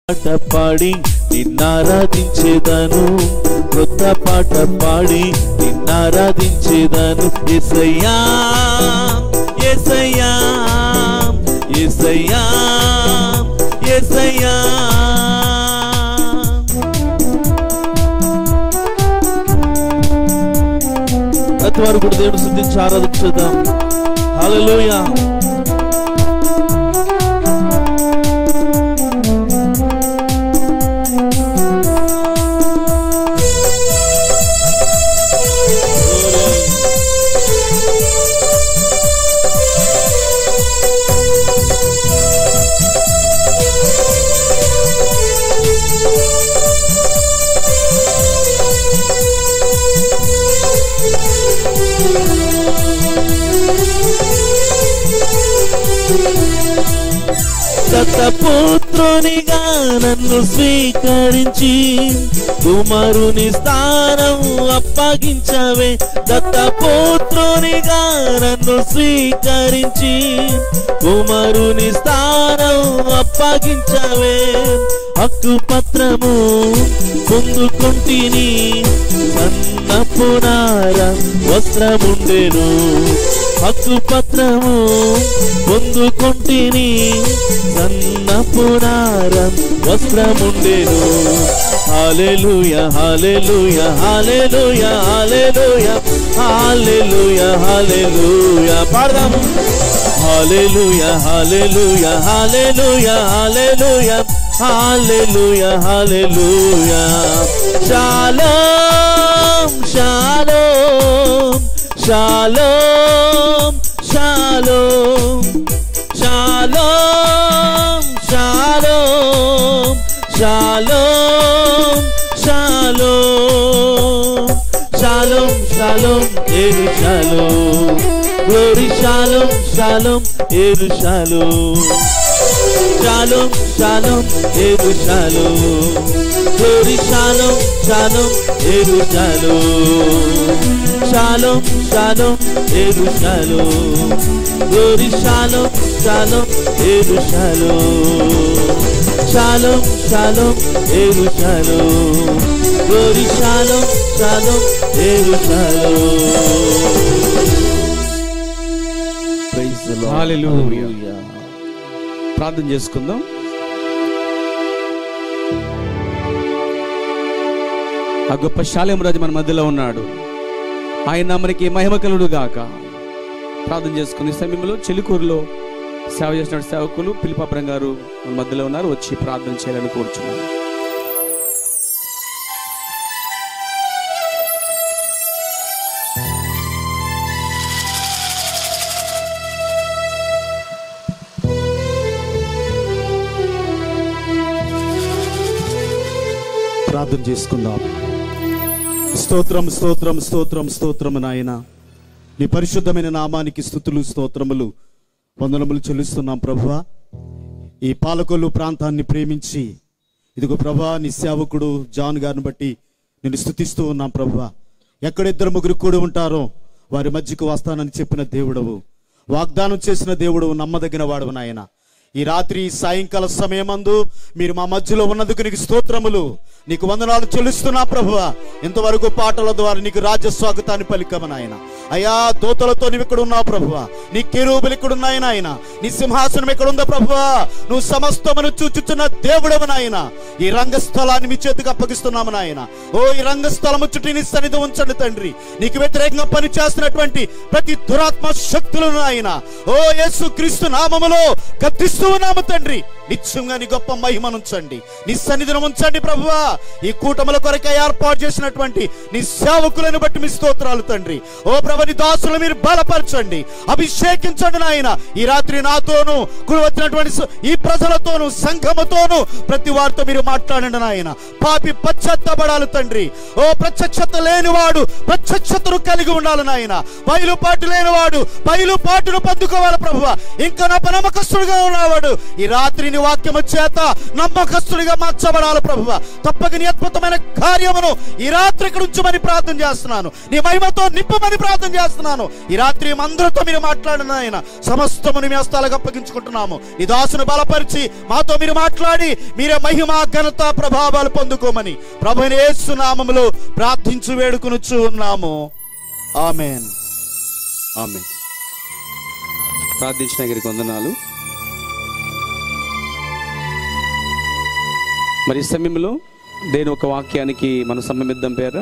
పాట పాడి నిన్నారాధించేదను కొత్త పాట పాడి నిన్నారాధించేదను ఎసయ్యా ఎసయ్యా ఎసయ్యా ఎసయ్యా ప్రతి వారు కూడా దేవుడు శుద్ధించి ఆరాధించుదాం హల్లెలూయా దత్తపుత్రునిగా నన్ను స్వీకరించి కుమారుని స్థానం అప్పగించవే దత్తపుత్రునిగా నన్ను స్వీకరించి కుమారుని స్థానం అప్పగించవే హక్కు పత్రము పొందుకుంటిని సన్నపునార వస్త్రముండెను హక్కు పత్రము పొందుకుంటిని సన్నపునారం వస్త్రముండెను హాలెలూయ హాలెలూయ హాలెలూయ హాలెలూయ హాలెలూయ హాలెలూయ పాడదాము హాలెలూయ హాలెలూయ హాలెలూయ హాలెలూయ హాలెలూయ హాలెలూయ షాలోమ్ షాలోమ్ షాలోమ్ షాలోమ్ షాలోమ్ షాలోమ్ షాలోమ్ షాలోమ్ షాలోమ్ షాలోమ్ ఏరు షాలోమ్ గ్లోరీ షాలోమ్ షాలోమ్ ఏరు షాలోమ్ షాలోమ్ షాలోమ్ ఏరు షాలోమ్ గ్లోరీ షాలోమ్ షాలోమ్ ఏరు షాలోమ్ షాలోమ్ షాలోమ్ ఏరు షాలోమ్ గ్లోరీ షాలోమ్ షాలోమ్ ఏరు షాలోమ్ షాలోమ్ షాలోమ్ ఏరు షాలోమ్ గ్లోరీ షాలోమ్ షాలోమ్ ఏరు షాలోమ్ Praise the Lord. Hallelujah. Hallelujah. ప్రార్థన చేసుకుందాం ఆ గొప్ప శాలేం రాజు మన మధ్యలో ఉన్నాడు ఆయన మనకి మహిమ కలుడు గాక ప్రార్థన చేసుకుని ఈ సమయంలో చెలికూరులో సేవ చేసిన సేవకులు పిలిపాపురం గారు మన మధ్యలో ఉన్నారు వచ్చి ప్రార్థన చేయాలని కోరుచున్నాను ప్రార్థన చేసుకుందాం స్తోత్రం స్తోత్రం స్తోత్రం స్తోత్రం నాయన నీ పరిశుద్ధమైన నామానికి స్థుతులు స్తోత్రములు వందనములు చెల్లిస్తున్నాం ప్రభువా ఈ పాలకొల్లు ప్రాంతాన్ని ప్రేమించి ఇదిగో ప్రభా నీ సేవకుడు జాన్ గారిని బట్టి నేను స్థుతిస్తూ ఉన్నాం ప్రభువా ఎక్కడ ఇద్దరు ముగ్గురు కూడి ఉంటారో వారి మధ్యకు వస్తానని చెప్పిన దేవుడవు వాగ్దానం చేసిన దేవుడు నమ్మదగిన వాడవు నాయన ఈ రాత్రి ఈ సాయంకాల సమయమందు మీరు మా మధ్యలో ఉన్నందుకు నీకు స్తోత్రములు నీకు వందనాలు చెల్లిస్తున్నా ప్రభువా ఇంతవరకు పాటల ద్వారా నీకు రాజ్య స్వాగతాన్ని పలికమ నాయన అయ్యా దోతలతో నువ్వు ఇక్కడ ఉన్నావు ప్రభువా నీ కెరూబులు ఇక్కడ ఉన్నాయి నాయన నీ సింహాసనం ఎక్కడ ఉందో ప్రభువా నువ్వు సమస్తమును చూచుచున్న దేవుడవు నాయన ఈ రంగస్థలాన్ని మీ చేతికి అప్పగిస్తున్నాము నాయన ఓ ఈ రంగస్థలము చుట్టూ నీ సన్నిధి ఉంచండి తండ్రి నీకు వ్యతిరేకంగా పని చేస్తున్నటువంటి ప్రతి దురాత్మ శక్తులను ఆయన ఓ యేసు క్రీస్తు నామములో గద్దిస్తూ ఉన్నాము తండ్రి నిత్యంగా నీ గొప్ప మహిమను ఉంచండి నీ సన్నిధిని ఉంచండి ప్రభువా ఈ కూటముల కొరకే ఏర్పాటు చేసినటువంటి నీ సేవకులను బట్టి మీ స్తోత్రాలు తండ్రి ఓ ప్రభు నీ దాసులు మీరు బలపరచండి అభిషేకించండి నాయన ఈ రాత్రి నాతోను కూడి వచ్చినటువంటి స- ఈ ప్రజలతోను సంఘముతోను ప్రతి వారితో మీరు మాట్లాడండి నాయన పాపి పశ్చాత్తపడాలి తండ్రి ఓ ప్రత్యక్షత లేనివాడు ప్రత్యక్షతను కలిగి ఉండాలి నాయన బయలుపాటు లేనివాడు బయలుపాటును పొందుకోవాలి ప్రభువ ఇంకా నా నమ్మకస్తుడుగా ఉన్నవాడు ఈ రాత్రి నీ వాక్యము చేత నమ్మకస్తుడిగా మార్చబడాలి ప్రభువ తప్పక నీ అద్భుతమైన కార్యమును ఈ రాత్రి ఇక్కడ ఉంచమని ప్రార్థన చేస్తున్నాను నీ మహిమతో నింపమని ప్రార్థన చేస్తున్నాను ఈ రాత్రి మందరితో మీరు మాట్లాడిన ఆయన సమస్తముని మీ హస్తాలకు అప్పగించుకుంటున్నాము నీ దాసును బలపరిచి మాతో మీరు మాట్లాడి మీరే మహిమ ఘనత ప్రభావాలు పొందుకోమని ప్రభు యేసు నామములో ప్రార్థించు వేడుకొనుచు ఉన్నాము ఆమెన్ ఆమె ప్రార్థించిన గారికి వందనాలు మరి ఈ సమయంలో దేని ఒక వాక్యానికి మనం సమమిద్దాం పేర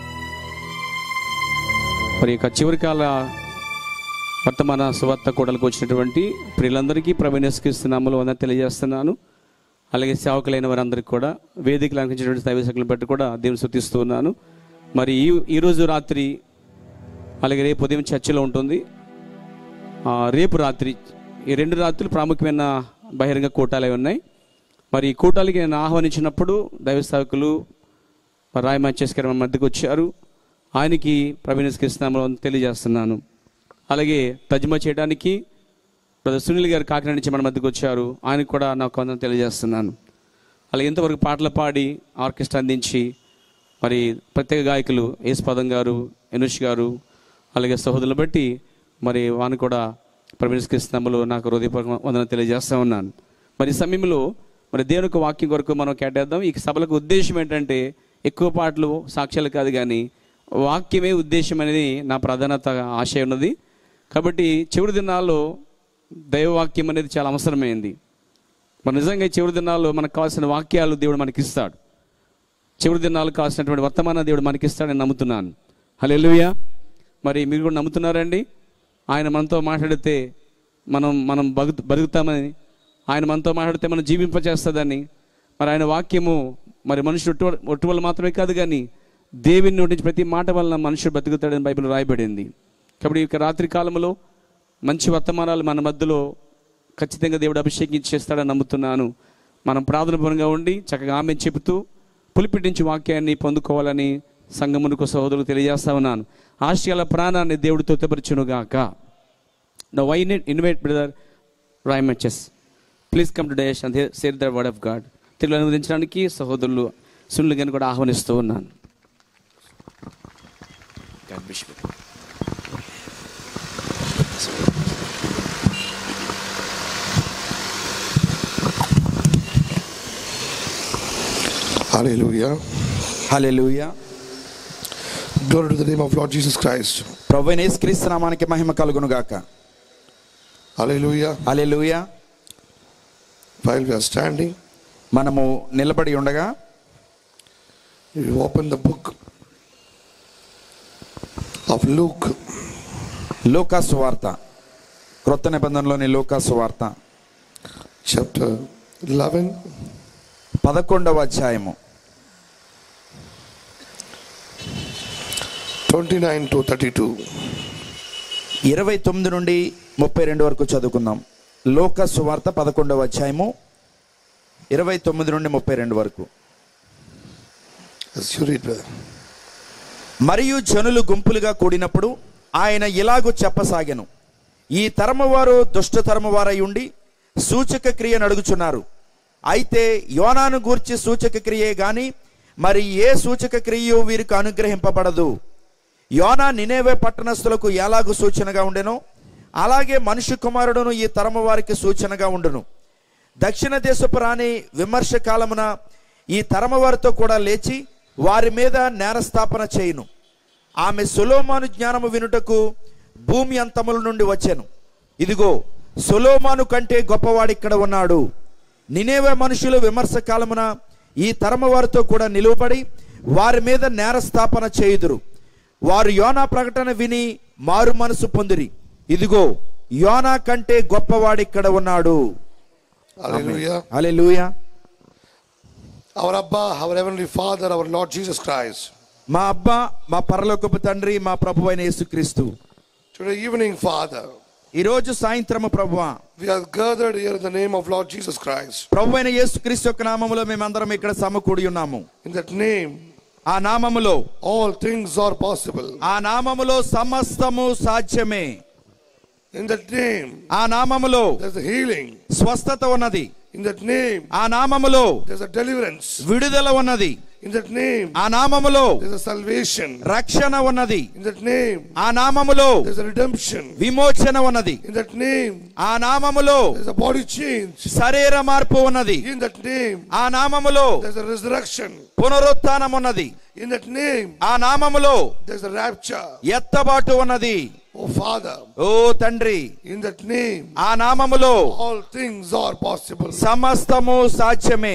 మరి యొక్క చివరి కాల వర్తమాన సువార్త కూడలకు వచ్చినటువంటి ప్రియులందరికీ ప్రవీణస్కరిస్తున్నాములు అని తెలియజేస్తున్నాను అలాగే సేవకులైన వారందరికీ కూడా వేదికలు అలంకరించినటువంటి దైవశకులను బట్టి కూడా దేవుని శుద్ధిస్తూ ఉన్నాను మరి ఈ ఈరోజు రాత్రి అలాగే రేపు ఉదయం చర్చలో ఉంటుంది ఆ, రేపు రాత్రి ఈ రెండు రాత్రులు ప్రాముఖ్యమైన బహిరంగ కూటాలు అవి ఉన్నాయి మరి ఈ కూటాలకి నేను ఆహ్వానించినప్పుడు దైవ సేవకులు మరి రాయ మంచేష్ గారు మన మధ్యకు వచ్చారు ఆయనకి ప్రవీణ్ కృష్ణామని తెలియజేస్తున్నాను అలాగే తజ్మా చేయడానికి బ్రదర్ సునీల్ గారు కాకినాడ నుంచి మన మధ్యకు వచ్చారు ఆయనకు కూడా నాకు కొంత తెలియజేస్తున్నాను అలాగే ఇంతవరకు పాటలు పాడి ఆర్కెస్ట్రా అందించి మరి ప్రత్యేక గాయకులు యేసుపదం గారు ఎనుష్ గారు అలాగే సహోదరులు బట్టి మరి వాని కూడా ప్రవేశిస్తున్నములు నాకు హృదయపూర్వక వందన తెలియజేస్తా ఉన్నాను మరి ఈ సమయంలో మరి దేవుని యొక్క వాక్యం కొరకు మనం కేటేద్దాం ఈ సభలకు ఉద్దేశం ఏంటంటే ఎక్కువ పాటలు సాక్ష్యాలు కాదు కానీ వాక్యమే ఉద్దేశం అనేది నా ప్రధానత ఆశయం ఉన్నది కాబట్టి చివరి దినాల్లో దైవవాక్యం అనేది చాలా అవసరమైంది మరి నిజంగా ఈ చివరి దినాల్లో మనకు కావాల్సిన వాక్యాలు దేవుడు మనకి ఇస్తాడు చివరి దినాలు కావాల్సినటువంటి వర్తమాన దేవుడు మనకి ఇస్తాడని నమ్ముతున్నాను హల్లెలూయా మరి మీరు కూడా నమ్ముతున్నారండి ఆయన మనతో మాట్లాడితే మనం మనం బగు బతుకుతామని ఆయన మనతో మాట్లాడితే మనం జీవింపచేస్తుందని మరి ఆయన వాక్యము మరి మనుషుడు ఒట్టు ఒట్టు వల్ల మాత్రమే కాదు కానీ దేవుని నోటి నుంచి ప్రతి మాట వలన మనుషుడు బతుకుతాడని బైబిల్ రాయబడింది కాబట్టి ఇక రాత్రి కాలంలో మంచి వర్తమానాలు మన మధ్యలో ఖచ్చితంగా దేవుడు అభిషేకించేస్తాడని నమ్ముతున్నాను మనం ప్రార్థనపరంగా ఉండి చక్కగా ఆమె చెబుతూ పులిపిటి నుంచి వాక్యాన్ని పొందుకోవాలని సంగమునకు సహోదరులు తెలియజేస్తా ఉన్నాను ఆశయాల ప్రాణాన్ని దేవుడు తొత్తపరచునుగాక no why net invite brother రాయమచెస్ please come to dais and share the word of God Telugu అనువదించడానికి సహోదరులు సున్లు గారిని కూడా ఆహ్వానిస్తూ ఉన్నాను God bless you. Hallelujah. Hallelujah Glory to the name of Lord Jesus Christ. ప్రభు క్రీస్తు నామానికి మహిమ కలుగును గాక Hallelujah. Hallelujah While we are standing, మనము నిలబడి ఉండగా we open the book of Luke, లూకా సువార్త క్రొత్త నిబంధనలోని లూకా సువార్త chapter 11, పదకొండవ అధ్యాయము 29 to 32. ఇరవై తొమ్మిది నుండి ముప్పై రెండు వరకు చదువుకుందాం లోక సువార్త పదకొండవ అధ్యాయము ఇరవై తొమ్మిది నుండి ముప్పై రెండు వరకు As you read, brother. మరియు జనులు గుంపులుగా కూడినప్పుడు ఆయన ఇలాగూ చెప్పసాగెను ఈ తరము వారు దుష్ట తరము వారై ఉండి సూచక క్రియ నడుగుచున్నారు అయితే యోనాను గూర్చి సూచక క్రియే గాని మరి ఏ సూచక క్రియయు వీరికి అనుగ్రహింపబడదు యోనా నినేవే పట్టణస్థులకు ఎలాగు సూచనగా ఉండెనో అలాగే మనుష్య కుమారుడును ఈ తరము వారికి సూచనగా ఉండును దక్షిణ దేశపు రాణి విమర్శ కాలమున ఈ తరమ వారితో కూడా లేచి వారి మీద నేరస్థాపన చేయును ఆమె సొలోమాను జ్ఞానము వినుటకు భూమి అంతముల నుండి వచ్చెను ఇదిగో సొలోమాను కంటే గొప్పవాడు ఇక్కడ ఉన్నాడు నినేవే మనుషులు విమర్శ కాలమున ఈ తరమ వారితో కూడా నిలువబడి వారి మీద నేరస్థాపన చేయుదురు వారు యోనా ప్రకటన విని మారు మనసు పొందిరి ఇదిగో యోనా కంటే గొప్పవాడు ఇక్కడ ఉన్నాడు Hallelujah. Hallelujah Our Abba, our Heavenly Father, our Lord Jesus Christ. మా అబ్బా మా పరలోకపు తండ్రి మా ప్రభు అయిన యేసుక్రీస్తు Today evening, Father, ఈరోజు సాయంత్రము ప్రభువా we are gathered here in the name of Lord Jesus Christ. ప్రభు అయిన యేసుక్రీస్తు యొక్క నామములో మేమందరం ఇక్కడ సమకూడి ఉన్నాము In that name, ఆ నామములో all things are possible. ఆ నామములో సమస్తము సాధ్యమే In that name, ఆ నామములో there's a healing. స్వస్థత ఉన్నది In that name, ఆ నామములో there's a deliverance. విడుదల ఉన్నది In that name, ఆ నామములో there's a salvation. రక్షణ ఉన్నది In that name, ఆ నామములో there's a redemption. విమోచన ఉన్నది In that name, ఆ నామములో there's a body change. శరీర మార్పు ఉన్నది In that name, ఆ నామములో there's a resurrection. పునరుత్థానం ఉన్నది In that name, ఆ నామములో there's a rapture. ఎత్తబాటు ఉన్నది Oh Father, ఓ తండ్రి in that name, ఆ నామములో all things are possible. సమస్తము సాధ్యమే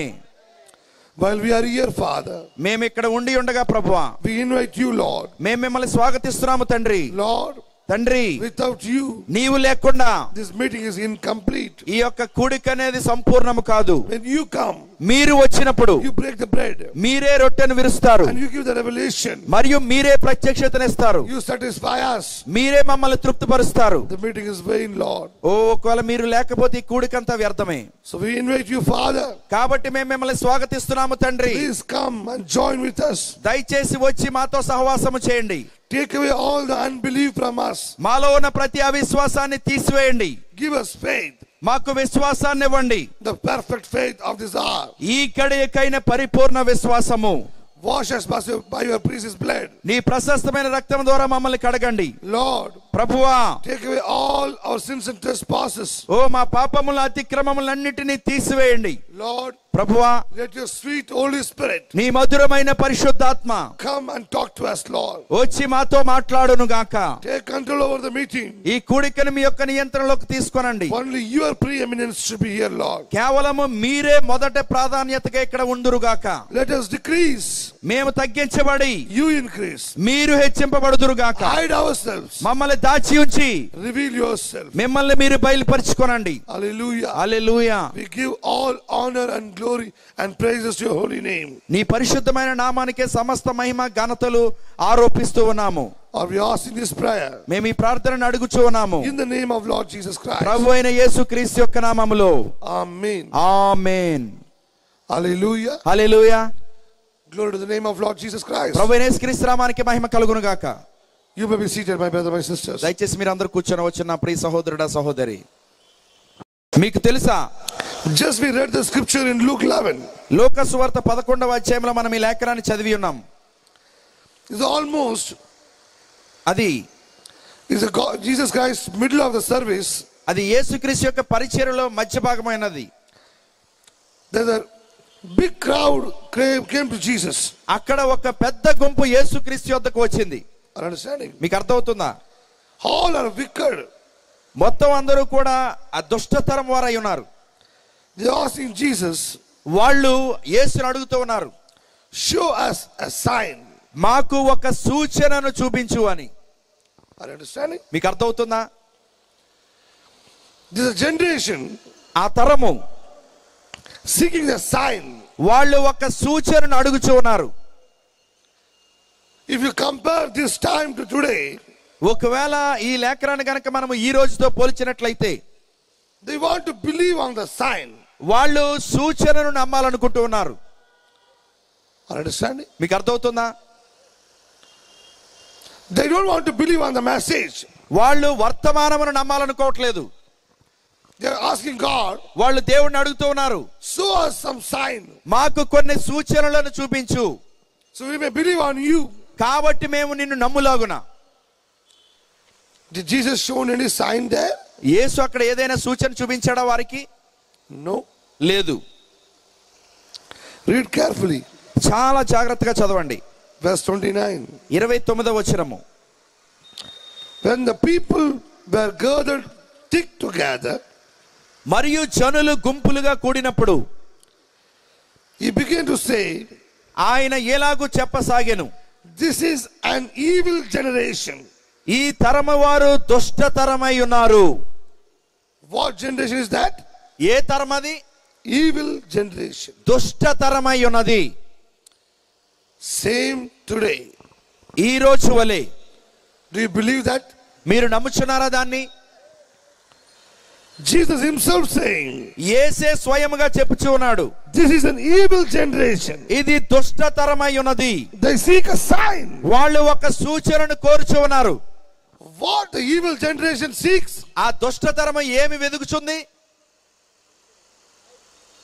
While we are here, Father, మేము ఇక్కడ ఉండి ఉండగా ప్రభువా we invite you, Lord. మేము మిమ్మల్ని స్వాగతిస్తున్నాము తండ్రి Lord, తండ్రి without you, నీవు లేకుండా this meeting is incomplete. ఈ యొక్క కూడిక అనేది సంపూర్ణము కాదు When you come, మీరు వచ్చినప్పుడు you break the bread మీరే రొట్టెను విరుస్తారు and you give the revelation. మరియు మీరే ప్రత్యక్షతనిస్తారు You satisfy us. మీరే మమ్మల్ని తృప్తిపరుస్తారు The meeting is vain, Lord. ఓ ఒకవేళ మీరు లేకపోతే ఈ కూడికంతా వ్యర్థమే So we invite you, Father. కాబట్టి మేము మిమ్మల్ని స్వాగతిస్తున్నాము తండ్రి Please come and join with us. దయచేసి వచ్చి మాతో సహవాసము చేయండి Take away all the unbelief from us. మాలో ఉన్న ప్రతి అవిశ్వాసాన్ని తీసివేయండి Give us faith, మాకు విశ్వాసాన్ని ఇవ్వండి the perfect faith of this hour. ఈ కడయకైన పరిపూర్ణ విశ్వాసము Wash us by your- by your precious blood. నీ ప్రశస్తమైన రక్తం ద్వారా మమ్మల్ని కడగండి Lord, ప్రభువా take away all our sins and trespasses. ఓ మా పాపముల అతిక్రమములన్నిటినీ తీసివేయండి Lord, ప్రభువా let your sweet Holy Spirit నీ మధురమైన పరిశుద్ధాత్మ come and talk to us, Lord. వచ్చి మాతో మాట్లాడును గాక Take control over the meeting. ఈ కూడికను మీ యొక్క నియంత్రణలోకి తీసుకొనండి Only your preeminence should be here, Lord. కేవలము మీరే మొదట ప్రాధాన్యతగా ఇక్కడ ఉందురు గాక Let us decrease, మేము తగ్గించబడి you increase. మీరు హెచ్చింపబడుదురు గాక Hide ourselves. మమ్మల్ని దాచి ఉంచి Reveal yourself. మిమ్మల్ని మీరు బయలుపరుచుకోనండి Hallelujah. అల్లెలూయా We give all honor and glory and praises to your holy name. నీ పరిశుద్ధమైన నామానికే సమస్త మహిమ ఘనతలు ఆరోపిస్తూ ఉన్నాము Are we asking this prayer? మేము ఈ ప్రార్థనను అడుగుచూ ఉన్నాము In the name of Lord Jesus Christ. ప్రభు అయిన యేసు క్రీస్తు యొక్క నామములో Amen. Amen Hallelujah. Hallelujah Glory to the name of Lord Jesus Christ. ప్రభు అయిన యేసు క్రీస్తు నామానికి మహిమ కలుగును గాక You may be seated, my brother, my sisters. దయచేసి మీరు అందరూ కూర్చొని వచ్చిన నా ప్రియ సహోదరుడా సహోదరి మీకు తెలుసా Just we read the scripture in Luke 11. లోకసు వార్త పదకొండవ అధ్యాయంలో మనం ఈ లేఖనాన్ని చదివి ఉన్నాం It's almost అది is a God, Jesus Christ middle of the service. అది యేసుక్రీస్తు యొక్క పరిచర్యలో మధ్య భాగమైనది There's a big crowd came, came to Jesus. అక్కడ ఒక పెద్ద గుంపు యేసుక్రీస్తు యొద్దకు వచ్చింది Are understanding? మీకు అర్థమవుతుందా All are wicked. మొత్తం అందరూ కూడా ఆ దుష్టతరం వారై ఉన్నారు They're asking Jesus, వాళ్ళు యేసుని అడుగుతూ ఉన్నారు show us a sign. మాకు ఒక సూచనను చూపించు అని Are you understanding? మీకు అర్థమవుతుందా This is a generation ఆ తరము seeking a sign. వాళ్ళు ఒక సూచనను అడుగుచూ ఉన్నారు If you compare this time to today, ఒకవేళ ఈ లేఖనాన్ని గనక మనం ఈ రోజుతో పోల్చినట్లయితే they want to believe on the sign. వాళ్ళు సూచనను నమ్మాలనుకుంటూ ఉన్నారు Are you understanding? మీకు అర్థమవుతుందా They don't want to believe on the message. వాళ్ళు వర్తమానమును నమ్మాలనుకోవట్లేదు They're asking God, వాళ్ళు దేవుణ్ణి అడుగుతూ ఉన్నారు show us some sign మాకు కొన్ని సూచనలను చూపించు so we may believe on you. కాబట్టి మేము నిన్ను నమ్ములాగున Did Jesus show any sign there? యేసు అక్కడ ఏదైనా సూచన చూపించాడా వారికి No. లేదు Read carefully. చాలా జాగ్రత్తగా చదవండి Verse 29. ఇరవై తొమ్మిదవ వచనము When the people were gathered thick together, మరియు జనులు గుంపులుగా కూడినప్పుడు he began to say, ఆయన ఎలాగూ చెప్పసాగెను This is an evil generation. ఈ తరము వారు దుష్ట తరమై ఉన్నారు What generation is that? A తరమది Evil generation. దుష్ట తరమై ఉన్నది Same today. ఈ రోజు వలె Do you believe that? మీరు నమ్ముచున్నారా దాన్ని Jesus himself saying, ఏసే స్వయముగా చెప్పుచూ ఉన్నాడు This is an evil generation. ఇది దుష్ట తరమై ఉన్నది They seek a sign. వాళ్ళు ఒక సూచనను కోరుచూ ఉన్నారు What the evil generation seeks? ఆ దుష్ట తరమ ఏమి వెతుకుచుంది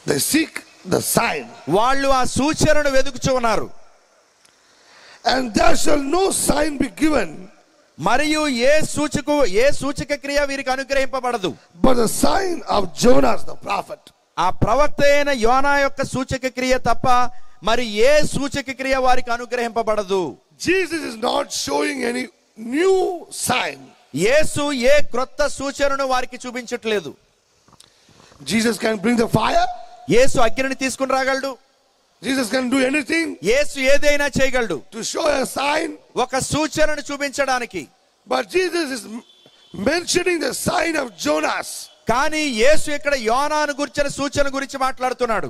They seek the sign. వాళ్ళు ఆ సూచనను వెతుకుచూ ఉన్నారు And there shall no sign be given మరియు ఏ సూచకు ఏ సూచక క్రియ వీరికి అనుగ్రహింపబడదు but the sign of Jonas the prophet. ఆ ప్రవక్త అయిన యోనా యొక్క సూచక క్రియ తప్ప మరి ఏ సూచక క్రియ వారికి అనుగ్రహింపబడదు Jesus is not showing any new sign. యేసు ఏ క్రొత్త సూచనను వారికి చూపించట్లేదు Jesus can bring the fire. యేసు అగ్నిని తీసుకుని రాగలడు Jesus can do anything యేసు ఏదైనా చేయగలడు to show a sign. ఒక సూచనను చూపించడానికి But Jesus is m- mentioning the sign of Jonas. కానీ యేసు ఇక్కడ యోనాను గురించిన సూచన గురించి మాట్లాడుతున్నాడు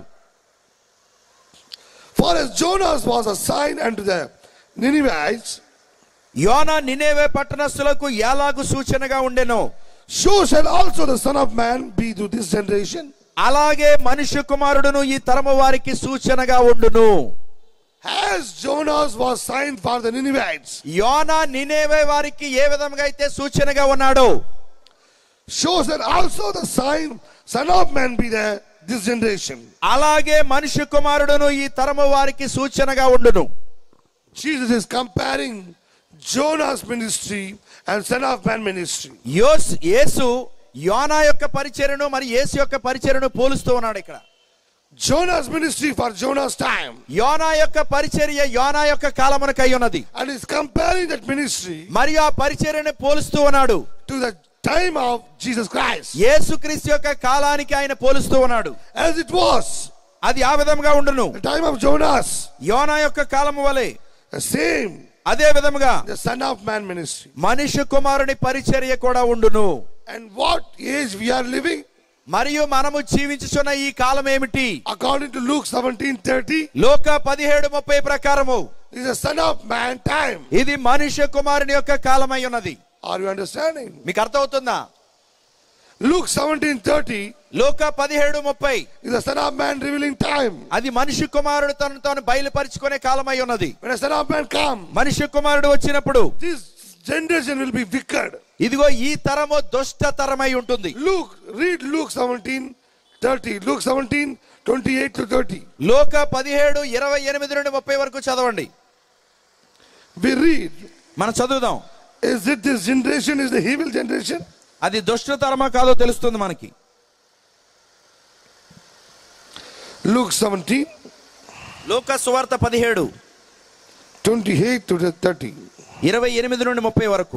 For as Jonas was a sign unto the Ninevites, యోనా నినేవే పట్టణస్థులకు ఎలాగు సూచనగా ఉండెనో so shall also the Son of Man be to this generation. అలాగే మనుష్య కుమారుడును ఈ తరము వారికి సూచనగా ఉండును As Jonas was sign for the Ninevites, యోనా నినేవే వారికి ఏ విధంగా అయితే సూచనగా ఉన్నాడో so shall also the sign Son of Man be there this generation. అలాగే మనుష్య కుమారుడును ఈ తరము వారికి సూచనగా ఉండును Jesus is comparing Jonah's ministry and Son of Man ministry. యోస్ యేసు యోనా యొక్క పరిచర్యను మరి యేసు యొక్క పరిచర్యను పోలుస్తూ ఉన్నాడు ఇక్కడ Jonah's ministry for Jonah's time. యోనా యొక్క పరిచర్య యోనా యొక్క కాలమునకై ఉన్నది And is comparing that ministry మరియు ఆ పరిచర్యను పోలుస్తూ ఉన్నాడు to the time of Jesus Christ. యేసుక్రీస్తు యొక్క కాలానికి ఆయన పోలుస్తూ ఉన్నాడు As it was, అది ఆ విధంగా ఉండును the time of Jonas, యోనా యొక్క కాలము వలె the same, అదే విధముగా the Son of Man ministry. మనుష్య కుమారుని పరిచర్య కూడా ఉండును And what age we are living? మరియు మనము జీవించుచున్న ఈ కాలం ఏమిటి According to Luke 17 30, లోక పదిహేడు ముప్పై ప్రకారము is the Son of Man time. ఇది మనుష్య కుమారుని యొక్క కాలమై ఉన్నది Are you understanding? మీకు అర్థమవుతుందా Luke 17 30 లోక పదిహేడు ముప్పై is the Son of Man revealing time. అది మనిషి కుమారుడు తను తాను బయలుపరుచుకునే కాలమై ఉన్నది When the Son of Man come, మనిషి కుమారుడు వచ్చినప్పుడు this generation will be wicked. ఇదిగో ఈ తరము దుష్ట తరమై ఉంటుంది Luke, read Luke 17 30. Luke 17 28 to 30. లోక పదిహేడు ఇరవై ఎనిమిది నుండి ముప్పై వరకు చదవండి We read, మనం చదువుదాం Is it this generation is the evil generation? అది దుష్ట తరమా కాదో తెలుస్తుంది మనకి Luke 17 లోక సువార్త పదిహేడు 28 to the 30. ఇరవై ఎనిమిది నుండి ముప్పై వరకు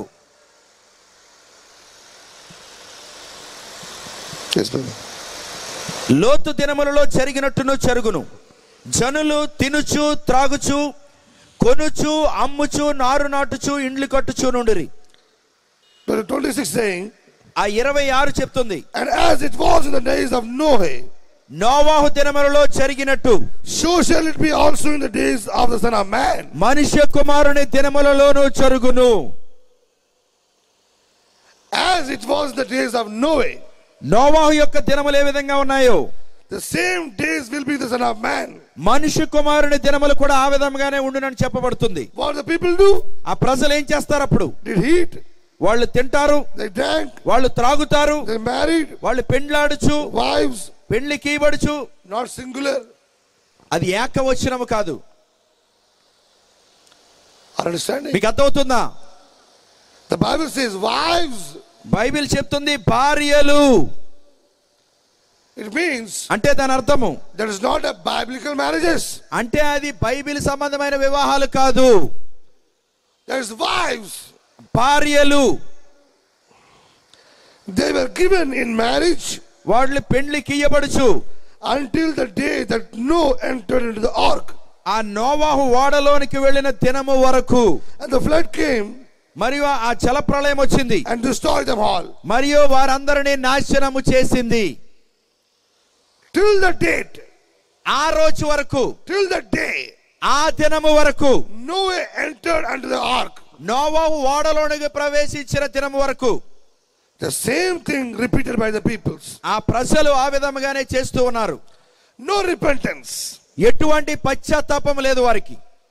Yes, brother. లోతు దినములలో జరిగినట్టును జరుగును జనులు తినుచు త్రాగుచు కొనుచు అమ్ముచు నారు నాటుచు ఇండ్లు కట్టుచు నుండిరి But 26 saying, ఆ ఇరవై ఆరు చెప్తుంది And as it was in the days of Noah, నోవాహు దినములలో జరిగినట్టు so shall it be also in the days of the Son of Man. మనుష్య కుమారుని దినములలోనూ జరుగును As it was in the days of Noah, నోవాహు యొక్క దినములు ఏ విధంగా ఉన్నాయో the same days will be the Son of Man. మనుష్య కుమారుని దినములు కూడా ఆ విధంగానే ఉండునని చెప్పబడుతుంది What the people do? ఆ ప్రజలు ఏం చేస్తారు అప్పుడు They eat, వాళ్ళు తింటారు they drank, వాళ్ళు త్రాగుతారు they married, వాళ్ళు పెండ్లాడుచు wives, పెళ్లి కీబడుచు not singular. అది ఏకవచనము కాదు Are understanding? మీకు అర్థమవుతుందా The Bible says wives. Bible చెప్తుంది భార్యలు It means అంటే దాని అర్థము that is not a biblical marriages. అంటే అది బైబిల్ సంబంధమైన వివాహాలు కాదు There is wives. భార్యలు They were given in marriage వాళ్ళు పెండ్లి కీయబడుచు until the day that Noah entered into the ark. ఆ నోవాహు ఓడలోనికి వెళ్ళిన దినము వరకు And the flood came మరియు ఆ జల ప్రళయం వచ్చింది and destroyed them all. మరియు వారందరినీ నాశనము చేసింది Till the date, ఆ రోజు వరకు till the day, ఆ దినము వరకు Noah entered into the ark. నోవాహు ఓడలోనికి ప్రవేశించిన దినము వరకు The same thing repeated by the peoples. ఆ ప్రజలు ఆ విధముగానే చేస్తూ ఉన్నారు No repentance. ఎటువంటి పశ్చాత్తాపం లేదు వారికి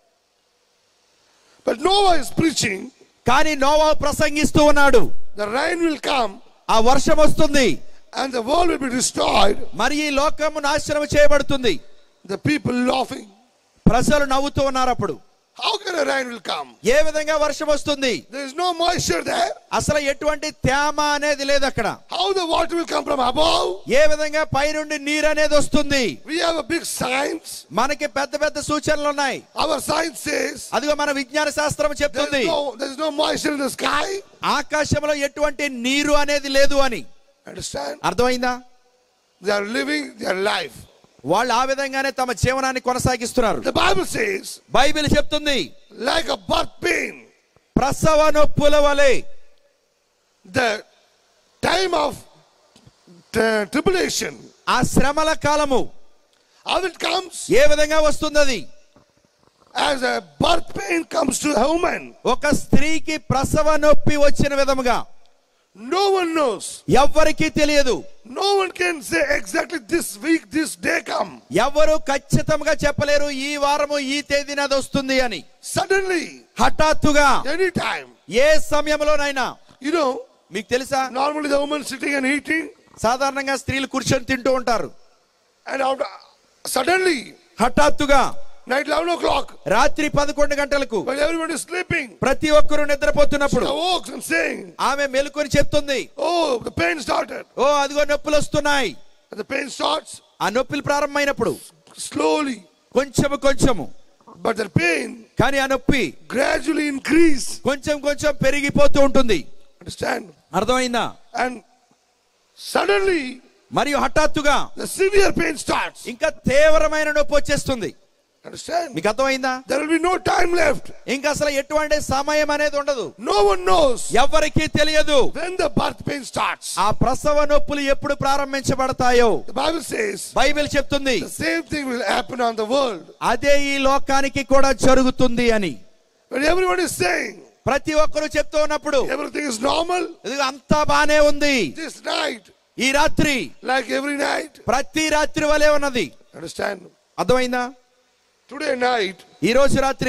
But Noah is preaching, కానీ నోవా ప్రసంగిస్తూ ఉన్నాడు the rain will come ఆ వర్షం వస్తుంది and the world will be destroyed. మరి ఈ లోకము నాశనం చేయబడుతుంది The people laughing. ప్రజలు నవ్వుతూ ఉన్నారు అప్పుడు How can a rain will come? ఏ విధంగా వర్షం వస్తుంది There is no moisture there. అసలు ఎటువంటి తేమ అనేది లేదు అక్కడ How the water will come from above? ఏ విధంగా పైనుండి నీరు అనేది వస్తుంది We have a big science. మనకి పెద్ద పెద్ద సూచనలు ఉన్నాయి Our science says అదిగో మన విజ్ఞాన శాస్త్రం there చెప్తుంది is no, there is no moisture in the sky. ఆకాశంలో ఎటువంటి నీరు అనేది లేదు అని Understand? అర్థమైందా They are living their life. వాళ్ళు ఆ విధంగానే తమ జీవనాన్ని కొనసాగిస్తున్నారు The Bible says, బైబిల్ చెప్తుంది like a birth pain, ప్రసవ నొప్పుల వలె the time of uh, tribulation, ఆ శ్రమల కాలము how it comes ఏ విధంగా వస్తుంది అది as a birth pain comes to a woman. ఒక స్త్రీకి ప్రసవ నొప్పి వచ్చిన విధముగా No one knows. ఎవ్వరికీ తెలియదు No one can say exactly this week, this day come. ఎవరు ఖచ్చితంగా చెప్పలేరు ఈ వారము ఈ తేదీన అది వస్తుంది అని Suddenly, హఠాత్తుగా anytime. ఏ సమయంలోనైనా You know, మీకు తెలుసా normally the woman sitting and eating, సాధారణంగా స్త్రీలు కూర్చొని తింటూ ఉంటారు and after, suddenly, హఠాత్తుగా night 11 o'clock, రాత్రి పదకొండు గంటలకు when everyone is sleeping, ప్రతి ఒక్కరూ she నిద్రపోతున్నప్పుడు awakes and saying, ఆమె మెలుకొని చెప్తుంది Oh, the pain started. ఓ అదిగో నొప్పులు వస్తున్నాయి And the pain starts ఆ నొప్పులు ప్రారంభమైనప్పుడు slowly, కొంచెము కొంచెము but the pain కానీ ఆ నొప్పి gradually increase. కొంచెం కొంచెం పెరిగిపోతూ ఉంటుంది Understand? అర్థమైందా And suddenly, మరియు హఠాత్తుగా the severe pain starts. ఇంకా తీవ్రమైన నొప్పి వచ్చేస్తుంది Understand? మీకు అర్థమైందా There will be no time left. ఇంకా అసలు ఎటువంటి సమయం అనేది ఉండదు No one knows ఎవరికీ తెలియదు when the birth pain starts. ఆ ప్రసవ నొప్పులు ఎప్పుడు ప్రారంభించబడతాయో The Bible says బైబిల్ చెప్తుంది the same thing will happen on the world. అదే ఈ లోకానికి కూడా జరుగుతుంది అని When everyone is saying ప్రతి ఒక్కరు చెప్తూ ఉన్నప్పుడు everything is normal, ఇదిగో అంతా బానే ఉంది this night, ఈ రాత్రి like every night, ప్రతి రాత్రి వలె ఉన్నది understand? అర్థమైందా Today night ఈ రోజు రాత్రి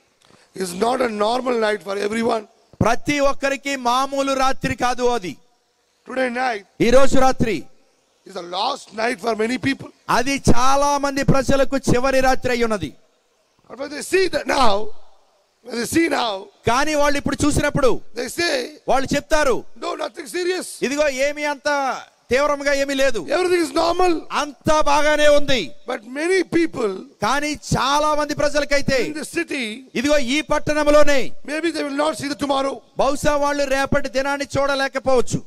is not a normal night for everyone. ప్రతి ఒక్కరికి మామూలు రాత్రి కాదు అది Today night ఈ రోజు రాత్రి is the last night for many people. అది చాలా మంది ప్రజలకు చివరి రాత్రి అయి ఉన్నది But when they see that now, when they see now, కానీ వాళ్ళు ఇప్పుడు చూసినప్పుడు they say, వాళ్ళు చెప్తారు no, nothing serious. ఇదిగో ఏమీ అంత తీవ్రంగా ఏమీ లేదు Everything is normal. అంతా బాగానే ఉంది But many people కానీ చాలా మంది ప్రజలకైతే in the city, ఇదిగో ఈ పట్టణంలోనే maybe they will not see the tomorrow. బహుశా వాళ్ళు రేపటి దినాన్ని చూడలేకపోవచ్చు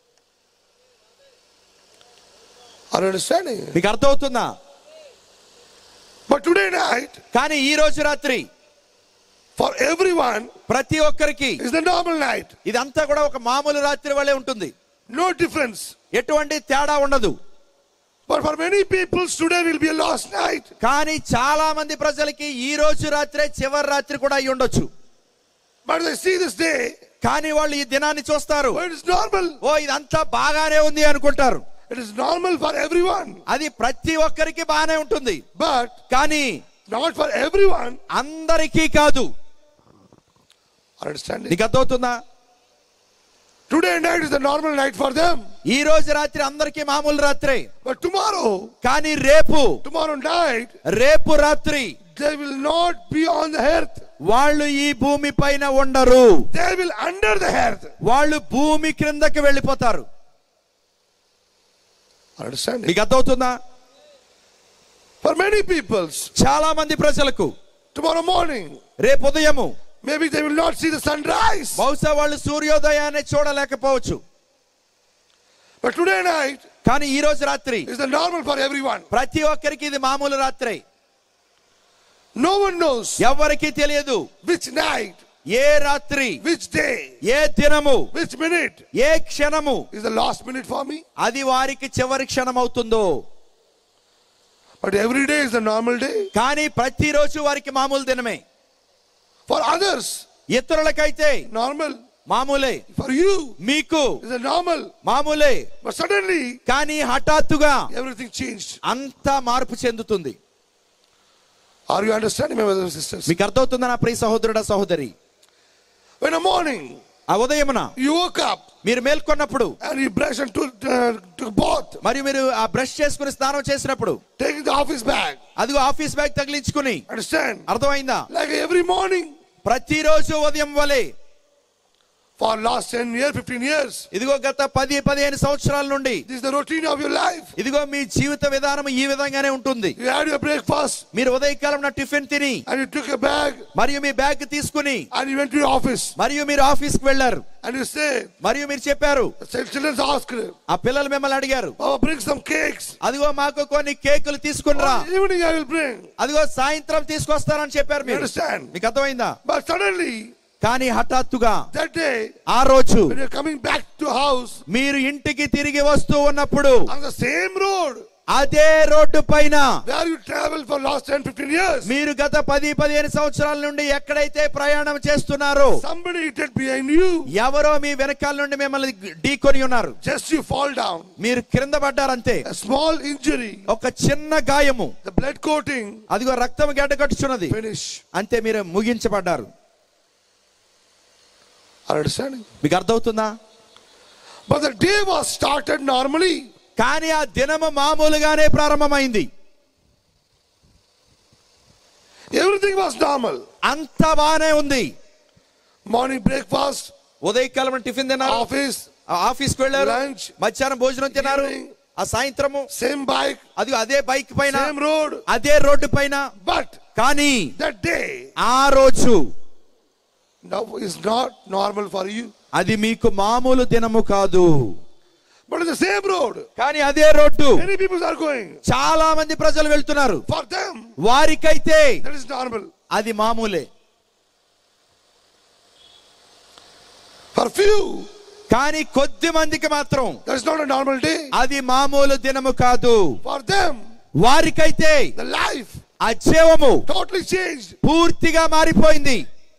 Are you understanding? మీకు అర్థమవుతుందా But today night, కానీ ఈ రోజు రాత్రి for everyone, ప్రతి ఒక్కరికి is the normal night. ఇదంతా కూడా ఒక మామూలు రాత్రి వలె ఉంటుంది No difference. ఎటువంటి తేడా ఉండదు But for many people, today will be a last night. కానీ చాలా మంది ప్రజలకి ఈ రోజు రాత్రే చివరి రాత్రి కూడా అయి ఉండొచ్చు But they see this day, కానీ వాళ్ళు ఈ దినాన్ని చూస్తారు oh, it is normal. ఓ ఇదంతా బాగానే ఉంది అనుకుంటారు It is normal for everyone. అది ప్రతి ఒక్కరికి బాగానే ఉంటుంది But కానీ not for everyone. అందరికీ కాదు Are you understanding? నీకు అర్థమవుతుందా Today night is the normal night for them. ఈ రోజు రాత్రి అందరికీ మామూలు రాత్రే But tomorrow, కానీ రేపు tomorrow night, రేపు రాత్రి they will not be on the earth. వాళ్ళు ఈ భూమి పైన ఉండరు They will under the earth. వాళ్ళు భూమి క్రిందకి వెళ్ళిపోతారు Are you understanding? నీకు అర్థమవుతుందా For many peoples, చాలా మంది ప్రజలకు tomorrow morning, రేపు ఉదయము maybe they will not see the sunrise. బహుశా వాళ్ళు సూర్యోదయాన్ని చూడలేకపోవచ్చు But today night కానీ ఈ రోజు రాత్రి is the normal for everyone. ప్రతి ఒక్కరికి ఇది మామూలు రాత్రి No one knows ఎవరికి తెలియదు which night, ఏ రాత్రి which day, ఏ దినము which minute ఏ క్షణము is the last minute for me. అది వారికి చివరి క్షణం అవుతుందో But every day is the normal day. కానీ ప్రతిరోజు వారికి మామూలు దినమే For others, ఇతరులకైతే normal. మామూలే For you, మీకు is a normal. మామూలే But suddenly, కానీ హఠాత్తుగా everything changed. అంతా మార్పు చెందుతుంది Are you understanding, my brothers and sisters? మీకు అర్థమవుతుందా నా ప్రియ సహోదరుడా సహోదరి When a morning, ఆ ఉదయమున You woke up మీరు మేల్కొన్నప్పుడు and you brushed and took, uh, took bath, మరియు మీరు ఆ బ్రష్ చేసుకుని స్నానం చేసినప్పుడు taking the office bag. అదిగో ఆఫీస్ బ్యాగ్ తగిలించుకుని Understand? అర్థమైందా Like every morning ప్రతిరోజు ఉదయం వలె for last 10 years, 15 years. ఇదిగో గత పది పదిహేను సంవత్సరాల నుండి This is the routine of your life. ఇదిగో మీ జీవిత విధానం ఈ విధంగానే ఉంటుంది You had your breakfast మీరు ఉదయకాలం నా టిఫిన్ తిని and you took a bag మరియు మీ బ్యాగ్ తీసుకుని and you went to your office మరియు మీరు ఆఫీస్ కి వెళ్లారు and you said, మరియు మీరు చెప్పారు the children asked, ఆ పిల్లలు మిమ్మల్ని అడిగారు Papa, bring some cakes. అదిగో మాకు కొన్ని కేకులు తీసుకునిరా In the evening I will bring. అదిగో సాయంత్రం తీసుకొస్తారని చెప్పారు You మీరు understand? మీకు అర్థమైందా But suddenly, కానీ హఠాత్తుగా that day, ఆ రోజు when you're coming back to house మీరు ఇంటికి తిరిగి వస్తూ ఉన్నప్పుడు on the same road అదే రోడ్డు పైన where you traveled for last 10, 15 years, మీరు గత పది పదిహేను సంవత్సరాల నుండి ఎక్కడైతే ప్రయాణం చేస్తున్నారో somebody hit it behind you. ఎవరో మీ వెనకాల నుండి మిమ్మల్ని ఢీకొని ఉన్నారు Just you fall down. మీరు క్రింద పడ్డారంతే A small injury, ఒక చిన్న గాయము the blood coating, అదిగో రక్తం గడ్డకట్టుచున్నది finish. అంతే మీరు ముగించబడ్డారు Are you understanding? మీకు అర్థమవుతుందా But the day was started normally. కానీ ఆ దినము మామూలుగానే ప్రారంభమైంది Everything was normal. అంత బానే ఉంది Morning breakfast, ఉదయకాలం టిఫిన్ తిన్నారు office, ఆ ఆఫీస్ కి వెళ్ళారు Lunch. మధ్యాహ్నం భోజనం తిన్నారు Evening. ఆ సాయంత్రము same bike, అది అదే బైక్ పైన same road. అదే రోడ్డు పైన But కానీ that day ఆ రోజు now is not normal for you. అది మీకు మామూలు దినము కాదు But it's the same road. కానీ అదే road Many people are going. చాలా మంది ప్రజలు వెళ్తున్నారు For them, వారికైతే that is normal. అది మామూలే For few, కానీ కొద్ది మందికి మాత్రం that is not a normal day. అది మామూలు దినము కాదు For them, వారికైతే the life ఆ జీవము totally changed. పూర్తిగా మారిపోయింది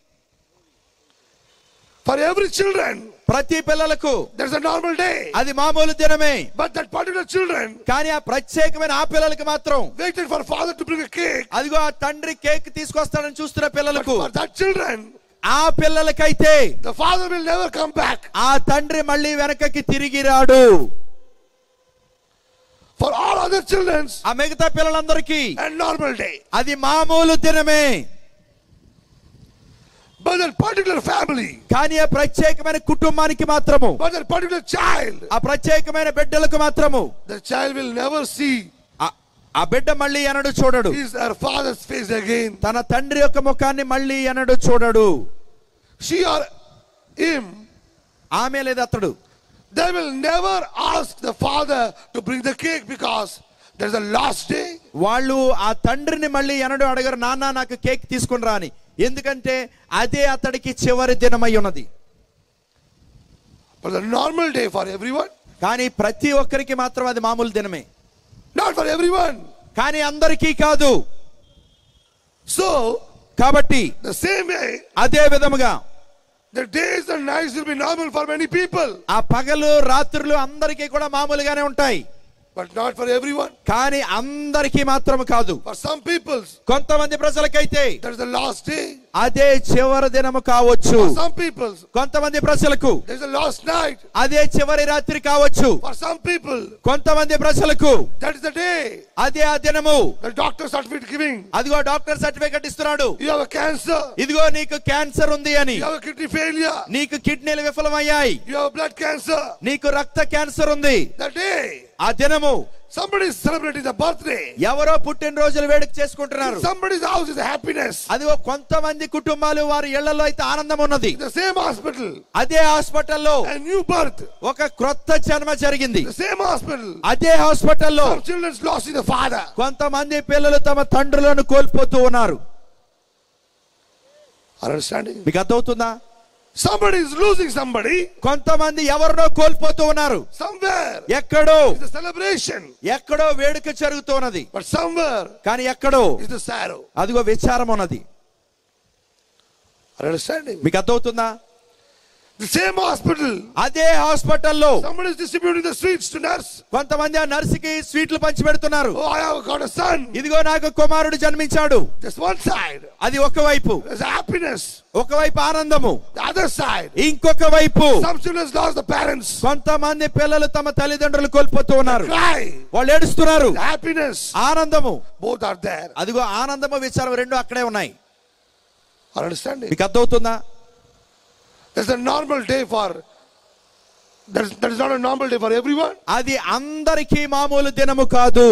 For every children, ప్రతి పిల్లలకు there's a normal day. అది మామూలు దినమే But that particular children కానీ ఆ ప్రత్యేకమైన ఆ పిల్లలకి మాత్రం waited for father to bring a cake. అదిగో ఆ తండ్రి కేక్ తీసుకొస్తాడని చూస్తున్న But పిల్లలకు for that children, ఆ పిల్లలకైతే the father will never come back. ఆ తండ్రి మళ్ళీ వెనకకి తిరిగి రాడు For all other children, ఆ మిగతా పిల్లలందరికీ a normal day. అది మామూలు దినమే But that particular family, కానీ ఆ ప్రత్యేకమైన కుటుంబానికి మాత్రము but that particular child, ఆ ప్రత్యేకమైన బిడ్డలకు మాత్రము the child will never see ఆ- ఆ బిడ్డ మళ్ళీ ఎనడు చూడడు his her father's face again. తన తండ్రి యొక్క ముఖాన్ని మళ్ళీ ఎనడు చూడడు She or him, ఆమె లేదా అతడు they will never ask the father to bring the cake because there's a last day. వాళ్ళు ఆ తండ్రిని మళ్ళీ ఎనడు అడగరు నాన్న నాకు కేక్ తీసుకుని రా అని ఎందుకంటే అదే అతడికి చివరి దినమై ఉన్నది But the normal day for everyone, కానీ ప్రతి ఒక్కరికి మాత్రం అది మామూలు దినమే not for everyone. కానీ అందరికీ కాదు So, కాబట్టి the same way, అదే విధముగా the days and nights will be normal for many people, ఆ పగలు రాత్రులు అందరికీ కూడా మామూలుగానే ఉంటాయి but not for everyone. కానీ అందరికీ మాత్రం కాదు For some people, కొంతమంది ప్రజలకైతే there's the last day. అదే చివరి దినము కావచ్చు For some people, కొంతమంది ప్రజలకు there's the last night. అదే చివరి రాత్రి కావచ్చు For some people, కొంతమంది ప్రజలకు that is the day. అదే ఆ దినము The doctor certificate giving. అదిగో డాక్టర్ సర్టిఫికెట్ ఇస్తున్నాడు You have a cancer. ఇదిగో నీకు క్యాన్సర్ ఉంది అని You have a kidney failure. నీకు కిడ్నీలు విఫలమయ్యాయి You have blood cancer. నీకు రక్త క్యాన్సర్ ఉంది The day ఆ దినము somebody is celebrating the birthday. ఎవరో పుట్టినరోజులు వేడుక చేసుకుంటున్నారు Somebody's house is happiness. అదిగో కొంతమంది కుటుంబాలు వారి ఇళ్లలో అయితే ఆనందం ఉన్నది The same hospital. అదే హాస్పిటల్లో A new birth. ఒక క్రొత్త జన్మ జరిగింది The same hospital. అదే హాస్పిటల్లో Some children's lost the father. కొంతమంది పిల్లలు తమ తండ్రులను కోల్పోతూ ఉన్నారు Are you understanding? మీకు అర్థమవుతుందా Somebody is losing somebody. కొంతమంది ఎవరినో కోల్పోతూ ఉన్నారు Somewhere. ఎక్కడో It's a celebration. ఎక్కడో వేడుక జరుగుతున్నది But somewhere కానీ ఎక్కడో is the sorrow. అదిగో విచారం ఉన్నది Are you understanding? మీకు అర్థమవుతుందా The same hospital. అదే హాస్పిటల్లో Somebody is distributing the sweets to nurse. కొంతమంది ఆ నర్సుకి స్వీట్లు పంచి పెడుతున్నారు Oh, I have got a son. ఇదిగో నాకు కుమారుడు జన్మించాడు Just one side. అది ఒకవైపు There's happiness. ఒకవైపు ఆనందము The other side. ఇంకొక వైపు Some children lost the parents. కొంతమంది పిల్లలు తమ తల్లిదండ్రులు కోల్పోతూ ఉన్నారు Cry. వాళ్ళు ఏడుస్తున్నారు The happiness. ఆనందము Both are there. అదిగో ఆనందము విచారం రెండు అక్కడే ఉన్నాయి Are understanding? మీకు అర్థమవుతుందా There's a normal day for. That is, that is not a normal day for everyone. అది అందరికీ మామూలు దినము కాదు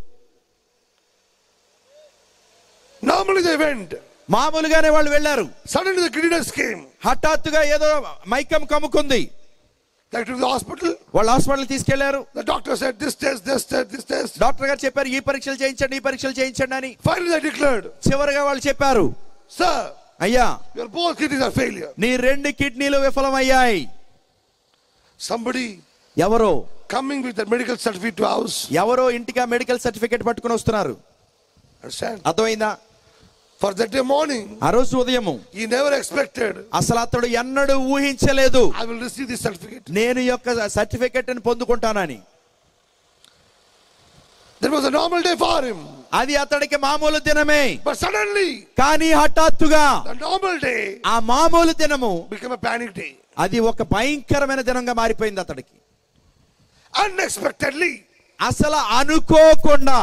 Normally they went. మామూలుగానే వాళ్ళు వెళ్ళారు Suddenly the giddiness came. హఠాత్తుగా ఏదో మైకం కమ్ముకుంది They took the hospital. వాళ్ళు హాస్పిటల్ తీసుకెళ్లారు The doctor said this test, this test, this test. Doctor గారు చెప్పారు ఈ పరీక్షలు చేయించండి ఈ పరీక్షలు చేయించండి అని Finally they declared, చివరిగా వాళ్ళు చెప్పారు Sir, అయ్యా your both kidneys are failure. నీ రెండు కిడ్నీలు విఫలమయ్యాయి Somebody ఎవరో coming with a medical certificate to house. ఎవరో ఇంటికి ఆ మెడికల్ సర్టిఫికేట్ పట్టుకుని వస్తున్నారు Understand? అర్థమైందా For that day morning, ఆ రోజు ఉదయము he never expected, అసలు అతడు ఎన్నడూ ఊహించలేదు I will receive this certificate. నేను ఈ యొక్క సర్టిఫికేట్ ని పొందుకుంటానని That was a normal day for him. అది అతడికి మామూలు దినమే But suddenly, కానీ హఠాత్తుగా the normal day ఆ మామూలు దినము became a panic day. అది ఒక భయంకరమైన దినంగా మారిపోయింది అతడికి Unexpectedly, అసలు అనుకోకుండా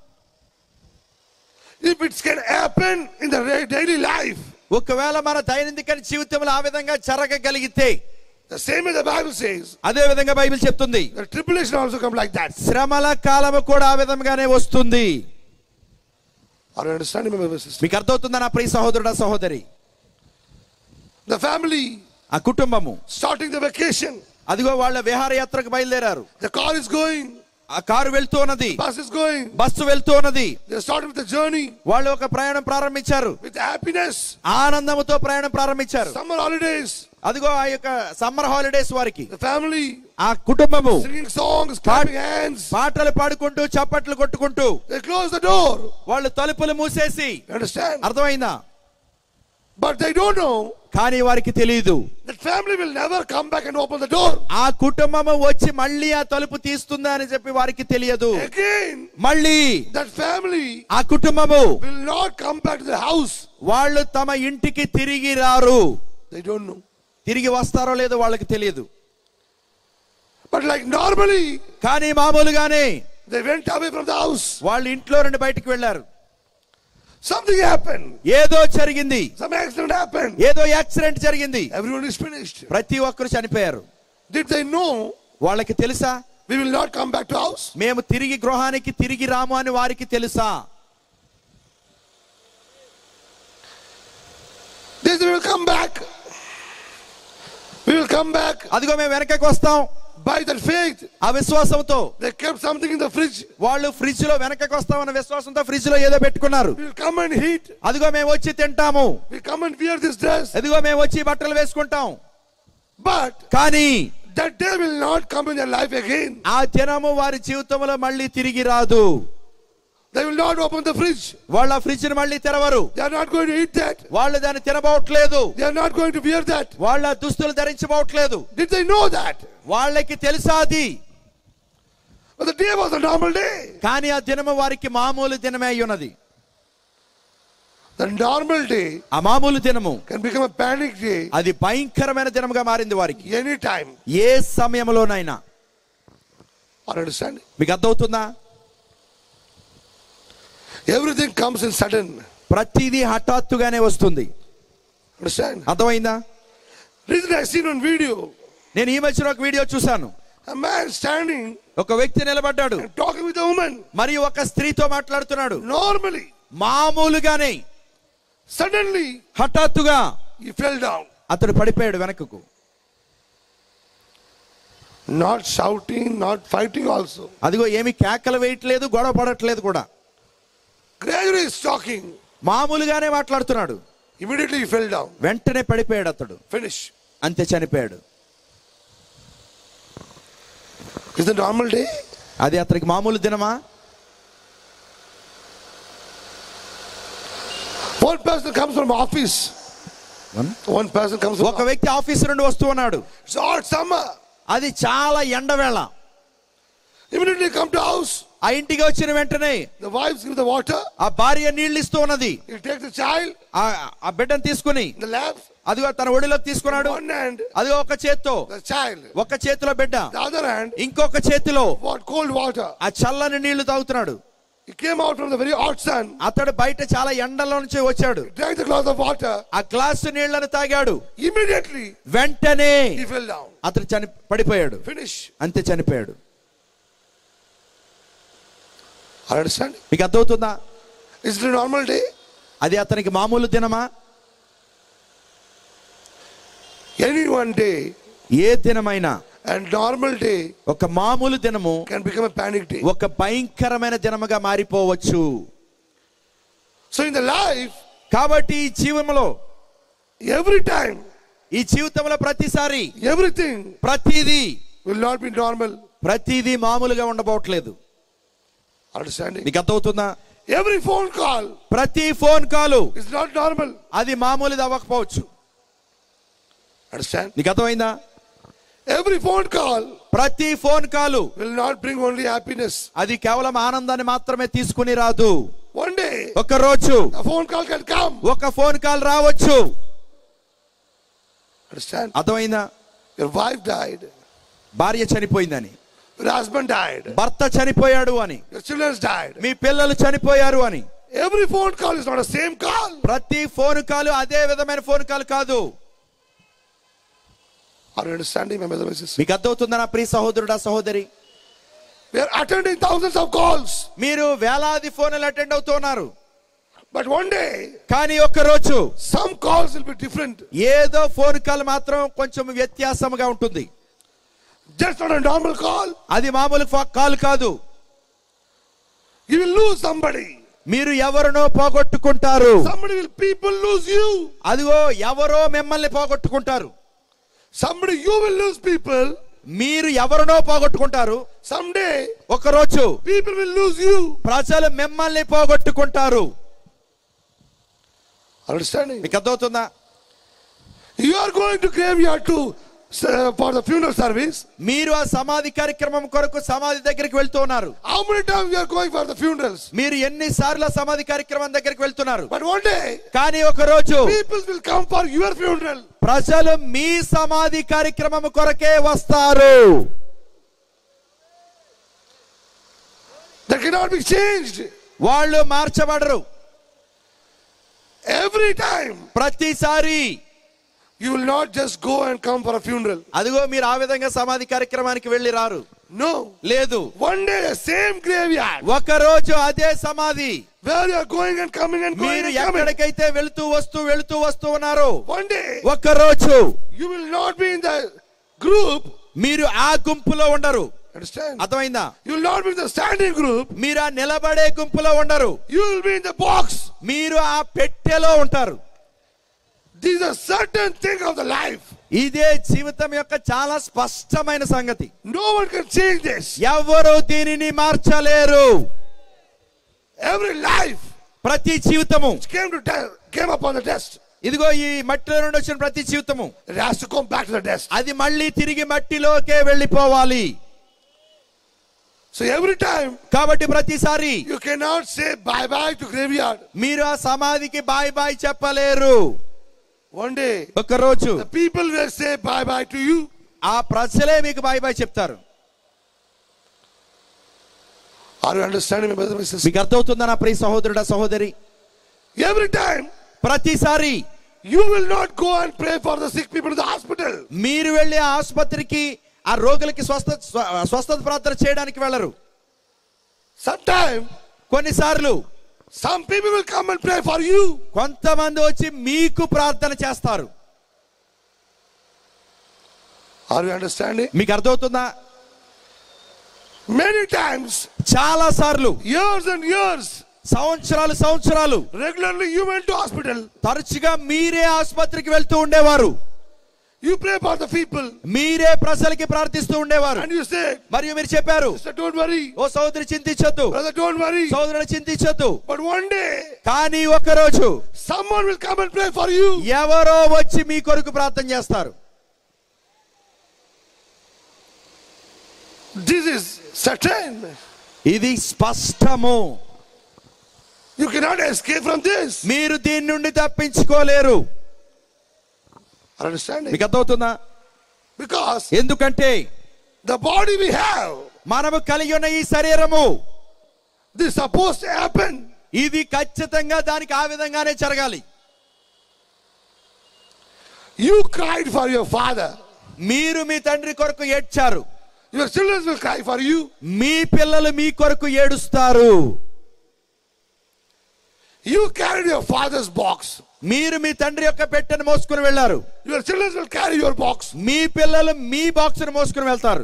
if it can happen in the ra- daily life, ఒకవేళ మన దైనందిక జీవితంలో ఆ విధంగా జరగగలిగితే the same as the Bible says, అదే విధంగా బైబిల్ చెప్తుంది the tribulation also come like that. శ్రమల కాలము కూడా ఆ విధంగానే వస్తుంది Are you understanding me, my sister? మీకు అర్థమవుతుందా నా ప్రియ సహోదరుడా సహోదరి The family ఆ కుటుంబము starting the vacation, అదిగో వాళ్ళ విహారయాత్రకు బయలుదేరారు the car is going, ఆ కారు వెళ్తూ ఉన్నది bus is going, బస్సు వెళ్తూ ఉన్నది they started with the journey వాళ్ళు ఒక ప్రయాణం ప్రారంభించారు with happiness. ఆనందముతో ప్రయాణం ప్రారంభించారు Summer holidays, అదిగో ఆ యొక్క సమ్మర్ హాలిడేస్ వారికి the family ఆ కుటుంబము singing songs, clapping hands. పాటలు పాడుకుంటూ చప్పట్లు కొట్టుకుంటూ They close the door. వాళ్ళు తలుపులు మూసేసి You understand? అర్థమైందా But they don't know కానీ వారికి తెలియదు that family will never come back and open the door. ఆ కుటుంబము వచ్చి మళ్ళీ ఆ తలుపు తీస్తుందా అని చెప్పి వారికి తెలియదు Again, మళ్ళీ that family ఆ కుటుంబము will not come back to the house. వాళ్ళు తమ ఇంటికి తిరిగి రారు They don't know. తిరిగి వస్తారో లేదో వాళ్ళకి తెలియదు But like normally, కానీ మామూలుగానే they went away from the house. వాళ్ళు ఇంట్లో నుండి బయటికి వెళ్ళారు Something happened. ఏదో జరిగింది Some accident happened. ఏదో యాక్సిడెంట్ జరిగింది Everyone is finished. ప్రతి ఒక్కరు చనిపోయారు Did they know వాళ్ళకి తెలుసా we will not come back to house? మేము తిరిగి గృహానికి తిరిగి రాము అని వారికి తెలుసా They said, we will come back. We will come back అదిగో మేము వెనకకి వస్తాం by that faith. ఆ విశ్వాసంతో They kept something in the fridge. వాళ్ళు ఫ్రిడ్జ్ లో వెనకకి వస్తామన్న విశ్వాసంతో ఫ్రిడ్జ్ లో ఏదో పెట్టుకున్నారు We will come and eat. అదిగో మేము వచ్చి తింటాము We come and wear this dress. అదిగో మేము వచ్చి బట్టలు వేసుకుంటాం But కానీ that day will not come in their life again. ఆ దినము వారి జీవితంలో మళ్ళీ తిరిగి రాదు They will not open the fridge. వాళ్ళ ఫ్రిడ్జ్ ని మళ్ళీ తెరవరు They are not going to eat that. వాళ్ళు దాన్ని తినబోవట్లేదు They are not going to wear that. వాళ్ళ దుస్తులు ధరించబోవట్లేదు Did they know that? వాళ్ళకి తెలుసా అది But the day was a normal day. కానీ ఆ దినము వారికి మామూలు దినమే అయి ఉన్నది The normal day ఆ మామూలు దినము can become a panic day అది భయంకరమైన దినముగా మారింది వారికి anytime. ఏ సమయంలోనైనా Are you understanding? మీకు అర్థమవుతుందా Everything comes in sudden. ప్రతిదీ హఠాత్తుగానే వస్తుంది Understand? అర్థమైందా Recently I seen on video నేను ఈ మధ్యన ఒక వీడియో చూశాను a man standing ఒక వ్యక్తి నిలబడ్డాడు and talking with a woman. మరియు ఒక స్త్రీతో మాట్లాడుతున్నాడు Normally, మామూలుగానే suddenly హఠాత్తుగా he fell down. అతడు పడిపోయాడు వెనకకు Not shouting, not fighting also. అదిగో ఏమి కేకలు వేయట్లేదు గొడవ పడట్లేదు కూడా Gradually he's talking. మామూలుగానే మాట్లాడుతున్నాడు Immediately he fell down. వెంటనే పడిపోయాడు అతడు Finish. అంతే చనిపోయాడు Is the normal day? అది అతనికి మామూలు దినమా One person comes from office. One person comes ఒక along. వ్యక్తి ఆఫీస్ నుండి వస్తూ ఉన్నాడు It's hot summer. అది చాలా ఎండవేళ Immediately come to house. ఆ ఇంటికి వచ్చిన వెంటనే The wives give the water. ఆ భార్య నీళ్లు ఇస్తూ ఉన్నది He takes the child, ఆ ఆ బిడ్డను తీసుకుని the lamp, అదిగో తన ఒడిలోకి తీసుకున్నాడు one hand, అది ఒక చేత్తో the child. ఒక చేతిలో బిడ్డ The other hand, ఇంకొక చేతిలో what cold water. ఆ చల్లని నీళ్లు తాగుతున్నాడు He came out from the very hot sun, అతడు బయట చాలా ఎండలో నుంచి వచ్చాడు drank the glass of water. ఆ గ్లాసు నీళ్లను తాగాడు Immediately, వెంటనే he fell down. అతడు చని పడిపోయాడు Finish. అంతే చనిపోయాడు I understand. మీకు అర్థమవుతుందా Is it a normal day? అది అతనికి మామూలు దినమా Any one day A దినమైనా and normal day ఒక మామూలు దినము can become a panic day. ఒక భయంకరమైన దినముగా మారిపోవచ్చు So in the life, కాబట్టి ఈ జీవములో every time, ఈ జీవితంలో ప్రతిసారి everything ప్రతిదీ will not be normal. ప్రతిదీ మామూలుగా ఉండబోట్లేదు Understanding? నీకు అర్థమవుతుందా Every phone call ప్రతి phone call is not normal. అది మామూలుది అవ్వకపోవచ్చు Understand? నీకు అర్థమైందా Every phone call ప్రతి phone call will not bring only happiness. అది కేవలం ఆనందాన్ని మాత్రమే తీసుకుని రాదు One day, ఒక రోజు a phone call can come. ఒక ఫోన్ కాల్ రావచ్చు Understand? అర్థమైందా Your wife died. భార్య చనిపోయిందని Your husband died. భర్త చనిపోయాడు అని Your children died. మీ పిల్లలు చనిపోయారు అని Every phone call is not the same call. ప్రతి ఫోన్ కాల్ అదే విధమైన ఫోన్ కాల్ కాదు Are you understanding, my brother and sister? మీకు అర్థమవుతుందా నా ప్రియ సహోదరుడా సహోదరి We are attending thousands of calls. మీరు వేలాది ఫోన్లు అటెండ్ అవుతున్నారు But one day, కానీ ఒక్క రోజు some calls will be different. ఏదో ఫోన్ కాల్ మాత్రం కొంచెం వ్యత్యాసముగా ఉంటుంది Just not a normal call. అది మామూలు ఫో- కాల్ కాదు You will lose somebody. మీరు ఎవరినో పోగొట్టుకుంటారు Somebody will, people lose you. అదిగో ఎవరో మిమ్మల్ని పోగొట్టుకుంటారు Somebody, you will lose people. మీరు ఎవరినో పోగొట్టుకుంటారు Someday, ఒక రోజు people will lose you. ప్రజలు మిమ్మల్ని పోగొట్టుకుంటారు Understanding? మీకు అర్థమవుతుందా You are going to graveyard to uh, for the funeral service. మీరు ఆ సమాధి కార్యక్రమం కొరకు సమాధి దగ్గరికి వెళ్తూ ఉన్నారు How many times you are going for the funerals? మీరు ఎన్నిసార్లు ఆ సమాధి కార్యక్రమం దగ్గరికి వెళ్తున్నారు But one day, కానీ ఒక రోజు people will come for your funeral. ప్రజలు మీ సమాధి కార్యక్రమం కొరకే వస్తారు That cannot be changed. వాళ్ళు మార్చబడరు Every time, ప్రతిసారి you will not just go and come for a funeral. అదిగో మీరు ఆ విధంగా సమాధి కార్యక్రమానికి వెళ్ళి రారు No. లేదు One day, the same graveyard ఒక రోజు అదే సమాధి where you are going and coming and going మీరు and coming. ఎక్కడికైతే వెళుతూ వస్తూ వెళుతూ వస్తూ ఉన్నారు One day, ఒక రోజు you will not be in the group. మీరు ఆ గుంపులో ఉండరు Understand? అర్థమైందా You will not be in the standing group. మీరు ఆ నిలబడే గుంపులో ఉండరు You will be in the box. మీరు ఆ పెట్టెలో ఉంటారు This is a certain thing of the life. ఇదే జీవితం యొక్క చాలా స్పష్టమైన సంగతి No one can change this. ఎవరు దీనిని మార్చలేరు Every life ప్రతి జీవితము came to de- came upon the dust. ఇదిగో ఈ మట్టిలో నుండి వచ్చిన ప్రతి జీవితము It has to come back to the dust. అది మళ్ళీ తిరిగి మట్టిలోకే వెళ్ళిపోవాలి So every time కాబట్టి ప్రతిసారి you cannot say bye bye to graveyard. మీరు ఆ సమాధికి బాయ్ బాయ్ చెప్పలేరు One day ఒక రోజు the people will say bye bye to you. ఆ ప్రజలే మీకు బాయ్ బాయ్ చెప్తారు Are you understanding me, brother and sister? మీకు అర్థమవుతుందా నా ప్రియ సహోదరుడా సహోదరి Every time ప్రతిసారి you will not go and pray for the sick people in the hospital. మీరు వెళ్ళి ఆ ఆసుపత్రికి ఆ రోగులకి స్వస్థ స్వ- స్వస్థత ప్రార్థన చేయడానికి వెళ్ళరు Sometime కొన్నిసార్లు some people will come and pray for you. కొంతమంది వచ్చి మీకు ప్రార్థన చేస్తారు Are you understanding? మీకు అర్థమవుతుందా Many times, చాలా సార్లు years and years, సంవత్సరాలు సంవత్సరాలు regularly you went to hospital. తరచుగా మీరే ఆసుపత్రికి వెళ్తూ ఉండేవారు You pray for the people మీరే ప్రజలకి ప్రార్థిస్తూ ఉండేవారు and you say, మరియు మీరు చెప్పారు Sister, don't worry. ఓ సోదరి చింతించొద్దు Brother, don't worry. సోదరుడు చింతించొద్దు But one day, కానీ ఒక రోజు Someone will come and pray for you. ఎవరో వచ్చి మీ కొరకు ప్రార్థన చేస్తారు This is certain. ఇది స్పష్టము You cannot escape from this. మీరు దీని నుండి తప్పించుకోలేరు Are you understanding? మీకు అర్థమవుతుందా Because ఎందుకంటే the body we have, మనము కలిగి ఉన్న ఈ శరీరము this is supposed to happen. ఇది ఖచ్చితంగా దానికి ఆ విధంగానే జరగాలి You cried for your father. మీరు మీ తండ్రి కొరకు ఏడ్చారు Your children will cry for you. మీ పిల్లలు మీ కొరకు ఏడుస్తారు You carried your father's box. మీరు మీ తండ్రి యొక్క పెట్టెను మోసుకుని వెళ్ళారు Your children will carry your box. మీ పిల్లలు మీ బాక్స్ మోసుకుని వెళ్తారు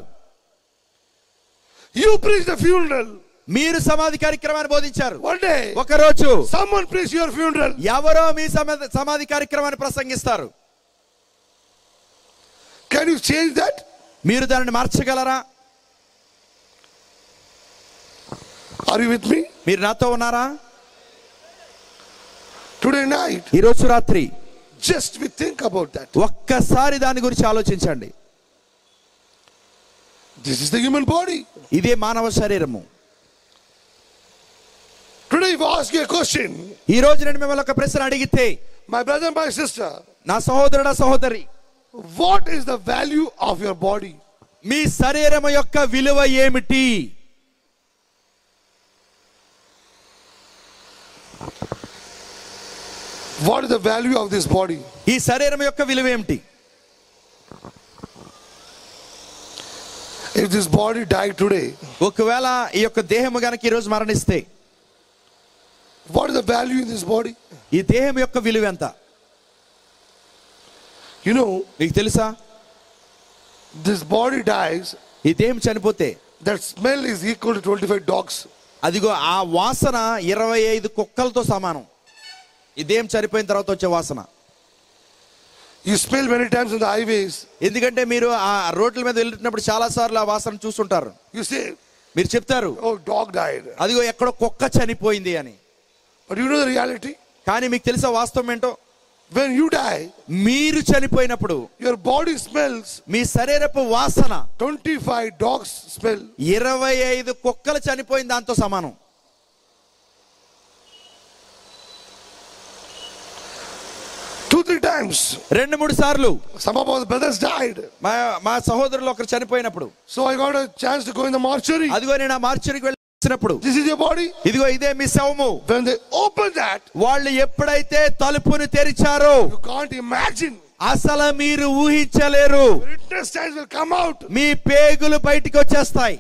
You preach the funeral. మీరు సమాధి కార్యక్రమాన్ని బోధించారు One day, ఒక రోజు someone preach your funeral. ఎవరో మీ సమాధి సమాధి కార్యక్రమాన్ని ప్రసంగిస్తారు Can you change that? మీరు దానిని మార్చగలరా Are you with me? మీరు నాతో ఉన్నారా Today night, ఈ రోజు రాత్రి just we think about that. ఒక్కసారి దాని గురించి ఆలోచించండి This is the human body. ఇదే మానవ శరీరము Today, if I ask you a question, ఈ రోజు నేను మిమ్మల్ని ఒక ప్రశ్న అడిగితే my brother, my sister, నా సహోదరుడా సహోదరి what is the value of your body? మీ శరీరం యొక్క విలువ ఏమిటి What is the value of this body? ఈ శరీరం యొక్క విలువ ఏమిటి If this body died today, ఒకవేళ ఈ యొక్క దేహము గనక ఈ రోజు మరణిస్తే what is the value in this body? ఈ దేహం యొక్క విలువ ఎంత You know, మీకు తెలుసా this body dies, ఈ దేహం చనిపోతే that smell is equal to 25 dogs. అదిగో ఆ వాసన ఇరవై ఐదు కుక్కలతో సమానం ఈ దేహం చనిపోయిన తర్వాత వచ్చే వాసన You smell many times on the highways. ఎందుకంటే మీరు ఆ రోడ్ల మీద వెళ్తున్నప్పుడు చాలా సార్లు ఆ వాసన చూస్తుంటారు You say, మీరు చెప్తారు oh, dog died. అదిగో ఎక్కడో కుక్క చనిపోయింది అని But you know the reality? కానీ మీకు తెలుసా వాస్తవం ఏంటో When you die, మీరు చనిపోయినప్పుడు your body smells మీ శరీరపు వాసన 25 dogs smell. ఇరవై ఐదు కుక్కలు చనిపోయిన దాంతో సమానం Two, three times. రెండు మూడు సార్లు Some of our brothers died. మా మా సహోదరులు ఒకరు చనిపోయినప్పుడు So I got a chance to go in the mortuary. అదిగో నేను ఆ మార్చురికి వెళ్ళినప్పుడు This is your body. ఇదిగో ఇదే మీ శవము When they open that, వాళ్ళు ఎప్పుడైతే తలుపుని తెరిచారో you can't imagine. అసలు మీరు ఊహించలేరు Your intestines will come out. మీ పేగులు బయటికి వచ్చేస్తాయి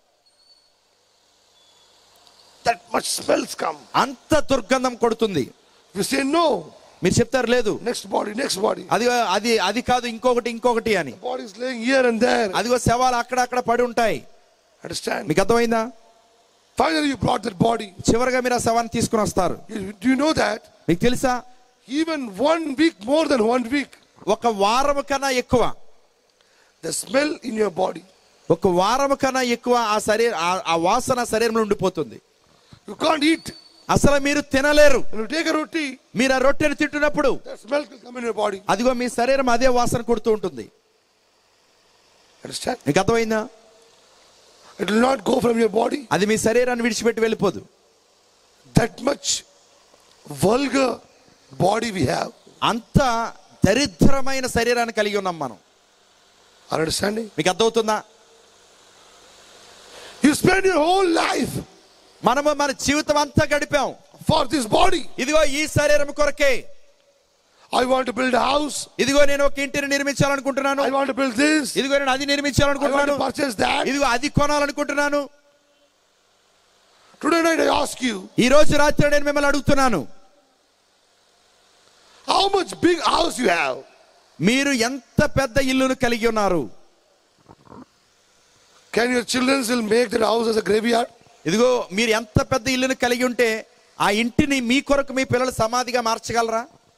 That much smells come. అంత దుర్గంధం కొడుతుంది You say no. మీరు చెప్తారు లేదు Next body, next body. అది అది అది కాదు ఇంకొకటి ఇంకొకటి అని Body is laying here and there. అదిగో శవాలు అక్కడక్కడ పడి ఉంటాయి Understand? మీకు అర్థమైందా Finally, you brought that body. చివరిగా మీరు ఆ శవాన్ని తీసుకుని వస్తారు You, do you know that? మీకు తెలుసా Even one week, more than one week, ఒక వారం కన్నా ఎక్కువ the smell in your body. ఒక వారం కన్నా ఎక్కువ ఆ శరీర ఆ- ఆ వాసన శరీరంలో ఉండిపోతుంది You can't eat. అసలు మీరు తినలేరు When you take a roti, మీరు ఆ రొట్టెను తింటున్నప్పుడు that smell will come in your body. అదిగో మీ శరీరం అదే వాసన కొడుతూ ఉంటుంది Understand? మీకు అర్థమైందా It will not go from your body. అది మీ శరీరాన్ని విడిచిపెట్టి వెళ్ళిపోదు That much vulgar body we have. అంత దరిద్రమైన శరీరాన్ని కలిగి ఉన్నాం మనం Are you understanding? మీకు అర్థమవుతుందా You spend your whole life మనము మన జీవితం అంతా గడిపాం for this body. ఇదిగో ఈ శరీరం కొరకే I want to build a house. ఇదిగో నేను ఒక ఇంటిని నిర్మించాలనుకుంటున్నాను I want to build this. ఇదిగో నేను అది I want నిర్మించాలనుకుంటున్నాను to purchase that. ఇదిగో అది కొనాలనుకుంటున్నాను Today night I ask you, ఈ రోజు రాత్రి నేను మిమ్మల్ని అడుగుతున్నాను how much big house you have? మీరు ఎంత పెద్ద ఇల్లును కలిగి ఉన్నారు Can your children still make that house as a graveyard? ఇదిగో మీరు ఎంత పెద్ద ఇల్లును కలిగి ఉంటే ఆ ఇంటిని మీ కొరకు మీ పిల్లలు సమాధిగా మార్చగలరా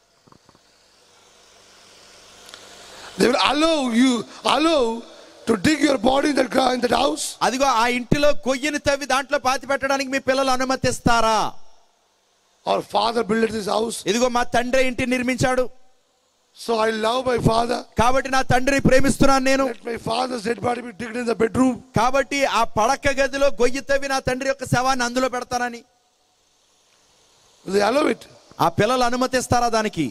They will allow you, allow to dig your body in that, gra- in that house? అదిగో ఆ ఇంటిలో కొయ్యని తవ్వి దాంట్లో పాతి పెట్టడానికి మీ పిల్లలు అనుమతిస్తారా Our father built this house. ఇదిగో మా తండ్రి ఇంటిని నిర్మించాడు So I love my father. కాబట్టి నా తండ్రిని ప్రేమిస్తున్నాను నేను Let my father's dead body be digged in the bedroom. కాబట్టి ఆ పడక గదిలో గొయ్యి తవ్వి నా తండ్రి యొక్క శవాన్ని అందులో పెడతానని Will they allow it? ఆ పిల్లలు అనుమతిస్తారా దానికి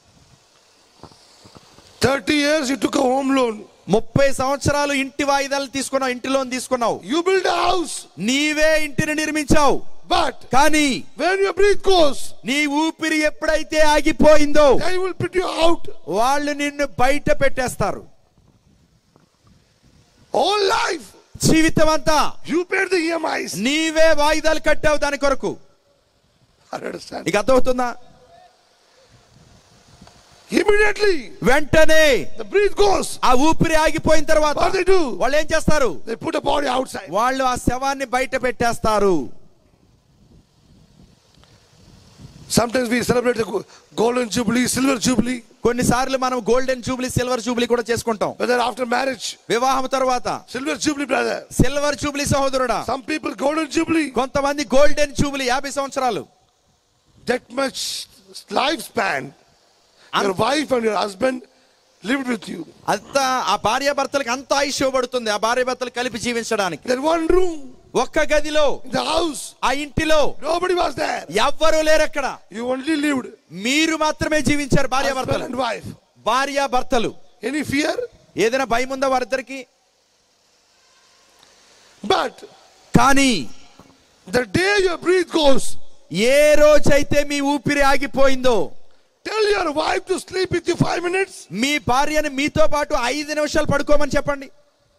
30 years you took a home loan. ముప్పై సంవత్సరాలు ఇంటి వాయిదాలు తీసుకున్నావు ఇంటి లోన్ తీసుకున్నావు You build a house. నీవే ఇంటిని నిర్మించావు But కానీ when your breath goes, నీ ఊపిరి ఎప్పుడైతే ఆగిపోయిందో they will put you out. వాళ్ళు నిన్ను బయట పెట్టేస్తారు All life. జీవితం అంతా You paid the EMIs. నీవే వాయిదాలు కట్టావు దాని కొరకు I understand. నీకు అర్థమవుతుందా Immediately, వెంటనే the breath goes. ఆ ఊపిరి ఆగిపోయిన తర్వాత What they do? వాళ్ళు ఏం చేస్తారు They put a body outside. వాళ్ళు ఆ శవాన్ని బయట పెట్టేస్తారు Sometimes we celebrate the go- golden jubilee, silver jubilee, కొన్నిసార్లు మనం గోల్డెన్ జూబ్లీ సిల్వర్ జూబ్లీ కూడా చేసుకుంటాం whether after marriage, వివాహం తర్వాత silver jubilee, brother. Silver jubilee సహోదరుడా Some people golden jubilee, కొంతమంది గోల్డెన్ జూబ్లీ యాభై సంవత్సరాలు that much lifespan. Your wife and your husband lived with you. అంత ఆ భార్య భర్తలకు అంత ఆయుష్ ఇవ్వబడుతుంది ఆ భార్య భర్తలు కలిపి జీవించడానికి That one room ఒక్క గదిలో in the house, ఆ ఇంటిలో nobody was there. ఎవ్వరూ లేరు అక్కడ You only lived, మీరు మాత్రమే జీవించారు భార్య husband భర్తలు and wife. భార్య భర్తలు Any fear? ఏదైనా భయం ఉందా వారిద్దరికి But కానీ the day your breath goes, ఏ రోజైతే మీ ఊపిరి ఆగిపోయిందో tell your wife to sleep with you five minutes. మీ భార్యని మీతో పాటు ఐదు నిమిషాలు పడుకోమని చెప్పండి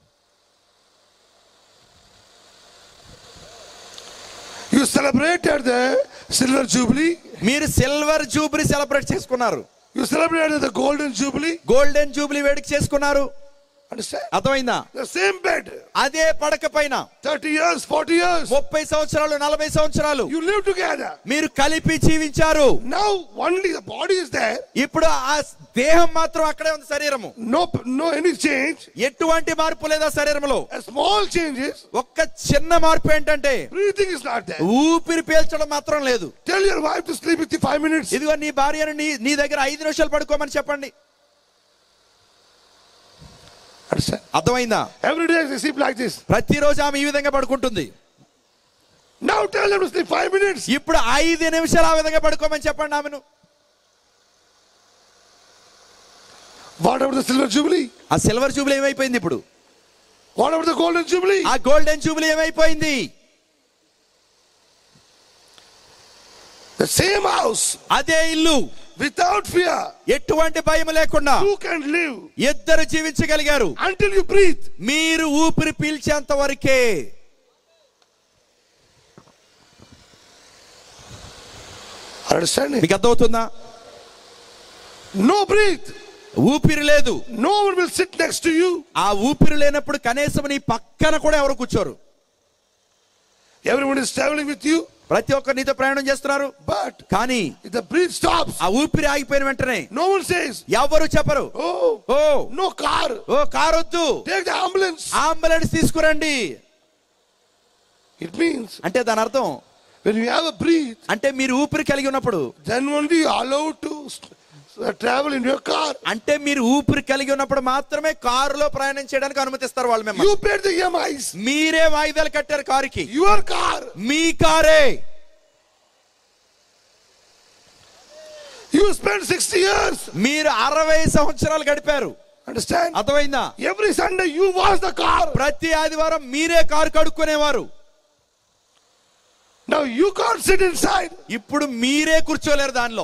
You celebrated the silver jubilee. మీరు సిల్వర్ జూబ్లీ సెలబ్రేట్ చేసుకున్నారు You celebrated the golden jubilee. Golden jubilee వేడుక చేసుకున్నారు Understand? అర్థమైందా The same bed. అదే పడక పైన 30 years, 40 years. ముప్పై సంవత్సరాలు నలభై సంవత్సరాలు You live together. మీరు కలిపి జీవించారు Now only the body is there. ఇప్పుడు ఆ దేహం మాత్రం అక్కడే ఉంది శరీరము No, no any change. ఎటువంటి మార్పు లేదా శరీరంలో A small changes. ఒక్క చిన్న మార్పు ఏంటంటే Breathing is not there. ఊపిరి పీల్చడం మాత్రం లేదు Tell your wife to sleep with you five minutes. ఇదిగో నీ భార్యను నీ నీ దగ్గర ఐదు నిమిషాలు పడుకోమని చెప్పండి Understand? అర్థమైందా Every day they sleep like this. ప్రతిరోజు ఆమె ఈ విధంగా పడుకుంటుంది Now tell them to sleep five minutes. ఇప్పుడు ఐదు నిమిషాలు ఆ విధంగా పడుకోమని చెప్పండి ఆమెను What about the silver jubilee? ఆ సిల్వర్ జూబ్లీ ఏమైపోయింది ఇప్పుడు What about the golden jubilee? ఆ గోల్డెన్ జూబ్లీ ఏమైపోయింది The same house అదే ఇల్లు without fear. ఎటువంటి భయం లేకుండా You can live ఇద్దరు జీవించగలిగారు until you breathe. మీరు ఊపిరి పీల్చేంత వరకే Understanding? మీకు అర్థమవుతుందా No breathe. ఊపిరి లేదు No one will sit next to you. ఆ ఊపిరి లేనప్పుడు కనీసం నీ పక్కన కూడా ఎవరు కూర్చోరు Everyone is traveling with you. ప్రతి ఒక్కరు నీతో ప్రయాణం చేస్తున్నారు But కానీ if the breath stops, ఆ ఊపిరి ఆగిపోయిన వెంటనే no one says, ఎవరు చెప్పరు Oh, oh no car. Oh కారొద్దు Take the ambulance. అంబులెన్స్ తీసుకురండి It means అంటే దాని అర్థం when you have a breath, అంటే మీరు ఊపిరి కలిగి ఉన్నప్పుడు then only you are allowed to st- uh, travel in your car. అంటే మీరు ఊపిరి కలిగి ఉన్నప్పుడు మాత్రమే కారులో ప్రయాణం చేయడానికి అనుమతిస్తారు వాళ్ళు మిమ్మల్ని You paid the EMIs. మీరే వాయిదాలు కట్టారు కారుకి Your car. మీ కారే You spent 60 years. మీరు అరవై సంవత్సరాలు గడిపారు Understand? అర్థమైందా Every Sunday you wash the car. ప్రతి ఆదివారం మీరే కారు కడుక్కునేవారు Now you can't sit inside. ఇప్పుడు మీరే కూర్చోలేరు దానిలో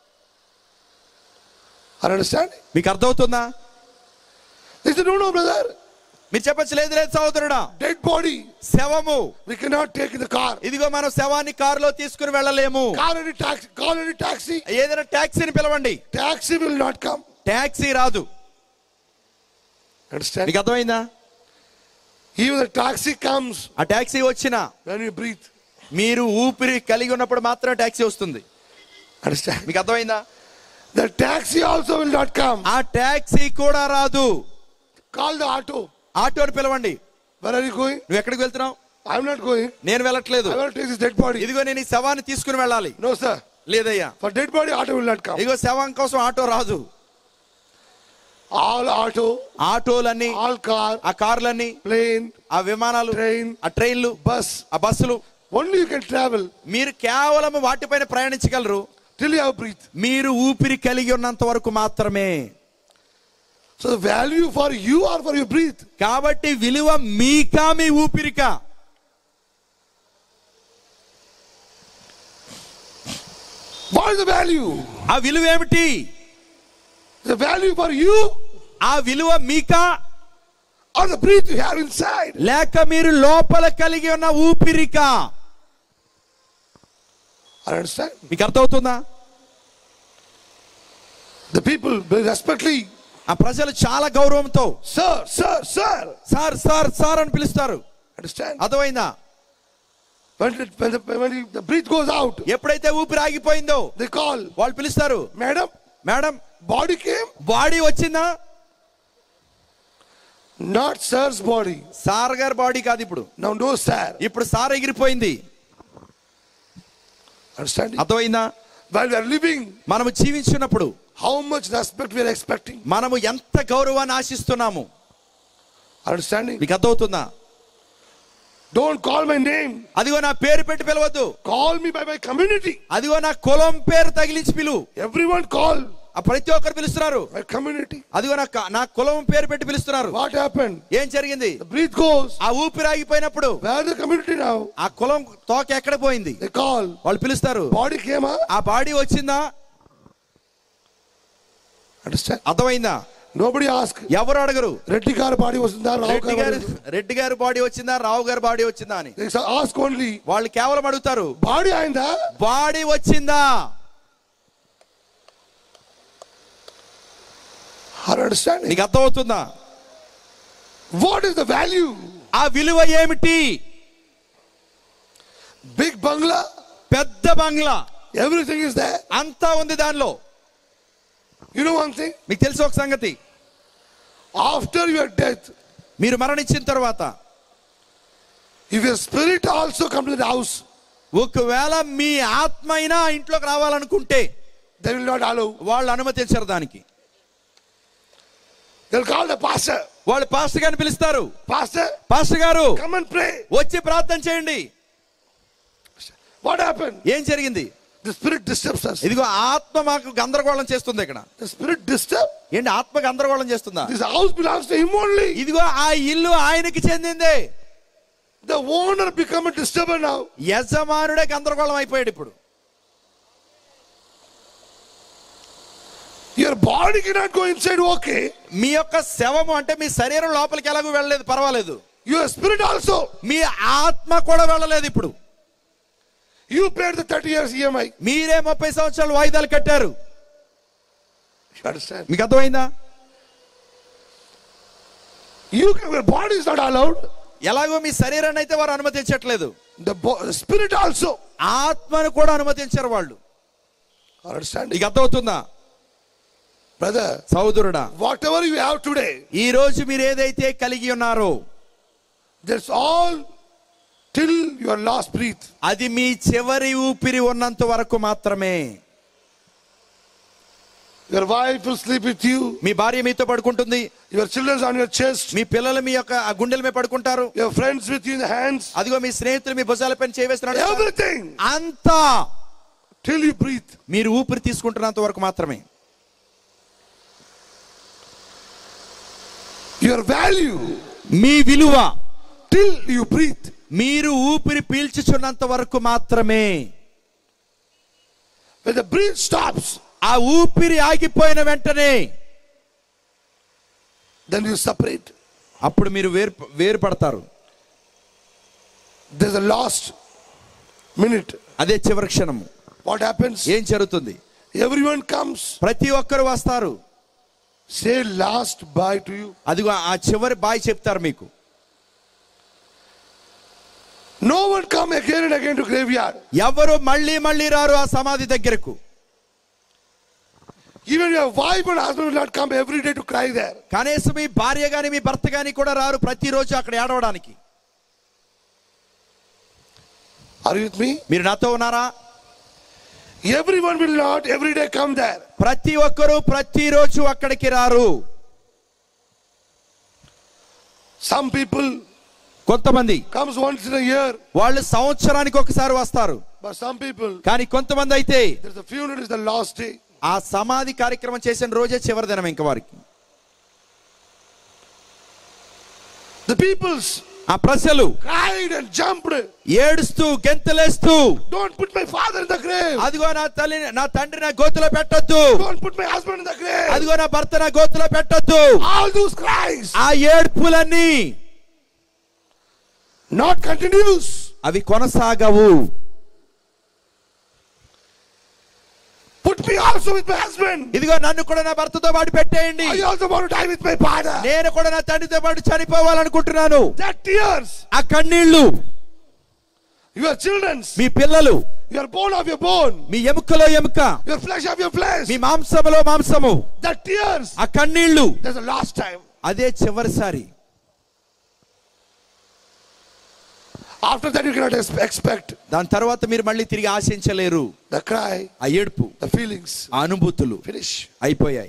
Are you understanding? మీకు అర్థమవుతుందా They said, no, no, brother. మీరు చెప్పచ్చు లేదు లేదు సహోదరుడా Dead body. శవము We cannot take in the car. ఇదిగో మనం శవాన్ని కారులో తీసుకుని వెళ్ళలేము Call any taxi. Call any taxi. ఏదైనా ట్యాక్సీని పిలవండి Taxi will not come. Taxi రాదు Understand? మీకు అర్థమైందా Even the taxi comes ఆ ట్యాక్సీ వచ్చినా when you breathe. మీరు ఊపిరి కలిగి ఉన్నప్పుడు మాత్రమే ట్యాక్సీ వస్తుంది Understand? మీకు అర్థమైందా The taxi also will not come. ఆ ట్యాక్సీ కూడా రాదు Call the auto. ఆటోని పిలవండి Where are you going? నువ్వు ఎక్కడికి వెళ్తున్నావు I'm not going. నేను వెళ్ళట్లేదు I want to take this dead body. ఇదిగో నేను ఈ శవాన్ని తీసుకుని వెళ్ళాలి No, sir. లేదయ్యా For dead body, auto will not come. ఇగో శవం కోసం ఆటో రాదు All auto, ఆటోలన్నీ all car, ఆ కార్లన్నీ plane, ఆ విమానాలు train, ఆ ట్రైన్లు bus. ఆ బస్సులు Only you can travel మీరు కేవలం వాటిపైన ప్రయాణించగలరు till you have breath. మీరు ఊపిరి కలిగి ఉన్నంత వరకు మాత్రమే So the value for you or for your breath. కాబట్టి విలువ మీకా మీ ఊపిరికా What is the value? ఆ విలువ ఏమిటి The value for you ఆ విలువ మీకా or the breath you have inside. లేక మీరు లోపల కలిగి ఉన్న ఊపిరికా I understand. మీకు అర్థమవుతుందా The people very respectfully, ఆ ప్రజలు చాలా గౌరవంతో sir, sir, sir. Sir sir sir అని పిలుస్తారు Understand? అర్థమైందా When, it, when, the, when the breath goes out, ఎప్పుడైతే ఊపిరి ఆగిపోయిందో they call, వాళ్ళు పిలుస్తారు Madam, madam body came, body వచ్చిందా not sir's body. సార్ గారి బాడీ కాదు ఇప్పుడు Now, no sir. ఇప్పుడు సార్ ఎగిరిపోయింది Understanding? అర్థమైందా While we are living, మనము జీవించున్నప్పుడు how much respect we are expecting. మనము ఎంత గౌరవాన్ని ఆశిస్తున్నాము Understanding? మీకు అర్థమవుతుందా Don't call my name. అదిగో నా పేరు పెట్టి పిలవద్దు Call me by my community. అదిగో నా కులం పేరు తగిలించి పిలువు Everyone call ఆ ప్రతి ఒక్కరు పిలుస్తున్నారు my community. అదిగో నా క- నా కులం పేరు పెట్టి పిలుస్తున్నారు What happened? ఏం జరిగింది The breath goes. ఆ ఊపిరి ఆగిపోయినప్పుడు Where the community now? ఆ కులం తోక ఎక్కడ పోయింది They call. వాళ్ళు పిలుస్తారు Body came up. ఆ బాడీ వచ్చిందా Understand? అర్థమైందా Nobody ask. ఎవరు అడగరు Reddy గారి body was in there. Rao Reddy గారి గారి body was- రెడ్డి గారి బాడీ వచ్చిందా రావు గారి బాడీ వచ్చిందా అని They say, ask only. వాళ్ళు కేవలం అడుగుతారు Body అయిందా? బాడీ వచ్చిందా Are you understanding? నీకు అర్థమవుతుందా What is the value? ఆ విలువ ఏమిటి Big bungalow. పెద్ద బంగ్లా Everything is there. అంతా ఉంది దానిలో You know one thing? మీకు తెలిసి ఒక సంగతి After your death, మీరు మరణించిన తర్వాత if your spirit also come to the house, ఒకవేళ మీ ఆత్మ అయినా ఆ ఇంట్లోకి రావాలనుకుంటే they will not allow. వాళ్ళు అనుమతించరు దానికి They'll call the pastor. వాళ్ళు పాస్టర్ గారిని పిలుస్తారు Pastor, పాస్టర్ గారు come and pray. వచ్చి ప్రార్థన చేయండి What happened? ఏం జరిగింది The spirit disturbs us. ఇదిగో ఆత్మ మాకు గందరగోళం చేస్తుంది ఇక్కడ The spirit disturb. ఏంటి ఆత్మ గందరగోళం చేస్తుందా This house belongs to him only. ఇదిగో ఆ ఇల్లు ఆయనకి చెందిందే The owner become a disturber now. యజమానుడే గందరగోళం అయిపోయాడు ఇప్పుడు Your body cannot go inside, okay. మీ యొక్క శవము అంటే మీ శరీరం లోపలికి ఎలాగో వెళ్ళలేదు పర్వాలేదు Your spirit also. మీ ఆత్మ కూడా వెళ్ళలేదు ఇప్పుడు You paid the 30 years EMI. మీరే ముప్పై సంవత్సరాలు వాయిదాలు కట్టారు You understand? మీకు అర్థమైందా You can, your body is not allowed. ఎలాగో మీ శరీరాన్ని అయితే వారు అనుమతించట్లేదు The, bo- the spirit also. ఆత్మను కూడా అనుమతించారు వాళ్ళు Understand? నీకు అర్థమవుతుందా Brother, సహోదరుడా whatever you have today, ఈ రోజు మీరు ఏదైతే కలిగి ఉన్నారో that's all till your last breath. అది మీ చివరి ఊపిరి ఉన్నంత వరకు మాత్రమే Your wife will sleep with you. మీ భార్య మీతో పడుకుంటుంది Your children on your chest. మీ పిల్లలు మీ యొక్క ఆ గుండెల మీద పడుకుంటారు Your friends with you in the hands. అదిగో మీ స్నేహితులు మీ భుజాలపైన చేవేస్తున్నాడు Everything అంతా till you breathe. మీరు ఊపిరి తీసుకుంటున్నంత వరకు మాత్రమే Your value మీ విలువ till you breathe. మీరు ఊపిరి పీల్చుచున్నంత వరకు మాత్రమే When the breath stops, ఆ ఊపిరి ఆగిపోయిన వెంటనే then you separate. అప్పుడు మీరు వేరు వేరుపడతారు There's a last minute. అదే చివరి క్షణము What happens? ఏం జరుగుతుంది Everyone comes, ప్రతి ఒక్కరు వస్తారు say last bye to you. అదిగో ఆ చివరి బాయ్ చెప్తారు మీకు No one come again and again to graveyard. ఎవరు మళ్ళీ మళ్ళీ రారు ఆ సమాధి దగ్గరకు Even your wife and husband will not come every day to cry there. కనీసం మీ భార్య గాని మీ భర్త గాని కూడా రారు ప్రతిరోజు అక్కడ ఏడవడానికి Are you with me? మీరు నాతో ఉన్నారా Everyone will not every day come there. ప్రతి ఒక్కరూ ప్రతిరోజు అక్కడికి రారు Some people కొంతమంది comes once in a year, వాళ్ళు సంవత్సరానికి ఒకసారి వస్తారు but some people కానీ కొంతమంది అయితే there's the funeral is the last day. ఆ సమాధి కార్యక్రమం చేసిన రోజే చివరి దినం ఇంక వారికి The peoples ఆ ప్రజలు cried and jumped. ఏడుస్తూ గెంతలేస్తూ Don't put my father in the grave. అదిగో నా తల్లి నా తండ్రి నా గోతులో పెట్టొద్దు Don't put my husband in the grave. అదిగో నా భర్త నా గోతులో పెట్టొద్దు All those cries ఆ ఏడ్పులన్నీ not continues. అవి కొనసాగవు Put me also with my husband. ఇదిగో నన్ను కూడా నా భర్తతో పాటు పెట్టేయండి I also want to die with my father. నేను కూడా నా తండ్రితో పాటు చనిపోవాలనుకుంటున్నాను That tears, ఆ కన్నీళ్లు your children's, మీ పిల్లలు your bone of your bone, మీ ఎముకలో ఎముక your flesh of your flesh. మీ మాంసములో మాంసము That tears, ఆ కన్నీళ్లు that's the last time. అదే చివరిసారి After that, you cannot ex- expect దాని తర్వాత మీరు మళ్ళీ తిరిగి ఆశించలేరు the cry, ఆ ఏడుపు the feelings. ఆ అనుభూతులు Finish. అయిపోయాయి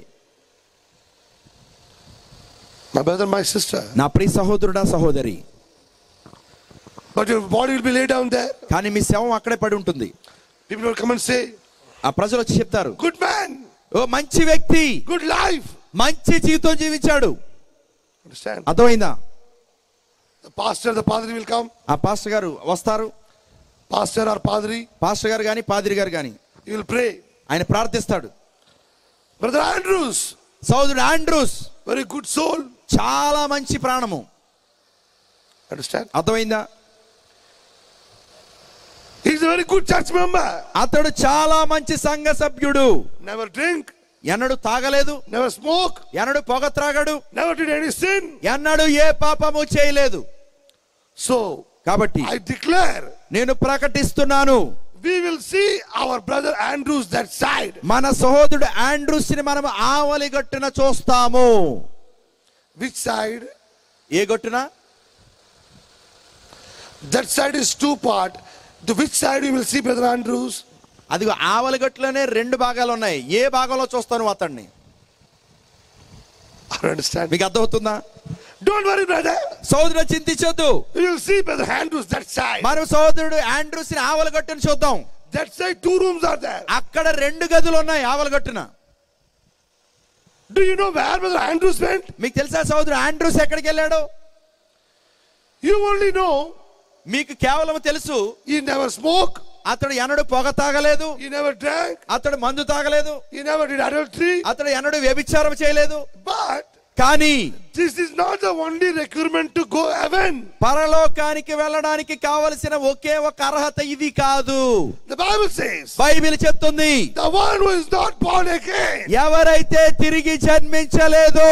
My brother, my sister. నా ప్రియ సహోదరుడా సహోదరి But your body will be laid down there. కానీ మీ శవం అక్కడే పడి ఉంటుంది People will come and say, ఆ ప్రజలు వచ్చి చెప్తారు Good man, ఓ మంచి వ్యక్తి good life. మంచి జీవితం జీవించాడు Understand? అర్థమైందా The pastor, the padri will come. ఆ పాస్టర్ గారు వస్తారు Pastor or padri, పాస్టర్ గారు కానీ పాదిరి గారు కానీ he will pray. ఆయన ప్రార్థిస్తాడు Brother Andrews, సోదరుడు ఆండ్రూస్ very good soul. చాలా మంచి ప్రాణము Understand? అర్థమైందా He's a very good church member. అతడు చాలా మంచి సంఘ సభ్యుడు Never drink, ఎన్నడు తాగలేదు never smoke, ఎన్నడు పొగ త్రాగడు never did any sin. ఎన్నడు ఏ పాపము చేయలేదు So, కాబట్టి I declare, నేను ప్రకటిస్తున్నాను we will see our brother Andrews that side. మన సహోదరుడు ఆండ్రూస్ ని మనం ఆవలి గట్టున చూస్తాము Which side? ఏ గట్టున That side is two part. To which side you will see brother Andrews? అది ఆవలి గట్టులోనే రెండు భాగాలు ఉన్నాయి ఏ భాగంలో చూస్తాను అతన్ని I don't understand. మీకు అర్థమవుతుందా Don't worry, brother. సోదరుడు చింతించొద్దు You will see brother Andrews that side. మన సోదరుడు ఆండ్రూస్ ని ఆవలి గట్టును చూద్దాం That side, two rooms are there. అక్కడ రెండు గదులు ఉన్నాయి ఆవలి గట్టున Do you know where brother Andrews went? మీకు తెలుసా సోదరుడు ఆండ్రూస్ ఎక్కడికి వెళ్ళాడు You only know మీకు కేవలం తెలుసు he never smoked, అతడు ఎన్నడు పొగ తాగలేదు he never drank, అతడు మందు తాగలేదు he never did adultery. అతడు ఎన్నడు వ్యభిచారం చేయలేదు But కానీ this is not the only requirement to go heaven. పరలోకానికి వెళ్ళడానికి కావలసిన ఒకే ఒక అర్హత ఇది కాదు The Bible says, బైబిల్ చెప్తుంది the one who is not born again, ఎవరైతే తిరిగి జన్మించలేదు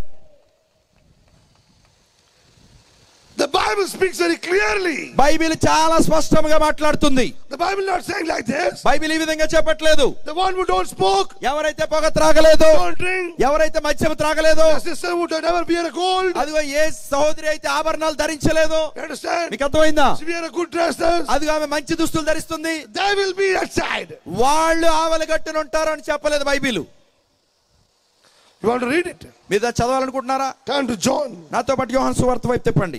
the Bible speaks very clearly. Bible చాలా స్పష్టంగా మాట్లాడుతుంది The Bible not saying like this. Bible ఈ విధంగా చెప్పట్లేదు The one who don't smoke, ఎవరైతే పొగ త్రాగలేదు don't drink, ఎవరైతే మద్యం త్రాగలేదు the sister who don't never wear a gold. అదిగో ఏ సహోదరి అయితే ఆభరణాలు ధరించలేదు You understand? మీకు అర్థమైందా She wear a good dresses. అదిగో ఆమె మంచి దుస్తులు ధరిస్తుంది They will be outside. వాళ్ళు ఆవలి గట్టున ఉంటారు అని చెప్పలేదు Bible You want to read it? మీరు దాన్ని చదవాలనుకుంటున్నారా Turn to John. నాతో పాటు యోహాన్ సువార్త వైపు తిప్పండి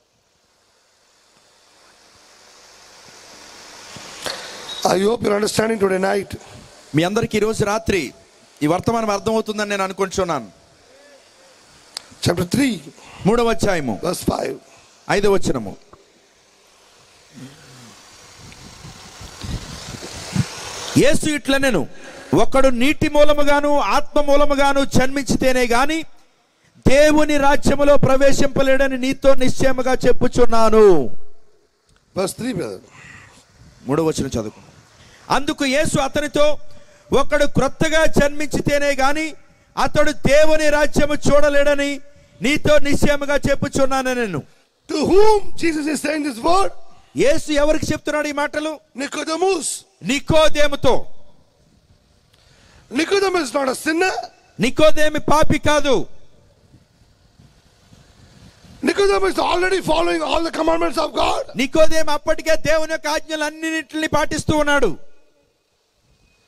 I hope you're understanding today night. మీ అందరికి ఈ రోజు రాత్రి ఈ వర్తమానం అర్థమవుతుందని నేను అనుకుంటున్నాను Chapter 3, మూడవ అధ్యాయము verse 5. ఐదవ వచనము యేసు ఇట్ల నేను ఒకడు నీటి మూలముగాను ఆత్మ మూలముగాను జన్మించితేనే గాని దేవుని రాజ్యములో ప్రవేశింపలేడని నీతో నిశ్చయముగా చెప్పుచున్నాను Verse 3, brother. మూడవ వచనం చదువు అందుకు యేసు అతనితో ఒకడు క్రొత్తగా జన్మించితేనే గాని అతడు దేవుని రాజ్యము చూడలేడని నీతో నిశ్చయముగా చెప్పుచున్నాను నేను To whom Jesus is saying this word? యేసు ఎవరికి చెప్తున్నాడు ఈ మాటలు Nicodemus. నికోదేముతో Nicodemus is not a sinner. నికోదేమి పాపి కాదు Nicodemus is already following all the commandments of God. నికోదేమి అప్పటికే దేవుని యొక్క ఆజ్ఞలు అన్నింటిని పాటిస్తూ ఉన్నాడు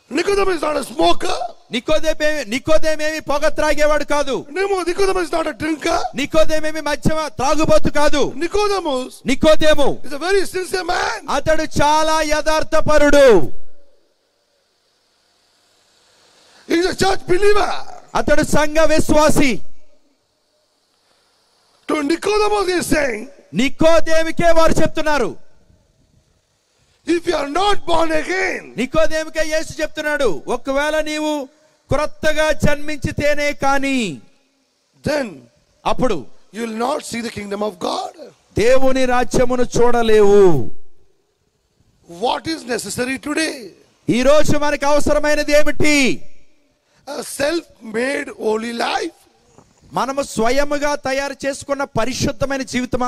Nicodemus is not a smoker. నికోదేమేమి నికోదేమేమి పొగ త్రాగేవాడు కాదు Nemo- Nicodemus is not a drinker. నికోదేమేమి మధ్య త్రాగుబోతు కాదు Nicodemus నికోదేము is a very sincere man. అతడు చాలా యథార్థపరుడు He's a church believer. అతడు సంఘ విశ్వాసి To Nicodemus, he is saying, నికోదేమికే వారు చెప్తున్నారు if you are not born again, నికోదేమికే యేసు చెప్తున్నాడు ఒకవేళ నీవు క్రొత్తగా జన్మించితేనే కాని then అప్పుడు you will not see the kingdom of God. దేవుని రాజ్యమును చూడలేవు What is necessary today? ఈ రోజు మనకు అవసరమైనది ఏమిటి A self made holy life. మనము స్వయముగా తయారు చేసుకున్న పరిశుద్ధమైన జీవితమా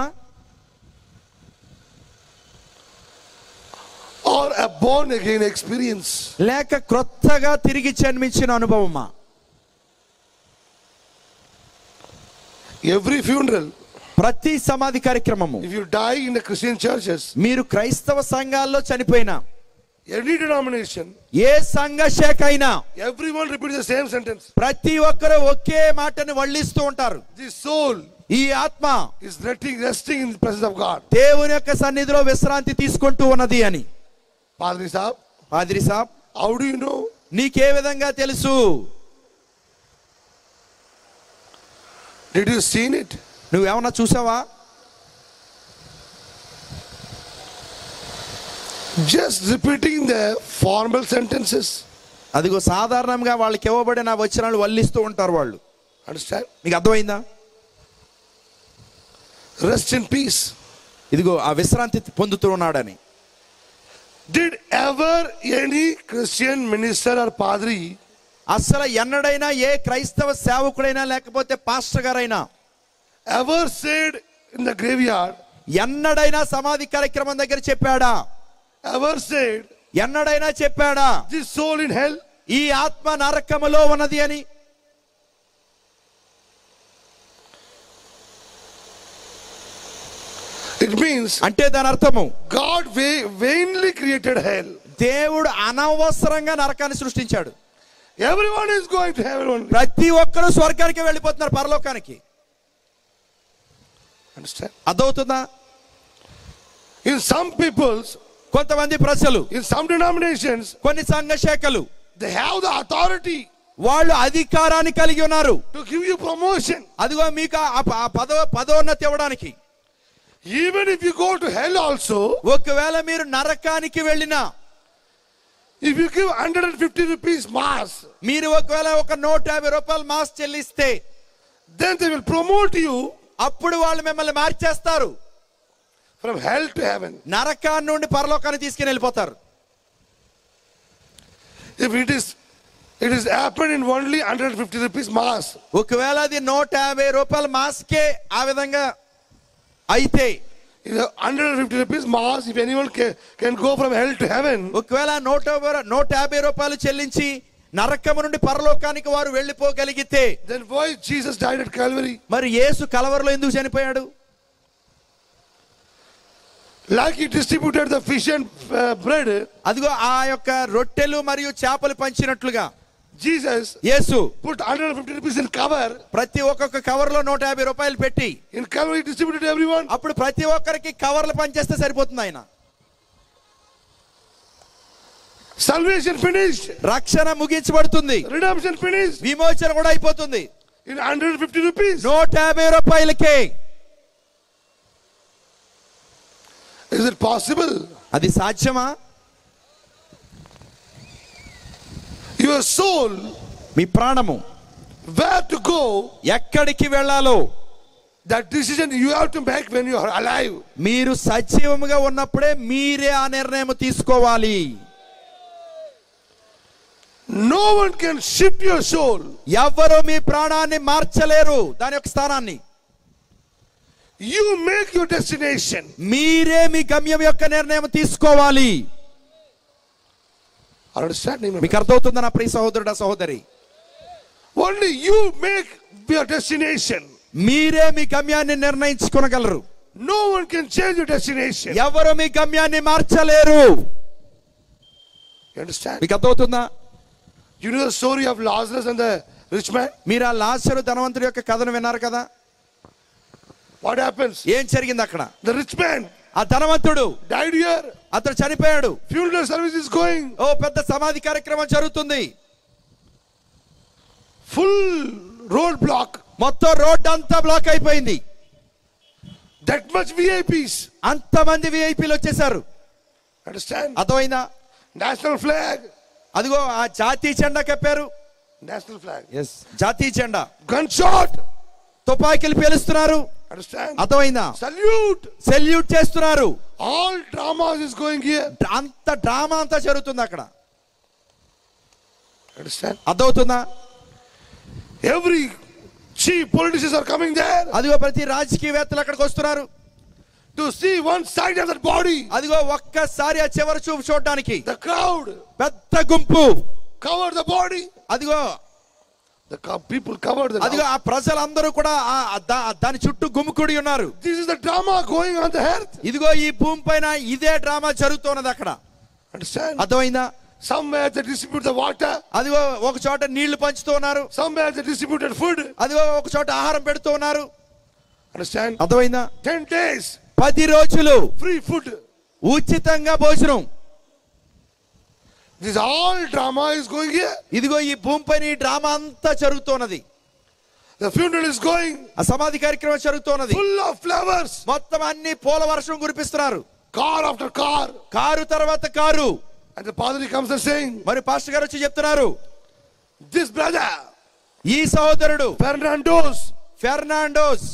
or a born again experience. లేక క్రొత్తగా తిరిగి జన్మించిన అనుభవమా Every funeral, ప్రతి సమాధి కార్యక్రమము if you die in the Christian churches, మీరు క్రైస్తవ సంఘాల్లో చనిపోయినా any denomination, ఏ సంఘ శాఖ అయినా everyone repeats the same sentence. ప్రతి ఒక్కరు ఒకే మాటను వల్లిస్తూ ఉంటారు The soul ఈ ఆత్మ is resting, resting in the presence of God. దేవుని యొక్క సన్నిధిలో విశ్రాంతి తీసుకుంటూ ఉన్నది అని Padri Sahib, పాదిరి Saab how do you know? నీకే విధంగా తెలుసు Did you seen it? నువ్వేమన్నా చూసావా Just repeating the formal sentences. అదిగో సాధారణంగా వాళ్ళకి ఇవ్వబడిన వచనాలు వల్లిస్తూ ఉంటారు వాళ్ళు Understand? మీకు అర్థమైందా Rest in peace. ఇదిగో ఆ విశ్రాంతి పొందుతూ ఉన్నాడని Did ever any Christian minister or padri అసలు ఎన్నడైనా ఏ క్రైస్తవ సేవకుడైనా లేకపోతే పాస్టర్ గారైనా ever said in the graveyard, ఎన్నడైనా సమాధి కార్యక్రమం దగ్గర చెప్పాడా ever said, ఎన్నడైనా చెప్పాడా this soul in hell? ఈ ఆత్మ నరకములో ఉన్నది అని It means అంటే దాని అర్థము God va- vainly created hell. దేవుడు అనవసరంగా నరకాన్ని సృష్టించాడు Everyone is going to heaven only. ప్రతి ఒక్కరూ స్వర్గానికి వెళ్ళిపోతున్నారు పరలోకానికి Understand? అర్థమవుతుందా In some peoples, కొంతమంది ప్రజలు in some denominations, కొన్ని సంఘ శాఖలు they have the authority వాళ్ళు అధికారాన్ని కలిగి ఉన్నారు to give you promotion. అదిగో మీకు ఆ ప- ఆ పదవ పదోన్నతి ఇవ్వడానికి Even if you go to hell also, ఒకవేళ మీరు నరకానికి వెళ్ళినా if you give 150 rupees mass, మీరు ఒకవేళ ఒక నూట యాభై రూపాయలు మాస్ చెల్లిస్తే then they will promote you అప్పుడు వాళ్ళు మిమ్మల్ని మార్చేస్తారు from hell to heaven. నరకాన్ని నుండి పరలోకాన్ని తీసుకుని వెళ్ళిపోతారు If it is it is happened in only 150 rupees mass, ఒకవేళ అది నూట యాభై రూపాయల మాస్కే ఆ విధంగా అయితే if 150 rupees mass, if anyone can, can go from hell to heaven, ఒకవేళ నూట యాభై- నూట యాభై రూపాయలు చెల్లించి నరకము నుండి పరలోకానికి వారు వెళ్ళిపోగలిగితే then why Jesus died at Calvary? మరి యేసు కలవరలో ఎందుకు చనిపోయాడు Like he distributed the fish and uh, bread, అదిగో ఆ యొక్క రొట్టెలు మరియు చేపలు పంచినట్లుగా Jesus Yesu put 150 rupees in cover. ప్రతి ఒక్కొక్క కవర్ లో నూట యాభై రూపాయలు పెట్టి In Calvary, he distributed to everyone. అప్పుడు ప్రతి ఒక్కరికి కవర్లు పనిచేస్తే సరిపోతుంది ఆయన Salvation finished. రక్షణ ముగించబడుతుంది Redemption finished. విమోచన కూడా అయిపోతుంది In 150 rupees. నూట యాభై రూపాయలకే Is it possible? అది సాధ్యమా Your soul, మీ ప్రాణము where to go, ఎక్కడికి వెళ్ళాలో that decision you have to make when you are alive. మీరు సజీవముగా ఉన్నప్పుడే మీరే ఆ నిర్ణయం తీసుకోవాలి No one can shift your soul. ఎవ్వరు మీ ప్రాణాన్ని మార్చలేరు దాని యొక్క స్థానాన్ని You make your destination. మీరే మీ గమ్యం యొక్క నిర్ణయం తీసుకోవాలి Understanding? మీకు అర్థమవుతుందా నా ప్రియ సహోదరుడా సహోదరి Only you make your destination. మీరే మీ గమ్యాన్ని నిర్ణయించుకోగలరు No one can change your destination. ఎవరు మీ గమ్యాన్ని మార్చలేరు You understand? మీకు అర్థమవుతుందా You know the story of Lazarus and the rich man? మీరు ఆ లాజరు ధనవంతుడి యొక్క కథను విన్నారు కదా What happens? ఏం జరిగింది అక్కడ The rich man ఆ ధనవంతుడు died here. అతడు చనిపోయాడు Funeral service is going. ఓ పెద్ద సమాధి కార్యక్రమం జరుగుతుంది Full road block. మొత్తం రోడ్ అంతా బ్లాక్ అయిపోయింది That much VIPs. అంతమంది విఐపీలు వచ్చేసారు Understand? అర్థమైందా National flag. అదిగో ఆ జాతీయ జెండా కప్పారు National flag. ఎస్ జాతీయ జెండా Gunshot. తుపాకీలు పేలుస్తున్నారు Understand? అర్థమైందా Salute. సెల్యూట్ చేస్తున్నారు All dramas is going here. అంత డ్రామా అంతా జరుగుతుంది అక్కడ Understand? అర్థమవుతుందా Every chief politicians are coming there అదిగో ప్రతి రాజకీయవేత్తలు అక్కడికి వస్తున్నారు to see one side of that body. అదిగో ఒక్కసారి ఆ చివరి చూపు చూడడానికి The crowd పెద్ద గుంపు cover the body. అదిగో The co- people covered the. అదిగో ఆ ప్రజలందరూ కూడా ఆ- ఆ దా- దాని చుట్టూ గుమ్ముకుడి ఉన్నారు This is the drama going on the earth. ఇదిగో ఈ భూమి పైన ఇదే డ్రామా జరుగుతున్నది అక్కడ Understand? అర్థమైందా Somewhere they distribute the water. అదిగో ఒక చోట నీళ్లు పంచుతూ ఉన్నారు Somewhere they distributed food. అదిగో ఒక చోట ఆహారం పెడుతూ ఉన్నారు Understand? అర్థమైందా Ten days పది రోజులు free food. ఉచితంగా భోజనం This all drama is going here. ఇదిగో ఈ భూమి పైన ఈ డ్రామా అంతా జరుగుతున్నది The funeral is going ఆ సమాధి కార్యక్రమం జరుగుతున్నది full of flowers. మొత్తం అన్ని పూల వర్షం కురిపిస్తున్నారు Car after car. కారు తర్వాత car And the padri comes and saying, మరి పాస్టర్ గారు వచ్చి చెప్తున్నారు This brother, ఈ సహోదరుడు Fernando's, ఫెర్నాండోస్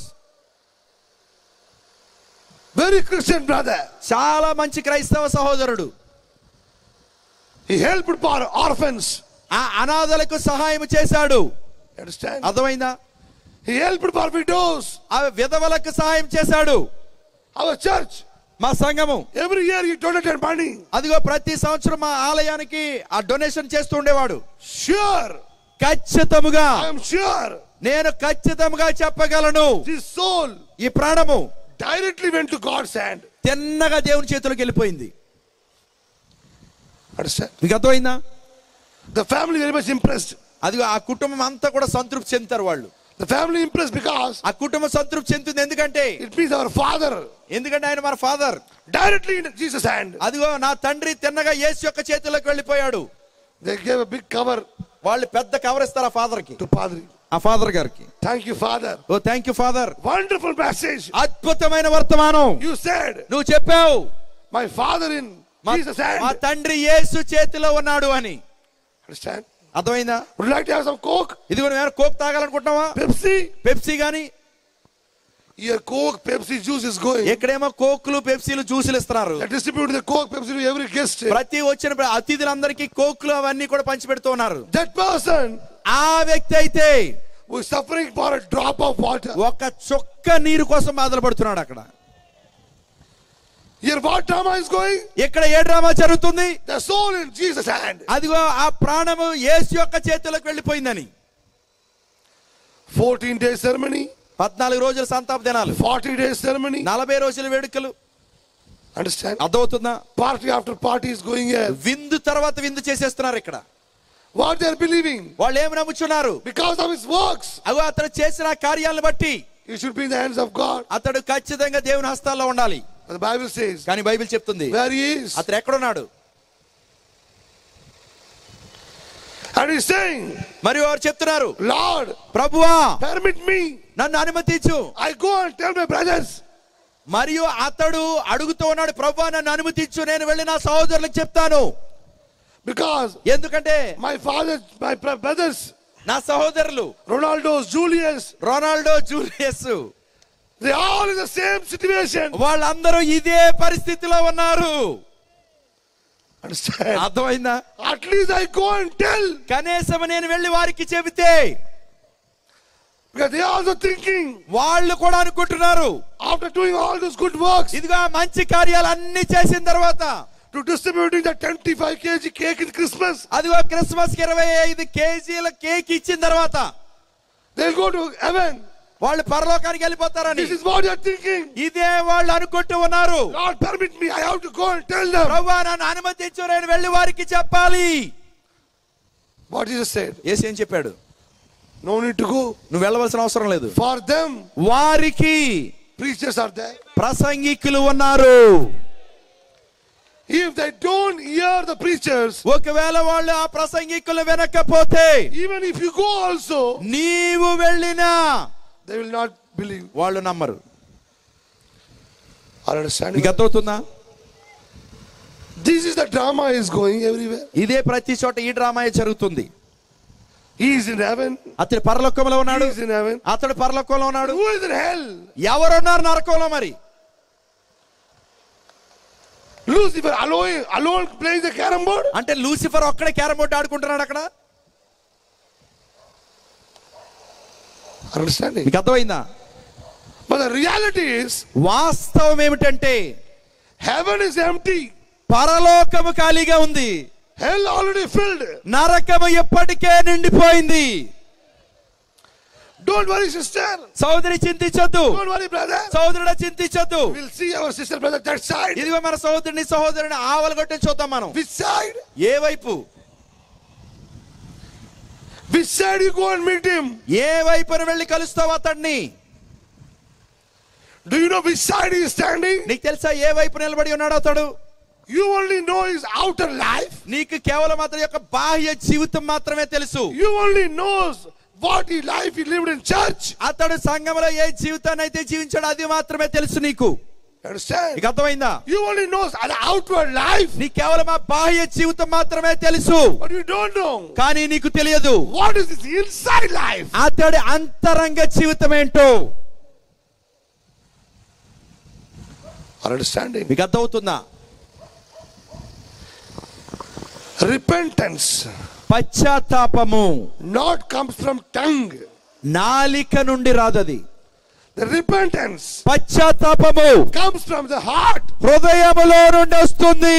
very Christian brother. చాలా మంచి క్రైస్తవ సహోదరుడు He helped poor orphans. ఆ అనాథలకు సహాయం చేశాడు Understand? అర్థమైందా He helped poor widows. ఆ విధవలకు సహాయం చేశాడు Our church, మా సంఘము every year he donated money. అదిగో ప్రతి సంవత్సరం మా ఆలయానికి ఆ డొనేషన్ చేస్తూ ఉండేవాడు Sure, ఖచ్చితముగా I am sure నేను ఖచ్చితంగా చెప్పగలను this soul ఈ ప్రాణము directly went to God's hand. తిన్నగా దేవుని చేతిలోకి వెళ్ళిపోయింది Understand? మీకు అర్థమైందా The family very much impressed. అదిగో ఆ కుటుంబం అంతా కూడా సంతృప్తి చెందుతారు వాళ్ళు The family impressed because ఆ కుటుంబం సంతృప్తి చెందుతుంది ఎందుకంటే it means our father ఎందుకంటే ఆయన మన father directly in Jesus' hand. అదిగో నా తండ్రి తిన్నగా యేసు యొక్క చేతిలోకి వెళ్ళిపోయాడు They gave a big cover వాళ్ళు పెద్ద కవర్ ఇస్తారు ఆ ఫాదర్ కి to Padri. ఆ ఫాదర్ గారికి Thank you, Father. ఓ thank you father Wonderful message. అద్భుతమైన వర్తమానం You said, నువ్వు చెప్పావు My father in మా Jesus' మా hand. తండ్రి యేసు చేతిలో ఉన్నాడు అని Understand? అర్థమైందా Would you like to have some Coke? ఇదిగో నువ్వు ఏమైనా కోక్ తాగాలనుకుంటున్నావా Pepsi? పెప్సీ గాని Here, Coke, Pepsi juice is going. ఎక్కడేమో కోక్లు పెప్సీలు జ్యూసులు ఇస్తున్నారు They distribute the Coke, Pepsi to every guest. ప్రతి వచ్చిన ప్ర- అతిథులందరికీ కోక్లు అవన్నీ కూడా పంచి పెడుతూ ఉన్నారు That person ఆ వ్యక్తి అయితే who is suffering for a drop of water. ఒక చుక్క నీరు కోసం బాధలు పడుతున్నాడు అక్కడ Here, what drama is going? ఇక్కడ ఏ డ్రామా జరుగుతుంది The soul in Jesus' hand. అదిగో ఆ ప్రాణము యేసు యొక్క చేతిలోకి వెళ్ళిపోయిందని 14 days ceremony, పద్నాలుగు రోజుల సంతాప దినాలు 40 days ceremony. నలభై రోజుల వేడుకలు Understand? అర్థమవుతుందా Party after party is going here. విందు తర్వాత విందు చేసేస్తున్నారు ఇక్కడ What they are believing? వాళ్ళు ఏమి నమ్ముచున్నారు Because of his works, అగో అతడు చేసిన ఆ కార్యాలను బట్టి he should be in the hands of God. అతడు ఖచ్చితంగా దేవుని హస్తాల్లో ఉండాలి But the Bible says, కానీ బైబిల్ చెప్తుంది where he is. అతడు ఎక్కడున్నాడు And he's saying, మరి వారు చెప్తున్నారు Lord, ప్రభువా permit me. నన్ను అనుమతించు I go and tell my brothers, మరియు అతడు అడుగుతూ ఉన్నాడు ప్రభువా నన్ను అనుమతించు నేను వెళ్ళి నా సహోదరులకు చెప్తాను because ఎందుకంటే my father, my bro- brothers, నా సహోదరులు Ronaldo's, Julius, Ronaldo Julius they all in the same situation. వాళ్ళందరూ ఇదే పరిస్థితిలో ఉన్నారు Understand? అర్థమైందా At least I go and tell కనీసం నేను వెళ్ళి వారికి చెబితే because they are also thinking వాళ్ళు కూడా అనుకుంటున్నారు after doing all those good works ఇదిగో ఆ మంచి కార్యాలు అన్ని చేసిన తర్వాత to distributing the 25 kg cake in Christmas, అదిగో క్రిస్మస్ కి ఇరవై ఐదు కేజీల కేక్ ఇచ్చిన తర్వాత they'll go to heaven. వాళ్ళు పరలోకానికి వెళ్ళిపోతారని This is what they're thinking. ఇదే వాళ్ళు అనుకుంటూ ఉన్నారు Lord, permit me. I have to go and tell them. ప్రభా నన్ను అనుమతించు నేను వెళ్ళి వారికి చెప్పాలి What Jesus said, ఏసు ఏం చెప్పాడు no need to go. నువ్వు వెళ్ళవలసిన అవసరం లేదు For them, వారికి preachers are there. ప్రసంగికులు ఉన్నారు If they don't hear the preachers, ఒకవేళ వాళ్ళు ఆ ప్రసంగికులు వినకపోతే even if you go also, నీవు వెళ్ళినా they will not believe. వాళ్ళు నమ్మరు Are you understanding? నీకు అర్థమవుతుందా This is the drama is going everywhere. ఇదే ప్రతి చోట ఈ డ్రామా జరుగుతుంది He is in heaven. అతడు పరలోకంలో He ఉన్నాడు is in heaven. అతడు పరలోకంలో ఉన్నాడు Who is in hell? ఎవరున్నారు నరకంలో మరి Lucifer alone, alone playing the carom board? అంటే లూసిఫర్ ఒక్కడే క్యారం బోర్డు ఆడుకుంటున్నాడు అక్కడ Understanding? మీకు అర్థమైందా But the reality is, వాస్తవం ఏమిటంటే heaven is empty. పరలోకము ఖాళీగా ఉంది Hell already filled. నరకము ఎప్పటికే నిండిపోయింది Don't worry, sister. సోదరి చింతించొద్దు Don't worry, brother. సోదరుడ చింతించొద్దు We'll see our sister, brother, that side. ఇదిగో మన సోదరుని సహోదరుని ఆవలగొట్టి చూద్దాం మనం Which side? ఏ వైపు Which side you go and meet him? ఏ వైపున వెళ్ళి కలుస్తావు అతన్ని Do you know which side he is standing? నీకు తెలుసా ఏ వైపు నిలబడి ఉన్నాడు అతడు You only know his outer life. నీకు కేవలం అతని యొక్క బాహ్య జీవితం మాత్రమే తెలుసు You only knows what he life he lived in church. అతడు సంఘంలో ఏ జీవితాన్ని అయితే జీవించాడో అది మాత్రమే తెలుసు నీకు Understand? నీకు అర్థమైందా You only knows an outward life, నీ కేవలం ఆ బాహ్య జీవితం మాత్రమే తెలుసు but you don't know కానీ నీకు తెలియదు what is his inside life. అతడి అంతరంగ జీవితం ఏంటో Are understanding? మీకు అర్థమవుతుందా Repentance పశ్చాత్తాపము not comes from tongue. నాలిక నుండి రాదది The repentance పశ్చాత్తాపము comes from the heart. హృదయములో నుండి వస్తుంది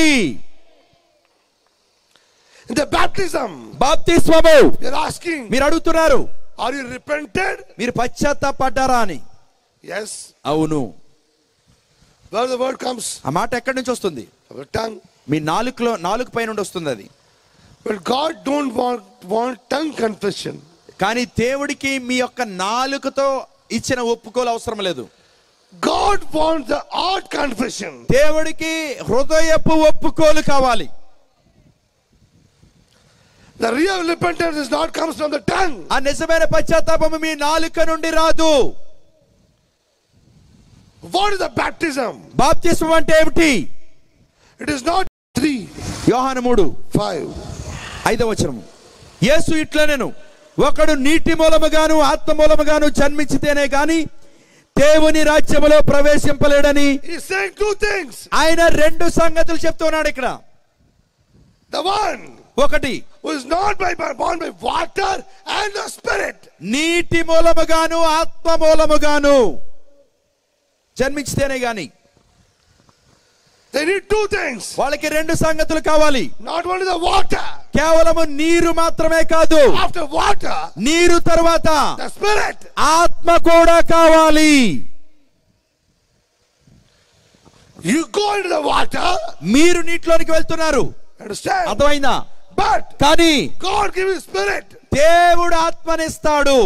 In the baptism, బాప్తిస్మము you're asking, మీరు అడుగుతున్నారు are you repented? మీరు పశ్చాత్తాపడ్డారా అని Yes. అవును Where the word comes ఆ మాట ఎక్కడి నుంచి వస్తుంది from the tongue. మీ నాలుకలో నాలుగు పై నుండి వస్తుంది అది But God don't want, want tongue confession. కానీ దేవుడికి మీ యొక్క నాలుకతో ఇచ్చిన ఒప్పుకోలు అవసరం లేదు God wants the heart confession. దేవుడికి హృదయపు ఒప్పుకోలు కావాలి The real repentance is not comes from the tongue. ఆ నిజమైన పశ్చాత్తాపము మీ నాలుక నుండి రాదు What is the baptism? బాప్తిస్మం అంటే ఏమిటి It is not three, యోహాను మూడు five. ఐదవ వచనము యేసు ఇట్లనెను ఒకడు నీటి మూలముగాను ఆత్మ మూలముగాను జన్మించితేనే గాని దేవుని రాజ్యములో ప్రవేశింపలేడని He's saying two things. ఆయన రెండు సంగతులు చెప్తున్నాడు ఇక్కడ The one ఒకటి who is not by, by, born by water and the spirit. నీటి మూలముగాను ఆత్మ మూలముగాను జన్మించితేనే గాని They need two things. వాళ్ళకి రెండు సంగతులు కావాలి Not only the water. కేవలము నీరు మాత్రమే కాదు After water, నీరు తర్వాత the spirit. ఆత్మ కూడా కావాలి You go into the water. మీరు నీటిలోనికి వెళ్తున్నారు Understand? అర్థమైందా But కానీ God give you spirit. దేవుడు ఆత్మనిస్తాడు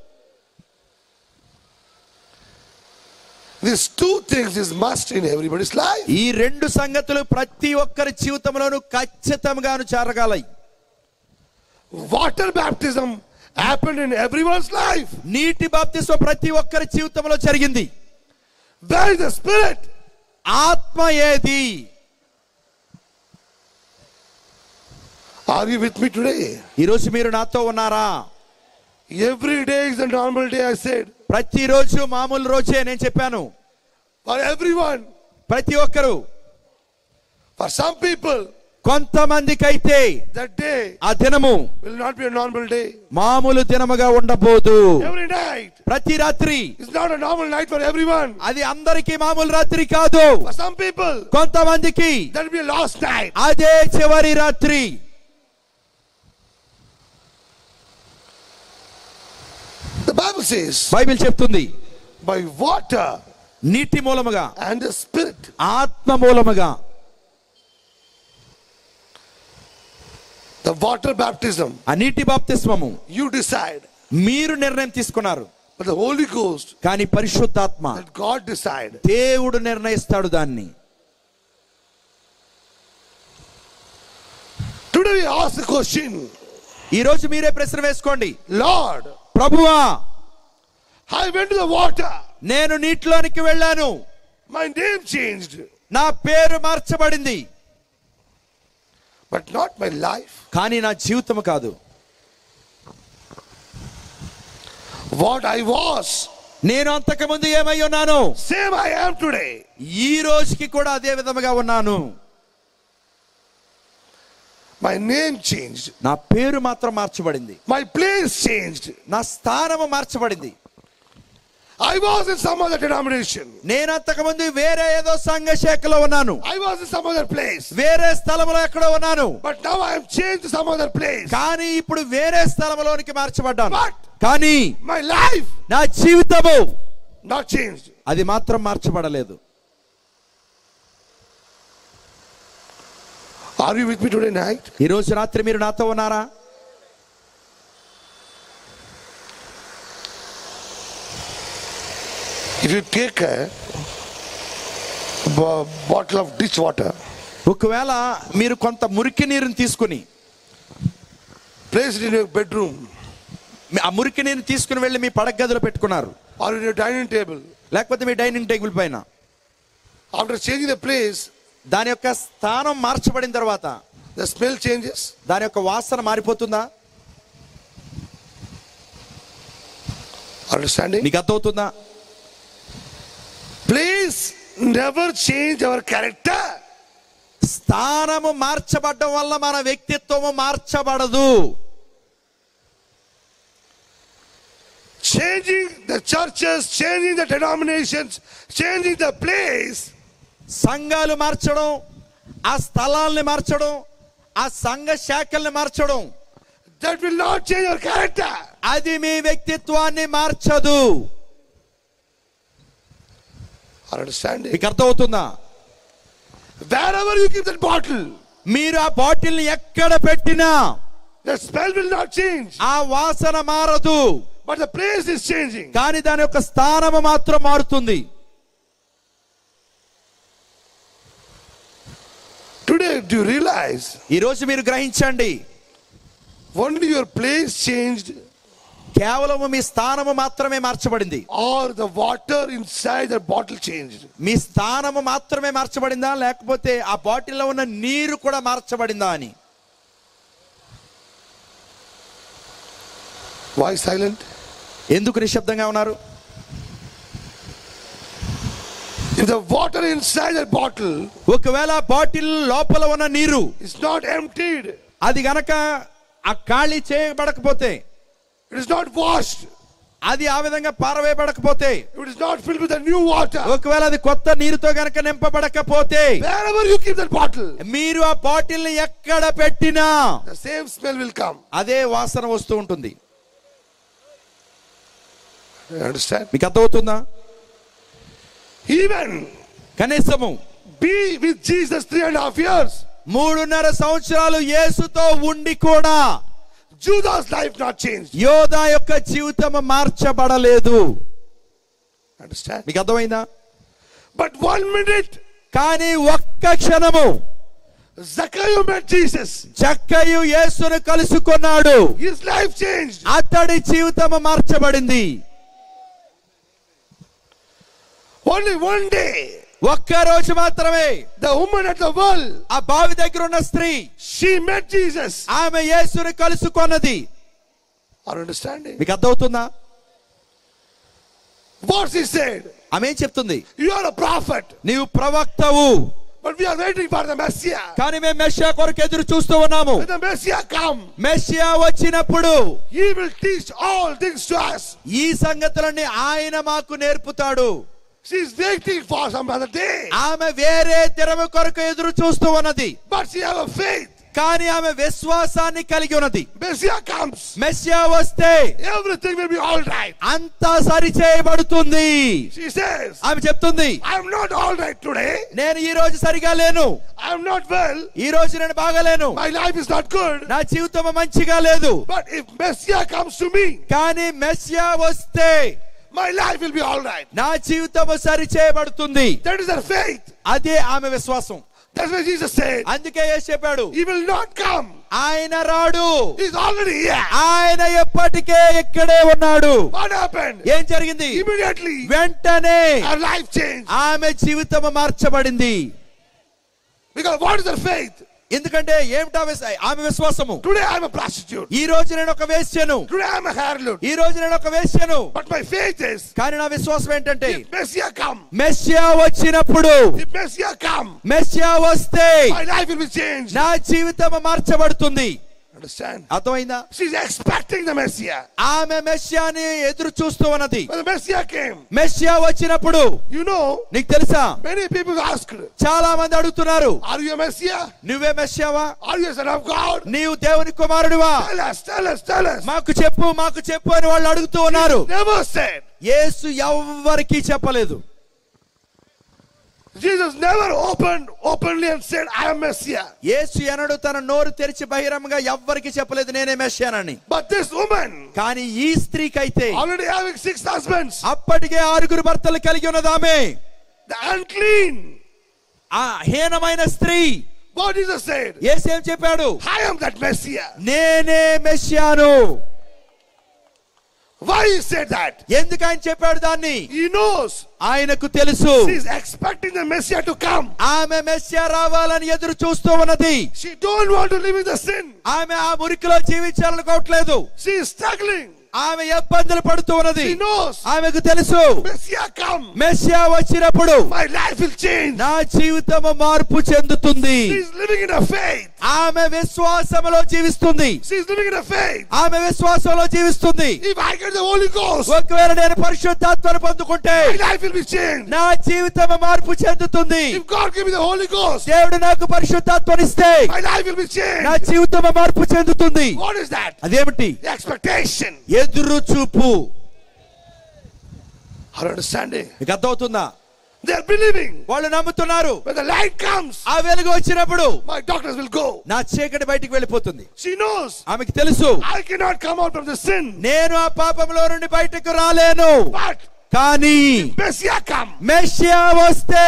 These two things is must in everybody's life. ఈ రెండు సంగతులు ప్రతి ఒక్కరి జీవితంలోనూ ఖచ్చితంగాను చేరగలయి Water baptism happened in everyone's life. నీటి బాప్తిస్వం ప్రతి ఒక్కరి జీవితంలో జరిగింది Where is the spirit? ఆత్మ ఏది Are you with me today? ఈరోజు మీరు నాతో ఉన్నారా Every day is a normal day, I said. ప్రతిరోజు మామూలు రోజే నేను చెప్పాను For everyone. ప్రతి ఒక్కరు For some people, కొంతమందికైతే that day ఆ దినము will not be a normal day. మామూలు దినముగా ఉండబోదు Every night ప్రతి రాత్రి is not a normal night for everyone. అది అందరికీ మామూలు రాత్రి కాదు For some people, కొంతమందికి that will be a lost night. అదే చివరి రాత్రి The Bible says, బైబిల్ చెప్తుంది by water నీటి మూలముగా and the spirit. ఆత్మ మూలముగా The the water baptism, ఆ నీటి బాప్తిస్మము you decide. మీరు నిర్ణయం తీసుకున్నారు But the Holy Ghost, కానీ పరిశుద్ధాత్మ let God decide. దేవుడు నిర్ణయిస్తాడు దాన్ని Today we ask the question, ఈ రోజు మీరే ప్రశ్న వేసుకోండి Lord, ప్రభువా I went to the water, నేను నీటిలోనికి వెళ్ళాను my name changed, నా పేరు మార్చబడింది but not my life. కానీ నా జీవితం కాదు What I was, నేను అంతకుముందు ఏమై ఉన్నాను same I am today. ఈ రోజుకి కూడా అదే విధముగా ఉన్నాను My name changed, నా పేరు మాత్రం మార్చబడింది my place changed. నా స్థానము మార్చబడింది I was in some other denomination, నేను అంతకుముందు వేరే ఏదో సంఘ శాఖలో ఉన్నాను I was in some other place, వేరే స్థలంలో ఎక్కడో ఉన్నాను but now I am changed to some other place. కానీ ఇప్పుడు వేరే స్థలంలోనికి మార్చబడ్డాను But కానీ my life నా జీవితము not changed. అది మాత్రం మార్చబడలేదు Are you with me today night? ఈ రోజు రాత్రి మీరు నాతో ఉన్నారా If you take a bo- bottle of ditch water, ఒకవేళ మీరు కొంత మురికి నీరుని తీసుకుని place it in your bedroom మీ- ఆ మురికి నీరుని తీసుకుని వెళ్ళి మీ పడక గదిలో పెట్టుకున్నారు or in your dining table, లేకపోతే మీ డైనింగ్ టేబుల్ పైన after changing the place, దాని యొక్క స్థానం మార్చబడిన తర్వాత the smell changes. దాని యొక్క వాసన మారిపోతుందా Understanding? నీకు అర్థమవుతుందా Place never change our character. స్థానము మార్చబడడం వల్ల మన వ్యక్తిత్వము మార్చబడదు Changing the churches, changing the denominations, changing the place సంఘాలు మార్చడం ఆ స్థలాల్ని మార్చడం ఆ సంఘ శాఖల్ని మార్చడం that will not change our character. అది మీ వ్యక్తిత్వాన్ని మార్చదు Are you understanding? మీకు అర్థమవుతుందా Wherever you keep that bottle, మీరు ఆ బాటిల్ని ఎక్కడ పెట్టినా the smell will not change, ఆ వాసన మారదు but the place is changing. కానీ దాని యొక్క స్థానము మాత్రం మారుతుంది Today, do you realize ఈ రోజు మీరు గ్రహించండి only your place changed కేవలం మీ స్థానము మాత్రమే మార్చబడింది or the water inside the bottle changed? మీ స్థానము మాత్రమే మార్చబడిందా లేకపోతే ఆ బాటిల్లో ఉన్న నీరు కూడా మార్చబడిందా అని Why silent? ఎందుకు నిశ్శబ్దంగా ఉన్నారు If the water inside the bottle ఒకవేళ ఆ బాటిల్ లోపల ఉన్న నీరు is not emptied, అది గనక ఆ ఖాళీ చేయబడకపోతే it is not washed, అది ఆ విధంగా పారవేయబడకపోతే it is not filled with the new water, ఒకవేళ అది కొత్త నీరుతో గనక నింపబడకపోతే wherever you keep that bottle, మీరు ఆ బాటిల్ ని ఎక్కడ పెట్టినా the same smell will come. అదే వాసన వస్తూ ఉంటుంది You understand? మీకు అర్థమవుతుందా Even కనీసము be with Jesus three and a half years, మూడున్నర సంవత్సరాలు యేసుతో ఉండి కూడా Judas' life not changed. యోధా యొక్క జీవితం మార్చబడలేదు Understand? మీకు అర్థమైందా But one minute, కానీ ఒక్క క్షణము Zacchaeus met Jesus. చక్కయు యేసును కలుసుకున్నాడు His life changed. అతడి జీవితం మార్చబడింది Only one day, ఒక్క రోజు మాత్రమే the woman at the well, ఆ బావి దగ్గర ఉన్న స్త్రీ she met Jesus. ఆమె యేసుని కలుసుకున్నది Are you understanding? మీకు అర్థమవుతుందా What she said, ఆమె ఏం చెప్తుంది you are a prophet, నీవు ప్రవక్తవు but we are waiting for the Messiah. కానీ మేము మెస్సియా కొరకు ఎదురు చూస్తూ ఉన్నాము When the Messiah come, Messiah వచ్చినప్పుడు he will teach all things to us. ఈ సంగతులన్నీ ఆయన మాకు నేర్పుతాడు She is waiting for some other day, ఆమె వేరే తెరమ కొరకు ఎదురు చూస్తూ ఉన్నది but she have a faith. కానీ ఆమె విశ్వాసాన్ని కలిగి ఉన్నది Messiah comes, మెస్సియా వస్తే everything will be all right. అంతా సరిచేయబడుతుంది She says, ఆమె చెప్తుంది I'm not all right today. నేను ఈ రోజు సరిగా లేను I'm not well. ఈ రోజు నేను బాగలేను My life is not good. నా జీవితం మంచిగా లేదు But if Messiah comes to me, కానీ మెస్సియా వస్తే my life will be all right. నా జీవితం సరిచేయబడుతుంది That is her faith. అదే ఆమె విశ్వాసం That's why Jesus said, అందుకే యేసు చెప్పాడు He will not come. ఆయన రాడు He's already here. ఆయన ఎప్పటికే ఇక్కడే ఉన్నాడు What happened? ఏం జరిగింది Immediately, వెంటనే her life changed. ఆమె జీవితం మార్చబడింది Because what is her faith? ఎందుకంటే ఏమిటా విశ్వ- ఆమె విశ్వాసము Today I'm a prostitute. ఈ రోజు నేను ఒక వేశ్యను Today I'm a harlot. ఈ రోజు నేను ఒక వేశ్యను But my faith is, కానీ నా విశ్వాసం ఏంటంటే if Messiah come, మెస్సియా వచ్చినప్పుడు if Messiah come, మెస్సియా వస్తే my life will be changed. నా జీవితం మార్చబడుతుంది Understand? అర్థమైందా She's expecting the Messiah. ఆమె మెస్సియాని ఎదురు చూస్తూ ఉన్నది When the Messiah came, Messiah వచ్చినప్పుడు you know, నీకు తెలుసా many people asked, చాలా మంది అడుగుతున్నారు Are you a Messiah? నువ్వే మెస్సియావా Are you a son of God? నీవు దేవుని కుమారుడివా Tell us, tell us, tell us. మాకు చెప్పు మాకు చెప్పు అని వాళ్ళు అడుగుతూ ఉన్నారు Never said. యేసు ఎవ్వరికీ చెప్పలేదు Jesus never opened openly and said, I am Messiah. యేసు ఎనడు తన నోరు తెరిచి బహిరంగంగా ఎవ్వరికి చెప్పలేదు నేనే మెస్సియానని But this woman, కానీ ఈ స్త్రీకైతే already having six husbands, అప్పటికే ఆరుగురు భర్తలు కలిగి ఉన్నది ఆమె the unclean, ఆ హీనమైన స్త్రీ what Jesus said, యేసు ఏం చెప్పాడు I am that Messiah. నేనే మెస్సియాను Why he said that? ఎందుకు ఆయన చెప్పాడు దాన్ని He knows ఆయనకు తెలుసు she's expecting the Messiah to come. ఆమె మెస్సియా రావాలని ఎదురు చూస్తూ ఉన్నది She don't want to live in the sin. ఆమె ఆ మురికిలో జీవించాలనుకోవట్లేదు She is struggling. ఆమె ఇబ్బందులు పడుతూ ఉన్నది She knows ఆమెకు తెలుసు Messiah come. మెస్సియా వచ్చినప్పుడు My life will change. నా జీవితము మార్పు చెందుతుంది She's living in a faith. ఆమె విశ్వాసములో జీవిస్తుంది She's living in a faith. ఆమె విశ్వాసంలో జీవిస్తుంది If I get the Holy Ghost, ఒకవేళ నేను పరిశుద్ధాత్మను పొందుకుంటే my life will be changed. నా జీవితం మార్పు చెందుతుంది If God give me the Holy Ghost, దేవుడు నాకు పరిశుద్ధాత్మనిస్తే my life will be నా changed. జీవితం మార్పు చెందుతుంది What is that? అదేమిటి The expectation. ఎదురు చూపు Are you understanding? మీకు అర్థమవుతుందా They're believing. వాళ్ళు నమ్ముతున్నారు When the light comes, ఆ వెలుగు వచ్చినప్పుడు my darkness will go. నా చీకటి బయటికి వెళ్ళిపోతుంది She knows ఆమెకి తెలుసు I cannot come out from the sin. నేను ఆ పాపంలో నుండి బయటకు రాలేను But కానీ Messiah come. మెస్సియా వస్తే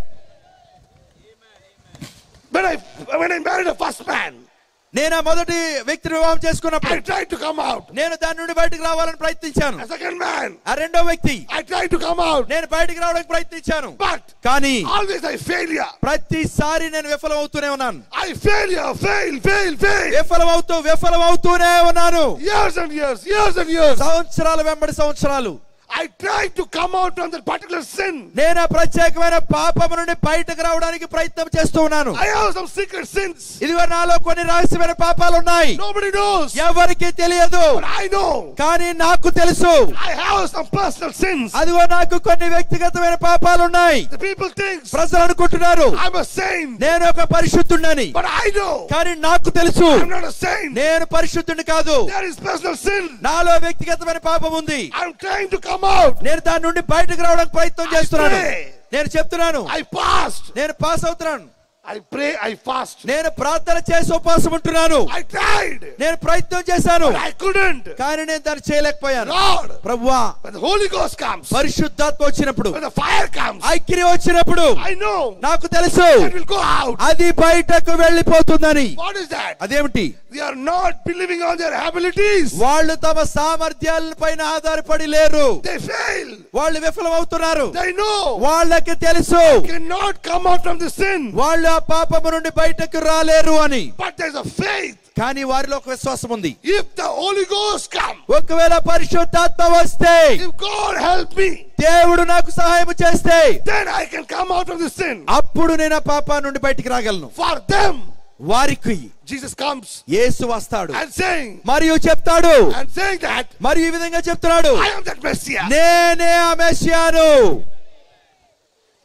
When I when I married the first man, నేను ఆ మొదటి వ్యక్తిని వివాహం చేసుకున్నప్పుడు I tried to come out. నేను దాని నుండి బయటకు రావాలని ప్రయత్నించాను The second man, ఆ రెండో వ్యక్తి I tried to come out. నేను బయటికి రావడానికి ప్రయత్నించాను But కానీ always I failure. ప్రతిసారి నేను విఫలం అవుతూనే ఉన్నాను I failure, fail, fail, fail. విఫలం అవుతూ విఫలం అవుతూనే ఉన్నాను Years and years, years and years. సంవత్సరాలు వెంబడి సంవత్సరాలు I tried to come out from that particular sin. నేను ఆ ప్రత్యేకమైన పాపం నుండి బయటకు రావడానికి ప్రయత్నం చేస్తూ ఉన్నాను I have some secret sins. ఇదిగో నాలో కొన్ని రహస్యమైన పాపాలు ఉన్నాయి Nobody knows. ఎవరికి తెలియదు But I know. కానీ నాకు తెలుసు I have some personal sins. అదిగో నాకు కొన్ని వ్యక్తిగతమైన పాపాలు ఉన్నాయి The people think ప్రజలు అనుకుంటున్నారు I'm a saint. నేను ఒక పరిశుద్ధుడని But I know కానీ నాకు తెలుసు I'm not a saint. నేను పరిశుద్ధుడిని కాదు There is personal sin. నాలో వ్యక్తిగతమైన పాపం ఉంది I'm trying to come out. నేను దాని నుండి బయటకు రావడానికి ప్రయత్నం చేస్తున్నాను pray. నేను చెప్తున్నాను I fast. నేను పాస్ అవుతున్నాను I pray. I fast. నేను ప్రార్థన చేసి ఉపవాసం ఉంటున్నాను I tried. నేను ప్రయత్నం చేశాను But I couldn't. కానీ నేను దాన్ని చేయలేకపోయాను Lord, ప్రభువా when the Holy Ghost comes, పరిశుద్ధాత్మ వచ్చినప్పుడు when the fire comes, ఐక్య వచ్చినప్పుడు I know నాకు తెలుసు that will go out. అది బయటకు వెళ్ళిపోతుందని What is that? అదేమిటి They are not believing on their abilities. వాళ్ళు తమ సామర్థ్యాల పైన ఆధారపడి లేరు They fail. వాళ్ళు విఫలం అవుతున్నారు They know వాళ్ళకి తెలుసు cannot come out from the sin. వాళ్ళు ఆ పాపము నుండి బయటకు రాలేరు అని But there's a faith. కానీ వారిలో ఒక విశ్వాసం ఉంది If the Holy Ghost come, ఒకవేళ పరిశుద్ధాత్మ వస్తే if God help me, దేవుడు నాకు సహాయం చేస్తే then I can come out of the sin. అప్పుడు నేను ఆ పాపా నుండి బయటికి రాగలను For them, వారికి Jesus comes యేసు వస్తాడు and saying, మరియు చెప్తాడు and saying that మరియు ఈ విధంగా చెప్తున్నాడు I am that Messiah. నేనే ఆ మెస్సియాను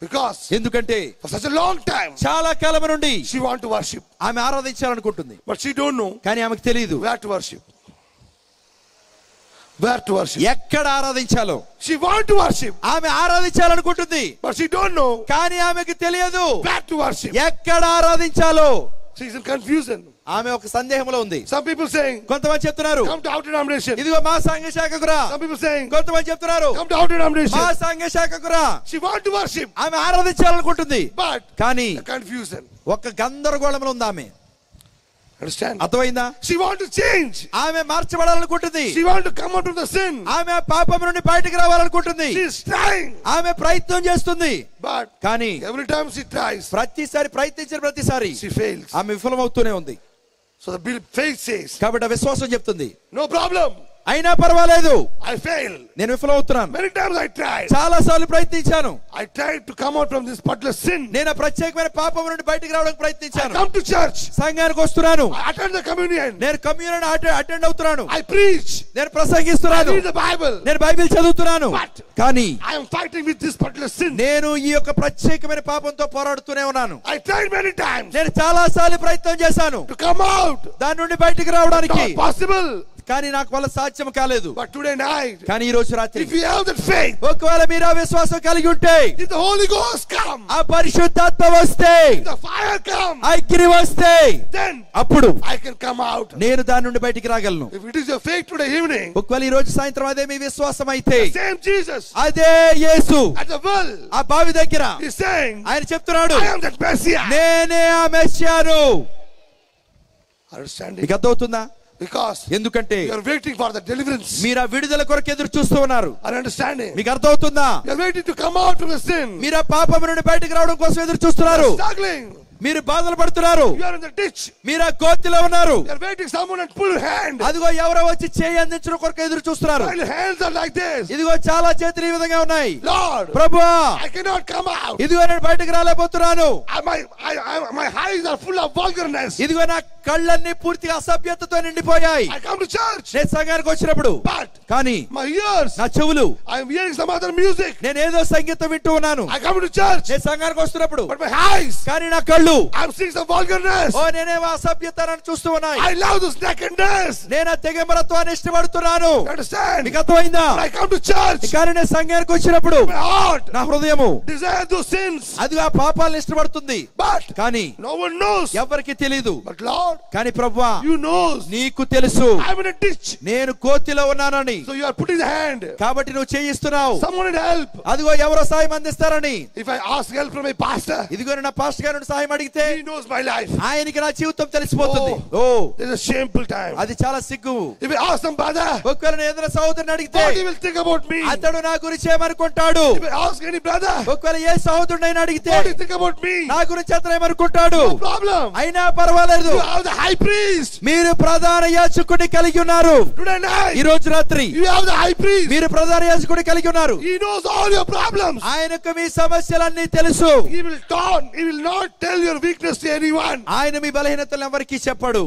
Because ఎందుకంటే for such a long time, చాలా కాలం నుండి she want to worship. ఆమె ఆరాధించాలనుకుంటుంది But she don't know కానీ ఆమెకు తెలియదు where to worship. Where to worship. ఎక్కడ ఆరాధించాలో She want to worship. ఆమె ఆరాధించాలనుకుంటుంది But she don't know కానీ ఆమెకు తెలియదు where to worship. ఎక్కడ ఆరాధించాలో She's in confusion. ఆమె ఒక సందేహంలో ఉంది Some people saying, కొంతమంది చెప్తున్నారు come to our denomination. ఇదిగో మా సంఘ శాఖకు రా Some people saying, కొంతమంది చెప్తున్నారు come to our denomination. మా సంఘ శాఖకు రా She want to worship. ఆమె ఆరాధించాలనుకుంటుంది But కానీ the confusion. ఒక గందరగోళంలో ఉంది ఆమె Understand? అర్థమైందా She want to change. ఆమె మార్చబడాలనుకుంటుంది She want to come out of the sin. ఆమె పాపం నుండి బయటకు రావాలనుకుంటుంది She is trying. ఆమె ప్రయత్నం చేస్తుంది But కానీ every time she tries, ప్రతిసారి ప్రయత్నించిన ప్రతిసారి she fails. ఆమె విఫలమవుతూనే ఉంది So the bill- faith says, కాబట్టి ఆ విశ్వాసం చెప్తుంది no problem. అయినా పర్వాలేదు I fail. నేను విఫలమవుతున్నాను Many times I tried. చాలా సార్లు ప్రయత్నించాను I tried to come out from this particular sin. నేను ఆ ప్రత్యేకమైన పాపం నుండి బయటకు రావడానికి I ప్రయత్నించాను come to church. సంఘానికి వస్తున్నాను I attend the communion. నేను కమ్యూనిటీ అటెండ్ అవుతున్నాను I preach. నేను I ప్రసంగిస్తున్నాను read the Bible. నేను బైబిల్ చదువుతున్నాను But- కానీ I am fighting with this particular sin. నేను ఈ యొక్క ప్రత్యేకమైన పాపంతో పోరాడుతూనే ఉన్నాను I tried many times నేను చాలా సార్లు ప్రయత్నం చేశాను to come out. దాని నుండి బయటికి రావడానికి Not possible. కానీ నాకు వల్ల సాధ్యం కాలేదు But today night, కానీ ఈ రోజు రాత్రి if you have that faith, ఒకవేళ మీరు ఆ విశ్వాసం కలిగి ఉంటే if the Holy Ghost come, ఆ పరిశుద్ధాత్మ వస్తే if the fire come, ఆ అగ్ని వస్తే then అప్పుడు I can come out. నేను దాని నుండి బయటికి రాగలను If it is your faith today evening, ఒకవేళ ఈ రోజు సాయంత్రం అదే మీ విశ్వాసం అయితే same Jesus అదే యేసు at the well ఆ బావి దగ్గర is saying, ఆయన చెప్తున్నాడు I am that Messiah. నేనే ఆ మెస్సియాను Understanding? మీకు అర్థమవుతుందా Because ఎందుకంటే you are waiting for the deliverance. మీరు ఆ విడుదల కొరకు ఎదురు చూస్తూ ఉన్నారు Are understanding? మీకు అర్థమవుతుందా You are waiting to come out from the sin. మీరు ఆ పాపం నుండి బయటకు రావడం కోసం ఎదురు చూస్తున్నారు You are struggling. మీరు బాధలు పడుతున్నారు You are in the ditch. మీరు ఆ కోతిలో ఉన్నారు You are waiting someone and pull your hand. అదిగో ఎవరో వచ్చి చేయి అందించడం కొరకు ఎదురు చూస్తున్నారు While your hands are like this. ఇదిగో చాలా చేతులు ఈ విధంగా ఉన్నాయి Lord, ప్రభువా I cannot come out. ఇదిగో నేను బయటకు రాలేకపోతున్నాను I- My, I, I, my eyes are full of vulgarness. ఇదిగో నా కళ్ళన్నీ పూర్తిగా అసభ్యతతో నిండిపోయాయి I come to church. నేను సంఘానికి వచ్చినప్పుడు But కానీ my ears, నా చెవులు I am hearing some other music. నేను ఏదో సంగీతం వింటూ ఉన్నాను I come to church. నేను సంఘానికి వస్తున్నప్పుడు But my eyes, కానీ నా కళ్ళు I'm seeing some vulgarness. ఓ నేనేమో అసభ్యతను చూస్తూ ఉన్నాయి I love this nakedness. నేను ఆ తెగమరత్వాన్ని ఇష్టపడుతున్నాను You understand? మీకు అర్థమైందా When I come to church, కానీ నేను సంఘానికి వచ్చినప్పుడు my heart నా హృదయము desires those sins. అది ఆ పాపాలను ఇష్టపడుతుంది But కానీ no one knows. ఎవరికి తెలియదు But Lord, కానీ ప్రభువా you knows. నీకు తెలుసు I'm in a ditch. నేను కోతిలో ఉన్నానని So you are putting the hand. కాబట్టి నువ్వు చేయిస్తున్నావు Someone need help. అదిగో ఎవరో సాయం అందిస్తారని If I ask help from a pastor, ఇదిగో నా పాస్టర్ గారి నుండి సాయం అడిగితే he knows my life. ఆయనకి నా జీవితం తెలిసిపోతుంది ఓ There's a shameful time. అది చాలా సిగ్గు If I ask some brother, ఒకవేళ నేను ఏదైనా సహోదరుని అడిగితే what he will think about me. అతడు నా గురించి ఏమనుకుంటాడు If I ask any brother, ఒకవేళ ఏ సహోదరుడైనా అడిగితే what do you think about me? నా గురించి అతను ఏమనుకుంటాడు No problem. అయినా పర్వాలేదు You have the high priest. మీరు ప్రధాన యాజకుడిని కలిగి ఉన్నారు Today night, ఈ రోజు రాత్రి you have the high priest. మీరు ప్రధాన యాజకుడిని కలిగి ఉన్నారు He knows all your problems. ఆయనకు మీ సమస్యలన్నీ తెలుసు He will taunt. He will not tell your weakness to anyone. ఆయన మీ బలహీనతలు ఎవరికి చెప్పడు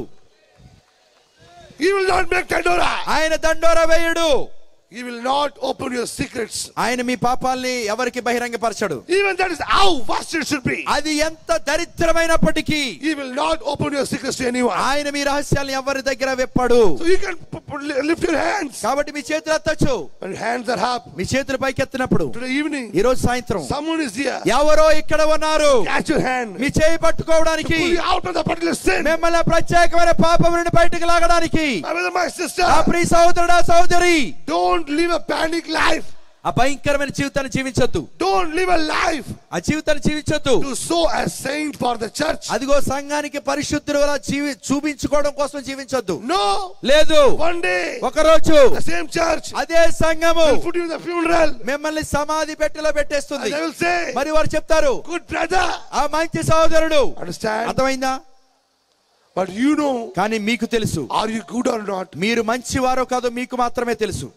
He will not make Tandora. ఆయన దండోర వేయుడు He will not open your secrets. ఆయన మీ పాపాల్ని ఎవరికి బహిరంగపరచడు Even that is how worst it should be. అది ఎంత దరిద్రమైనప్పటికీ He will not open your secrets to anyone. ఆయన మీ రహస్యాల్ని ఎవరి దగ్గర విప్పడు So you can p- p- lift your hands. కాబట్టి మీ చేతులు ఎత్తచ్చు When your hands are up, మీ చేతులు పైకెత్తినప్పుడు today evening, ఈ రోజు సాయంత్రం someone is here. ఎవరో ఇక్కడ ఉన్నారు Catch your hand. మీ చేయి పట్టుకోవడానికి Pull you out of the particular sin. మిమ్మల్ని ఆ ప్రత్యేకమైన పాపం నుండి బయటకు లాగడానికి My brother, my sister, ఆ ప్రియ సహోదరుడా సహోదరి don't live a panic life. ఆ భయంకరమైన జీవితాన్ని జీవించొద్దు Don't live a life ఆ జీవితాన్ని జీవించొద్దు to sow a saint for the church. అదిగో సంఘానికి పరిశుద్ధులుగా జీవి చూపించుకోవడం కోసం జీవించొద్దు No. లేదు One day, ఒక రోజు the same church అదే సంఘము will put you in the funeral. మిమ్మల్ని సమాధి పెట్టెలో And పెట్టేస్తుంది they will say, మరి వారు చెప్తారు good brother. ఆ మంచి సహోదరుడు Understand? అర్థమైందా But you know, కానీ మీకు తెలుసు are you good or not? మీరు మంచివారో కాదో మీకు మాత్రమే తెలుసు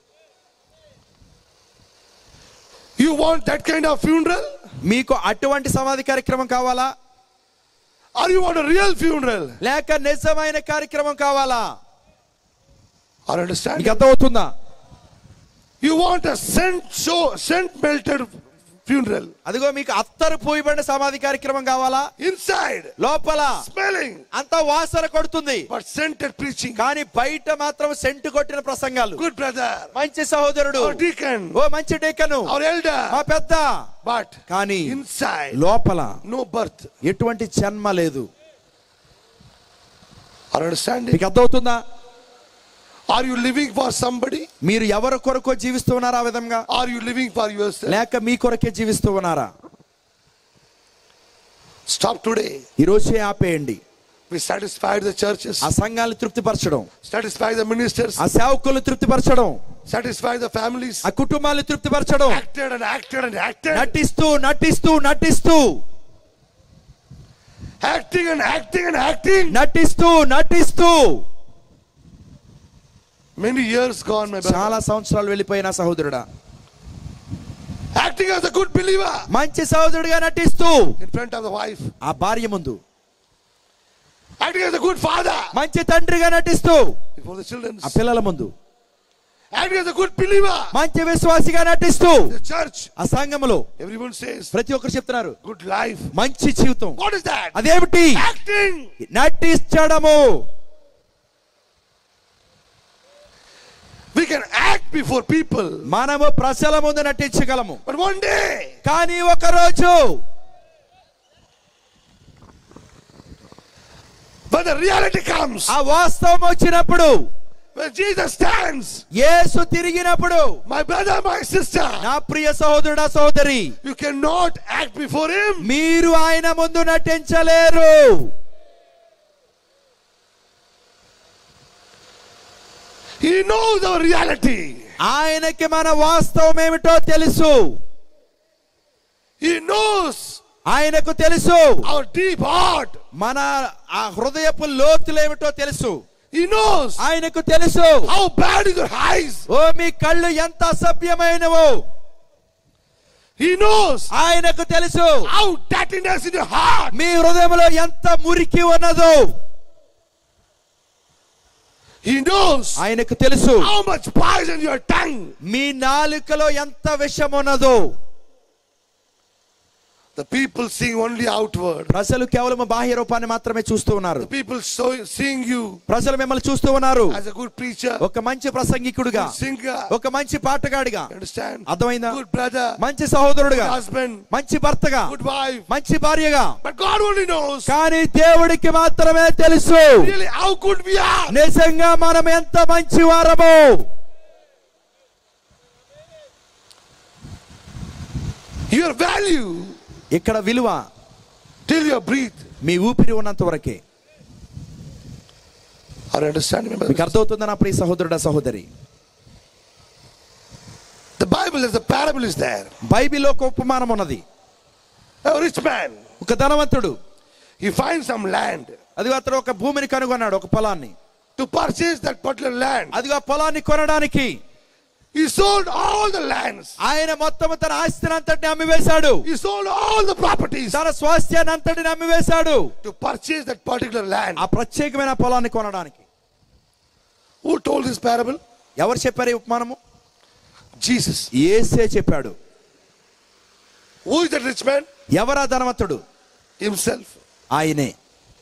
You want that kind of funeral? మీకు అటువంటి సమాధి కార్యక్రమం కావాలా Or you want a real funeral? లేక నిజమైన కార్యక్రమం కావాలా Or understand? మీకు అర్థమవుతుందా You want a scent show, scent melted funeral. అదిగో మీకు అత్తరు పోయబడిన సమాధి కార్యక్రమం కావాలా Inside, లోపల smelling, అంత వాసన కొడుతుంది but scented preaching. కానీ బయట మాత్రం సెంటు కొట్టిన ప్రసంగాలు Good brother, మంచి సహోదరుడు our deacon, ఓ మంచి డేకను our మా elder. పెద్ద But కానీ inside, లోపల no birth. ఎటువంటి జన్మ లేదు Are you understanding? మీకు అర్థమవుతుందా Are you living for somebody? మీరు ఎవరి కొరకో జీవిస్తూ ఉన్నారా ఆ విధంగా Are you living for yourself? లేక మీ కొరకే జీవిస్తూ ఉన్నారా Stop today. ఈ రోజే ఆపేయండి We satisfied the churches, ఆ సంఘాలను తృప్తిపరచడం satisfy the ministers, ఆ సేవకులను తృప్తిపరచడం satisfy the families. ఆ కుటుంబాలను తృప్తిపరచడం Acted and acted and acted. నటిస్తూ నటిస్తూ నటిస్తూ Acting and acting and acting. నటిస్తూ నటిస్తూ Many years gone, my brother. చాలా సంవత్సరాలు వెళ్ళిపోయిన సహోదరుడా Acting as a good believer మంచి సహోదరుడిగా నటిస్తూ in front of the wife. ఆ భార్య ముందు Acting as a good father మంచి తండ్రిగా నటిస్తూ before the children. ఆ పిల్లల ముందు Acting as a good believer మంచి విశ్వాసిగా నటిస్తూ in the church. ఆ సంఘములో Everyone says, ప్రతి ఒక్కరు చెప్తున్నారు good life. మంచి జీవితం What is that? అదేమిటి Acting. నటించడము We can act before people. మనము ప్రజల ముందు నటించగలము But one day, కానీ ఒక రోజు when the reality comes, ఆ వాస్తవం వచ్చినప్పుడు when Jesus stands, యేసు తిరిగినప్పుడు my brother, my sister, నా ప్రియ సహోదరుడా సహోదరి you cannot act before him. మీరు ఆయన ముందు నటించలేరు He knows our reality. ఆయనకి మన వాస్తవం ఏమిటో తెలుసు He knows ఆయనకు తెలుసు our deep heart. మన ఆ హృదయపు లోతులేమిటో తెలుసు He knows ఆయనకు తెలుసు how bad is your eyes. ఓ మీ కళ్ళు ఎంత అసభ్యమైనవో He knows ఆయనకు తెలుసు how dirtiness in your heart. మీ హృదయంలో ఎంత మురికి ఉన్నదో He knows ఆయనకు తెలుసు how much poison your tongue. మీ నాలుకలో ఎంత విషం ఉన్నదో The people seeing only outward. ప్రజలు కేవలం బాహ్య రూపాన్ని మాత్రమే చూస్తూ ఉన్నారు The people so, seeing you ప్రజలు మిమ్మల్ని చూస్తూ ఉన్నారు as a good preacher, ఒక మంచి ప్రసంగికుడుగా good singer. ఒక మంచి పాటగాడిగా You understand? అర్థమైందా Good brother, మంచి సహోదరుడుగా good husband, మంచి భర్తగా good wife. మంచి భార్యగా But God only knows కానీ దేవుడికి మాత్రమే తెలుసు really how good we are. నిజంగా మనం ఎంత మంచి వారము Your value ఇక్కడ విలువ till you breathe. మీ ఊపిరి ఉన్నంత వరకే Are you understanding? me, మీకు brothers? అర్థమవుతుందా నా ప్రియ సహోదరుడా సహోదరి The Bible is the parable is there. బైబిల్లో ఒక ఉపమానం ఉన్నది A rich man, ఒక ధనవంతుడు he finds some land. అది అతను ఒక భూమిని కనుగొన్నాడు ఒక పొలాన్ని To purchase that particular land, అదిగో ఆ పొలాన్ని కొనడానికి he sold all the lands. ఆయన మొత్తం తన ఆస్తిని అంతటిని అమ్మివేశాడు He sold all the properties తన స్వాస్థ్యాన్ని అంతటిని అమ్మివేశాడు to purchase that particular land. ఆ ప్రత్యేకమైన పొలాన్ని కొనడానికి Who told this parable? ఎవరు చెప్పారు ఈ ఉపమానము Jesus. ఏసే చెప్పాడు Who is that rich man? ఎవరా ధనవంతుడు Himself. ఆయనే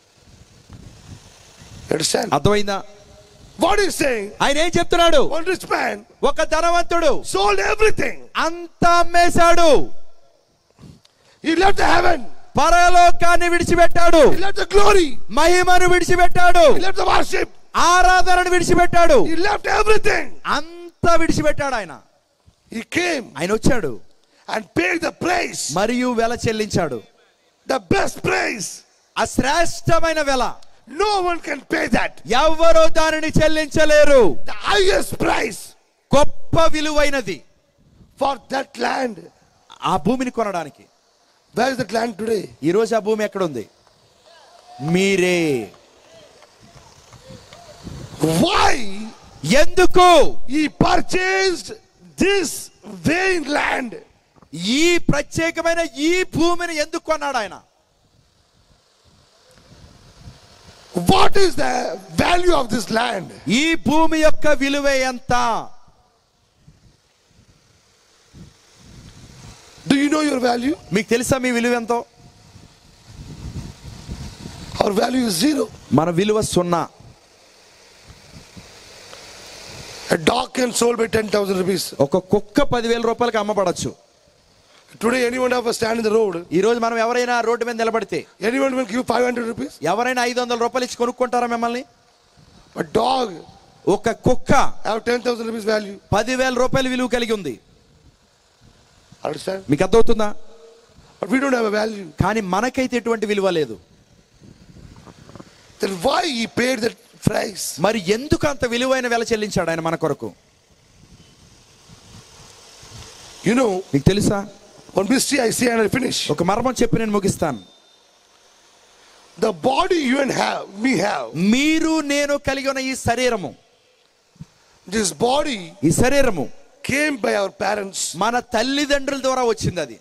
You understand? అర్థమైందా What is saying? ఆయన ఏం చెప్తున్నాడు One rich man ఒక ధనవంతుడు sold everything. అంతా అమ్మేశాడు He left the heaven. పరలోకాన్ని విడిచిపెట్టాడు He left the glory. మహిమను విడిచిపెట్టాడు He left the worship. ఆరాధనను విడిచిపెట్టాడు He left everything. అంతా విడిచిపెట్టాడు ఆయన He came ఆయన వచ్చాడు and paid the price. మరియు వెల చెల్లించాడు The best price. ఆ శ్రేష్టమైన వెల No one can pay that. ఎవ్వరూ దానిని చెల్లించలేరు The highest price గొప్ప విలువైనది for that land. ఆ భూమిని కొనడానికి Where is that land today? ఈ రోజు ఆ భూమి ఎక్కడ ఉంది మీరే Why ఎందుకు he purchased this vain land? ఈ ప్రత్యేకమైన ఈ భూమిని ఎందుకు కొన్నాడు ఆయన What is the value of this land? ఈ భూమి యొక్క విలువ ఎంత Do Do you know your value? మీకు తెలుసా మీ విలువ ఎంతో Our value is zero. మన విలువ సున్నా A dog can sold by 10,000 rupees. ఒక కుక్క పదివేల రూపాయలకి అమ్మబడచ్చు Today, anyone have a stand in the road, ఈ రోజు మనం ఎవరైనా రోడ్డు మీద నిలబడితే anyone will give 500 rupees. ఎవరైనా ఐదు వందల రూపాయలు ఇచ్చి కొనుక్కుంటారా మిమ్మల్ని A dog ఒక కుక్క have 10,000 rupees value. పదివేల రూపాయల విలువ కలిగి ఉంది Understand? మీకు అర్థమవుతుందా But we don't have a value. కానీ మనకైతే ఎటువంటి విలువ లేదు Then why he paid that price? మరి ఎందుకు అంత విలువైన వెల చెల్లించాడు ఆయన మన కొరకు You know, మీకు తెలుసా one mystery I say and I finish. ఒక మర్మం చెప్పి నేను ముగిస్తాను The body you and have, me have, మీరు నేను కలిగి ఉన్న ఈ శరీరము this body ఈ శరీరము came by our parents. మన తల్లిదండ్రుల ద్వారా వచ్చింది అది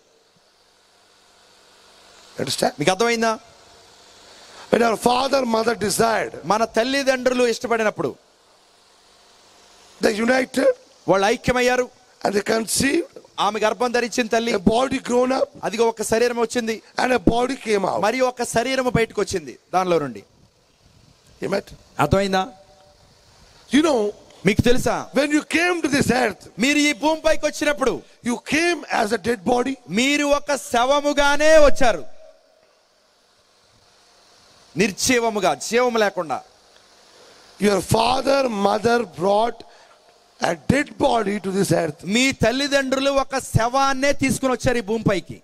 Understand? మీకు అర్థమైందా When our father, mother desired, మన తల్లిదండ్రులు ఇష్టపడినప్పుడు they united వాళ్ళు ఐక్యమయ్యారు and they conceived, ఆమె గర్భం ధరించిన తల్లి a body grown up, అదిగో ఒక శరీరం వచ్చింది and a body came out. మరి ఒక శరీరం బయటకు వచ్చింది దానిలో నుండి Amen? అర్థమైందా You know, మీకు తెలుసా when you came to this earth, మీరు ఈ భూమిపైకి వచ్చినప్పుడు you came as a dead body. మీరు ఒక శవముగానే వచ్చారు నిర్జీవముగా జీవము లేకుండా Your father, mother brought a dead body to this earth. మీ తల్లిదండ్రులు ఒక శవాన్నే తీసుకుని వచ్చారు ఈ భూమిపైకి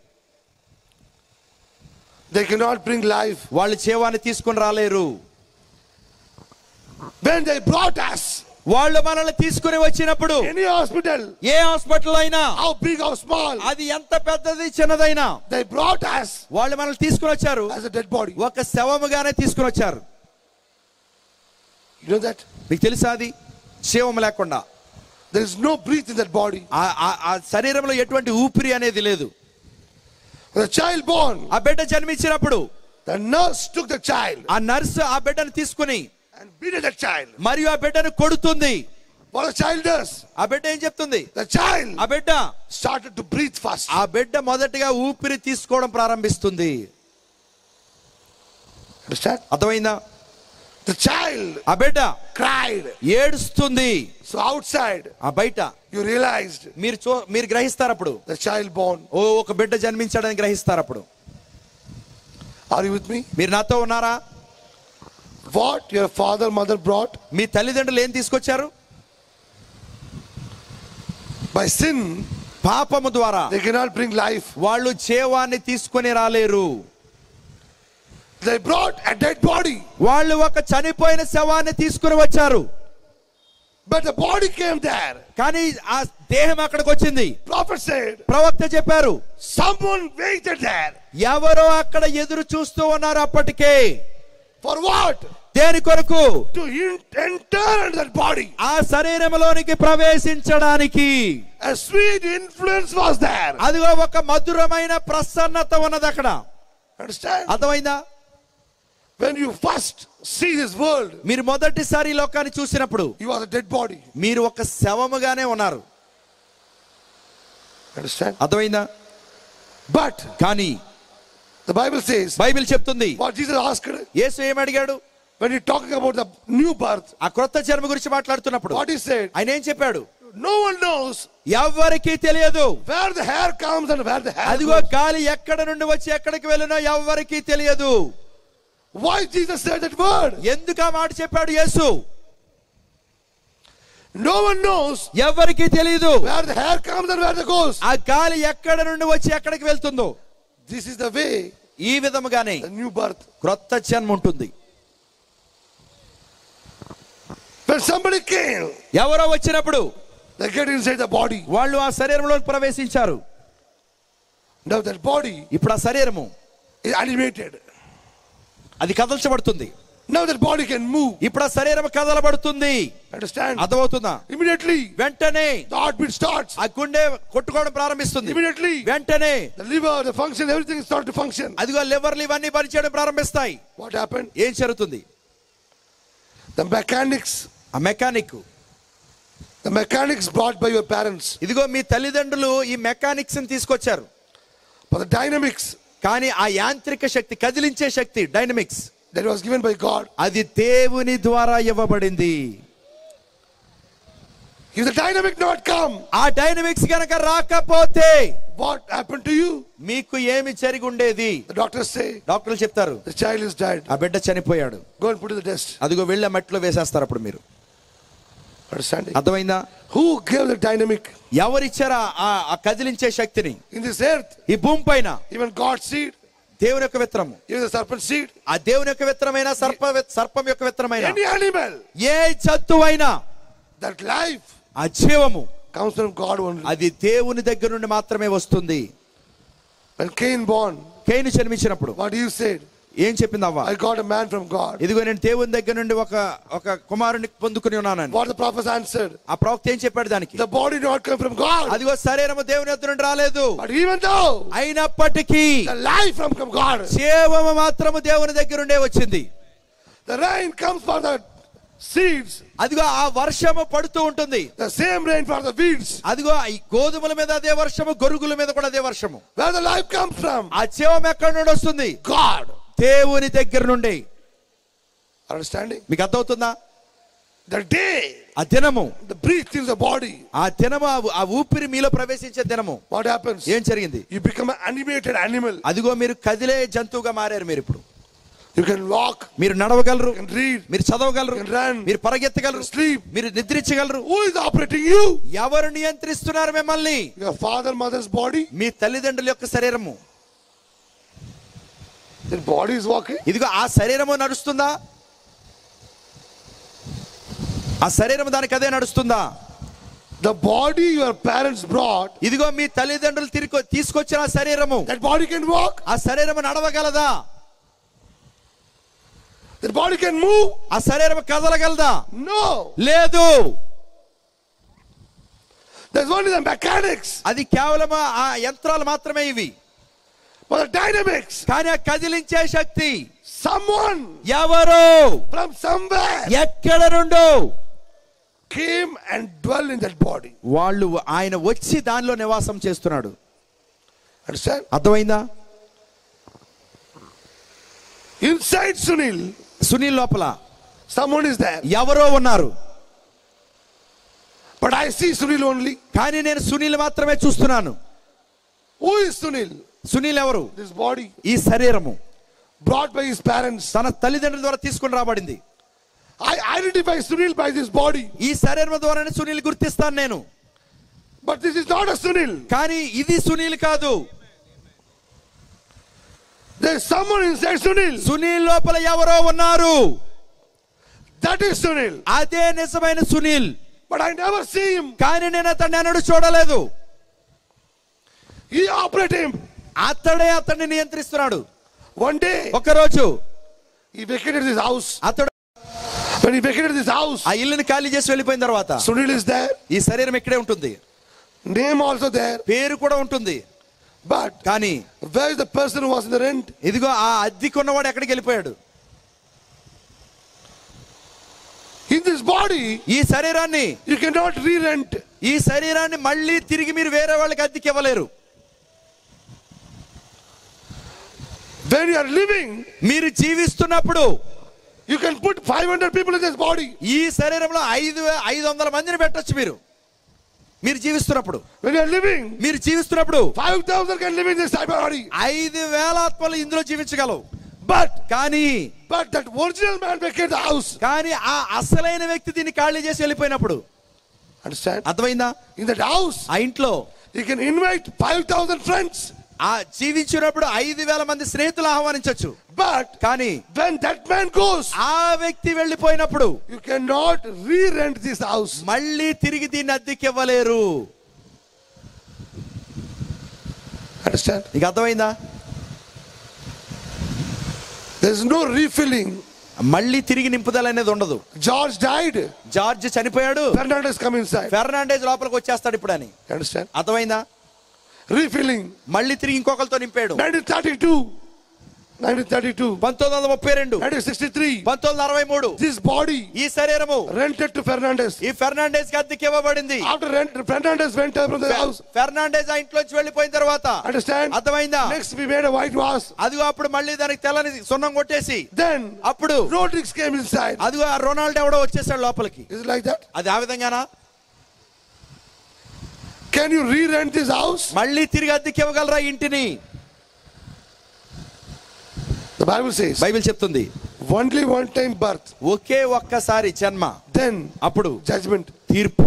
They cannot bring life. వాళ్ళు జీవాన్ని తీసుకుని రాలేరు When they brought us, వాళ్ళు మనల్ని తీసుకుని వచ్చినప్పుడు any hospital, ఏ హాస్పిటల్ అయినా how big or small, అది ఎంత పెద్దది చిన్నదైనా they brought us వాళ్ళు మనల్ని తీసుకుని వచ్చారు as a dead body. ఒక శవముగానే తీసుకుని వచ్చారు You know that? మీకు తెలుసా అది జీవం లేకుండా There is no breath in that body. ఆ- ఆ- ఆ శరీరంలో ఎటువంటి ఊపిరి అనేది లేదు When the child born, ఆ బిడ్డ జన్మించినప్పుడు the nurse took the child ఆ నర్సు ఆ బిడ్డను తీసుకుని and beat that child. మరియు ఆ బిడ్డను కొడుతుంది What the child does, ఆ బిడ్డ ఏం చెప్తుంది the child ఆ బిడ్డ started to breathe fast. ఆ బిడ్డ మొదటిగా ఊపిరి తీసుకోవడం ప్రారంభిస్తుంది Understand? అర్థమైందా The child ఆ బిడ్డ cried. ఏడుస్తుంది So outside, ఆ బయట you realized మీరు చూ మీరు గ్రహిస్తారు అప్పుడు the child born. ఓ ఒక బిడ్డ జన్మించాడని గ్రహిస్తారు అప్పుడు Are you with me? మీరు నాతో ఉన్నారా What your father, mother brought మీ తల్లిదండ్రులు ఏం తీసుకొచ్చారు by sin, పాపము ద్వారా they cannot bring life. వాళ్ళు జీవాన్ని తీసుకొని రాలేరు They brought a dead body, వాళ్ళు ఒక చనిపోయిన శవాన్ని తీసుకుని వచ్చారు but the body came there. కానీ ఆ దేహం అక్కడికి వచ్చింది Prophet said, ప్రవక్త చెప్పారు someone waited there. ఎవరో అక్కడ ఎదురు చూస్తూ ఉన్నారు అప్పటికే For what? దేని కొరకు To in- enter into that body. ఆ శరీరంలోనికి ప్రవేశించడానికి A sweet influence was there. అదిగో ఒక మధురమైన ప్రసన్నత ఉన్నది అక్కడ Understand? అర్థమైందా When you first see this world, మీరు మొదటిసారి ఈ లోకాన్ని చూసినప్పుడు you are a dead body. మీరు ఒక శవముగానే ఉన్నారు Understand? అర్థమైందా But కానీ the Bible says, బైబిల్ చెప్తుంది what Jesus asked యేసు ఏమడిగాడు when he talking about the new birth, ఆ క్రొత్త జన్మ గురించి మాట్లాడుతున్నప్పుడు what he said, ఆయన ఏం చెప్పాడు no one knows ఎవ్వరికీ తెలియదు where the hair comes and where the hair అదిగో goes. గాలి ఎక్కడ నుండి వచ్చి ఎక్కడికి వెళ్ళినో ఎవ్వరికీ తెలియదు Why Jesus said that word? ఎందుకు ఆ మాట చెప్పాడు యేసు No one knows ఎవ్వరికీ తెలియదు where the hair comes and where the goes. ఆ గాలి ఎక్కడ నుండి వచ్చి ఎక్కడికి వెళ్తుందో This is the way ఈ విధముగానే the new birth. క్రొత్త జన్మ ఉంటుంది When somebody came, ఎవరో వచ్చినప్పుడు they get inside the body. వాళ్ళు ఆ శరీరంలో ప్రవేశించారు Now that body ఇప్పుడు ఆ శరీరము is animated. అది కదల్చబడుతుంది Now that body can move. ఇప్పుడు ఆ శరీరం కదలబడుతుంది Understand? అర్థమవుతుందా Immediately, వెంటనే the heartbeat starts. ఆ గుండె కొట్టుకోవడం ప్రారంభిస్తుంది Immediately, వెంటనే the liver, the function, everything starts to function. అదిగో లివర్లు ఇవన్నీ పనిచేయడం ప్రారంభిస్తాయి What happened? ఏం జరుగుతుంది The mechanics, ఆ mechanic the mechanics brought by your parents, ఇదిగో మీ తల్లిదండ్రులు ఈ మెకానిక్స్ ని తీసుకొచ్చారు but the dynamics కానీ ఆ యాంత్రిక శక్తి కదిలించే శక్తి dynamics that was given by God. అది దేవుని ద్వారా ఇవ్వబడింది If the dynamic not come, ఆ డైనమిక్స్ గనక రాకపోతే what happened to you? మీకు ఏమి జరిగి ఉండేది The doctors say డాక్టర్లు చెప్తారు the child is dead. ఆ బిడ్డ చనిపోయాడు Go and put it to the test. అదిగో వెళ్ళే మట్టిలో వేసేస్తారు అప్పుడు మీరు Understanding? అర్థమైందా Who gave the dynamic ఎవరిచ్చారా ఆ ఆ కదిలించే శక్తిని in this earth? ఈ భూమి పైన Even God's seed, దేవుని యొక్క విత్తనము even the serpent seed, ఆ దేవుని యొక్క విత్తనమైన సర్ప సర్పం యొక్క విత్తనమైన any animal, A జంతువైనా that life ఆ జీవము comes from God only. అది దేవుని దగ్గర నుండి మాత్రమే వస్తుంది When Cain born, కేను జన్మించినప్పుడు what you said, ఏం చెప్పింది అవ్వ I got a man from God. ఇదిగో నేను దేవుని దగ్గర నుండి ఒక ఒక కుమారుని పొందుకుని ఉన్నానని What the prophet answered, ఆ ప్రవక్త ఏం చెప్పాడు దానికి the body not come from God. అదిగో శరీరము దేవుని యొద్ద నుండి రాలేదు But even though అయినప్పటికీ the life from from God, జీవము మాత్రము దేవుని దగ్గర నుండే వచ్చింది the rain comes for the seeds, అదిగో ఆ వర్షము పడుతూ ఉంటుంది the same rain for the weeds. అదిగో ఈ గోధుమల మీద అదే వర్షము గొరుగుల మీద కూడా అదే వర్షము Where the life comes from? ఆ జీవం ఎక్కడి నుండి వస్తుంది God. దేవుని దగ్గర నుండి Understanding? మీకు అర్థమవుతుందా The day ఆ దినము the breath in the body, ఆ దినము ఆ- ఆ ఊపిరి మీలో ప్రవేశించే దినము what happens? ఏం జరిగింది You become an animated animal. అదిగో మీరు కదిలే జంతువుగా మారారు మీరు ఇప్పుడు You can walk, మీరు నడవగలరు you can read, మీరు చదవగలరు you can run, మీరు పరిగెత్తగలరు you can sleep. మీరు నిద్రించగలరు Who is operating you? ఎవరు నియంత్రిస్తున్నారు మిమ్మల్ని Your father, mother's body. మీ తల్లిదండ్రుల యొక్క శరీరము The body is walking. ఇదిగో ఆ శరీరము నడుస్తుందా ఆ శరీరము దానికి అదే నడుస్తుందా The body your parents brought, ఇదిగో మీ తల్లిదండ్రులు తిరిగి తీసుకొచ్చిన ఆ శరీరము that body can walk, ఆ శరీరము నడవగలదా that body can move. ఆ శరీరము కదలగలదా No. లేదు There's only the mechanics, అది కేవలం ఆ యంత్రాలు మాత్రమే ఇవి but the dynamics. కానీ ఆ కదిలించే శక్తి Someone ఎవరు from somewhere ఎక్కడ నుండో came and dwell in that body. వాళ్ళు ఆయన వచ్చి దానిలో నివాసం చేస్తున్నాడు Understand? అర్థమైందా Inside Sunil, సునీల్ లోపల someone is there. ఎవరో ఉన్నారు But I see Sunil only. కానీ నేను సునీల్ మాత్రమే చూస్తున్నాను Who is Sunil? సునీల్ ఎవరు This body ఈ శరీరము brought by his parents. తన తల్లిదండ్రుల ద్వారా తీసుకుని రాబడింది I identify Sunil by this body. ఈ శరీరం ద్వారానే సునీల్ గుర్తిస్తాను నేను But this is not a Sunil. కానీ ఇది సునీల్ కాదు There's someone inside Sunil. Sunil లోపల ఎవరో ఉన్నారు That is Sunil. అదే నిజమైన Sunil But I never see him. కానీ నేను అతన్ని అన్నడు చూడలేదు He operate him. అతడే అతన్ని నియంత్రిస్తున్నాడు One day, ఒకరోజు he vacated this house. అతడు When he vacated this house, ఆ ఇల్లుని ఖాళీ చేసి వెళ్ళిపోయిన తర్వాత Sunil is there. ఈ శరీరం ఇక్కడే ఉంటుంది Name also there. పేరు కూడా ఉంటుంది But కానీ where is the person who was in the rent? ఇదిగో ఆ అద్దెకున్నవాడు ఎక్కడికి వెళ్ళిపోయాడు In this body, ఈ శరీరాన్ని you cannot re-rent. ఈ శరీరాన్ని మళ్ళీ తిరిగి మీరు వేరే వాళ్ళకి అద్దెకి ఇవ్వలేరు When you are living, మీరు జీవిస్తున్నప్పుడు you can put 500 people in this body. ఈ శరీరంలో ఐదు వే- ఐదు వందల మందిని పెట్టొచ్చు మీరు మీరు జీవిస్తున్నప్పుడు When you are living, మీరు జీవిస్తున్నప్పుడు 5,000 can live in this type of body. ఐదు వేల ఆత్మలు ఇందులో జీవించగలవు But, కానీ but that original man vacated the house. కానీ ఆ అసలైన వ్యక్తి దీన్ని ఖాళీ చేసి వెళ్ళిపోయినప్పుడు Understand? అర్థమైందా In that house, ఆ ఇంట్లో you can invite 5,000 friends. ఆ జీవించినప్పుడు ఐదు వేల మంది స్నేహితులు ఆహ్వానించవచ్చు But కానీ when that man goes, ఆ వ్యక్తి వెళ్ళిపోయినప్పుడు you cannot re-rent this house. మళ్ళీ తిరిగి దీన్ని అద్దెకి ఇవ్వలేరు Understand? నీకు అర్థమైందా There's no refilling. మళ్ళీ తిరిగి నింపుదల అనేది ఉండదు George died. జార్జ్ చనిపోయాడు Fernandez come inside. ఫెర్నాండేజ్ లోపలికి వచ్చేస్తాడు ఇప్పుడు అని You understand? అర్థమైందా Refilling. మళ్ళీ తిరిగి ఇంకొకరితో నింపాడు 1932. 1932, పంతొమ్మిది వందల ముప్పై రెండు 1963, పంతొమ్మిది వందల అరవై మూడు this body ఈ శరీరము rented to Fernandez. ఈ ఫెర్నాండేస్ కి అద్దెకి ఇవ్వబడింది After rent, Fernandez went out from the house. Fernandes ఆ ఇంట్లోంచి వెళ్ళిపోయిన తర్వాత Understand? అర్థమైందా Next, we made a whitewash. అదిగో అప్పుడు మళ్ళీ దానికి తెల్లని సున్నం కొట్టేసి Then, అప్పుడు Rodriguez came inside. అదిగో ఆ రొనాల్డో ఎవడో వచ్చేసాడు లోపలికి Is it like that? అది ఆ విధంగానా Can you re-rent this house? మళ్ళీ తిరిగి అద్దెకి ఇవ్వగలరా ఈ ఇంటిని The Bible says, బైబిల్ చెప్తుంది only one time birth, ఒకే ఒక్కసారి జన్మ then అప్పుడు judgment. తీర్పు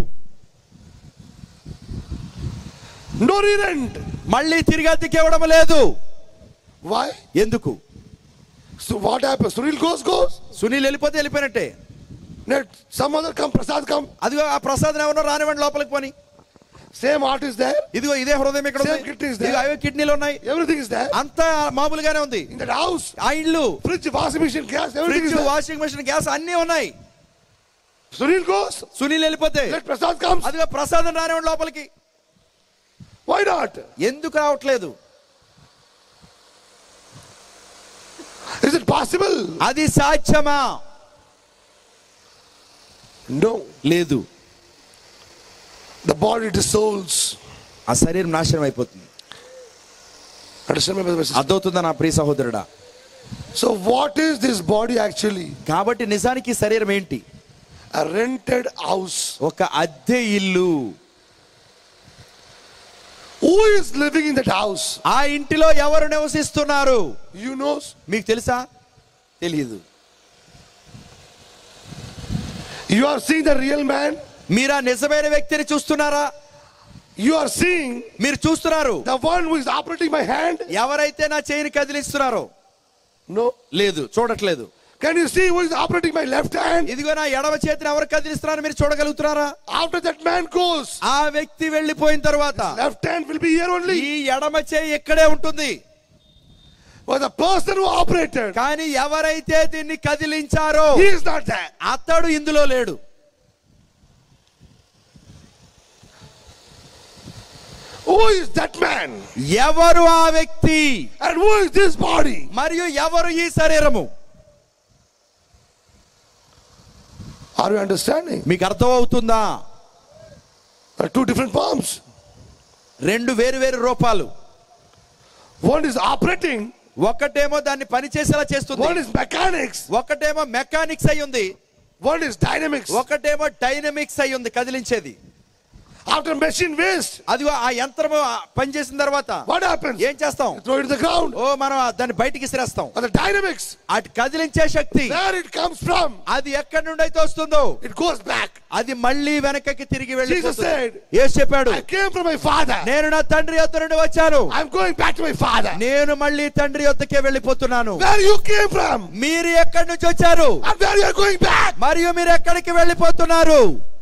No re-rent. మళ్ళీ తిరిగి అద్దెకి ఇవ్వడం లేదు Why? ఎందుకు So what happens? Sunil goes, goes. Sunil వెళ్ళిపోతే వెళ్ళిపోయినట్టే Let some other come, Prasad come. అదిగో ఆ ప్రసాద్ ఎవరో రానివ్వండి లోపలికి పోని Same heart is there. ఇదిగో ఇదే హృదయం ఇక్కడ Same ఉంది. kidneys there. ఇదిగో అవే కిడ్నీలు ఉన్నాయి Everything is there. అంతా మామూలుగానే ఉంది In that house, ఆ ఇల్లు fridge, washing machine, gas, everything fridge is there. Washing machine gas అన్ని ఉన్నాయి Sunil goes. సునీల్ వెళ్ళిపోతే Let Prasad comes. అదిగో ప్రసాదం రానివ్వండి లోపలికి Why not? ఎందుకు రావట్లేదు Is it possible? అది సాధ్యమా No. లేదు The body dissolves. ఆ శరీరం నాశనం అయిపోతుంది Understand my brother, my sister? అర్థవుతుందా నా ప్రియ సహోదరుడా So what is this body actually? కాబట్టి నిజానికి ఈ శరీరం ఏంటి A rented house. ఒక అద్దె ఇల్లు Who is living in that house? ఆ ఇంటిలో ఎవరు నివసిస్తున్నారు You know? మీకు తెలుసా తెలియదు You are seeing the real man. మీరు ఆ నిజమైన వ్యక్తిని చూస్తున్నారా You are seeing మీరు చూస్తున్నారు the one who is operating my hand. ఎవరైతే నా చేయిని కదిలిస్తున్నారో No. లేదు చూడట్లేదు Can you see who is operating my left hand? ఇదిగో నా ఎడమ చేతిని ఎవరు కదిలిస్తున్నారో మీరు చూడగలుగుతున్నారా After that man goes, ఆ వ్యక్తి వెళ్ళిపోయిన తర్వాత left hand will be here only. ఈ ఎడమ చేయి ఇక్కడే ఉంటుంది But the person who operated, కానీ ఎవరైతే దీన్ని కదిలించారో he is not there. అతడు ఇందులో లేడు Who is that man? ఎవరు ఆ వ్యక్తి And who is this body? మరియు ఎవరు ఈ శరీరము Are you understanding? మీకు అర్థం అవుతుందా There are two different forms. రెండు వేరు వేరు రూపాలు One is operating, ఒకటేమో దాన్ని పనిచేసేలా one చేస్తుంది is mechanics, ఒకటేమో మెకానిక్స్ అయి ఉంది one is dynamics. ఒకటేమో డైనమిక్స్ అయి ఉంది కదిలించేది After machine waste, అదిగో ఆ యంత్రము ఆ పనిచేసిన తర్వాత what happens? ఏం చేస్తాం Throw it to the ground. ఓ మనం ఆ దాన్ని బయటికి ఇసిరేస్తాం But the dynamics, అటు కదిలించే శక్తి where it comes from, అది ఎక్కడి నుండి అయితే వస్తుందో it goes back. అది మళ్ళీ వెనకకి తిరిగి Jesus said, వెళ్ళి ఏసు చెప్పాడు I came from my father. నేను నా తండ్రి యొద్ద నుండి వచ్చాను I'm going back to my father. నేను మళ్ళీ తండ్రి యొద్దకే వెళ్ళిపోతున్నాను Where you came from మీరు ఎక్కడి నుంచి వచ్చారు and where you are going back. మరియు మీరు ఎక్కడికి వెళ్ళిపోతున్నారు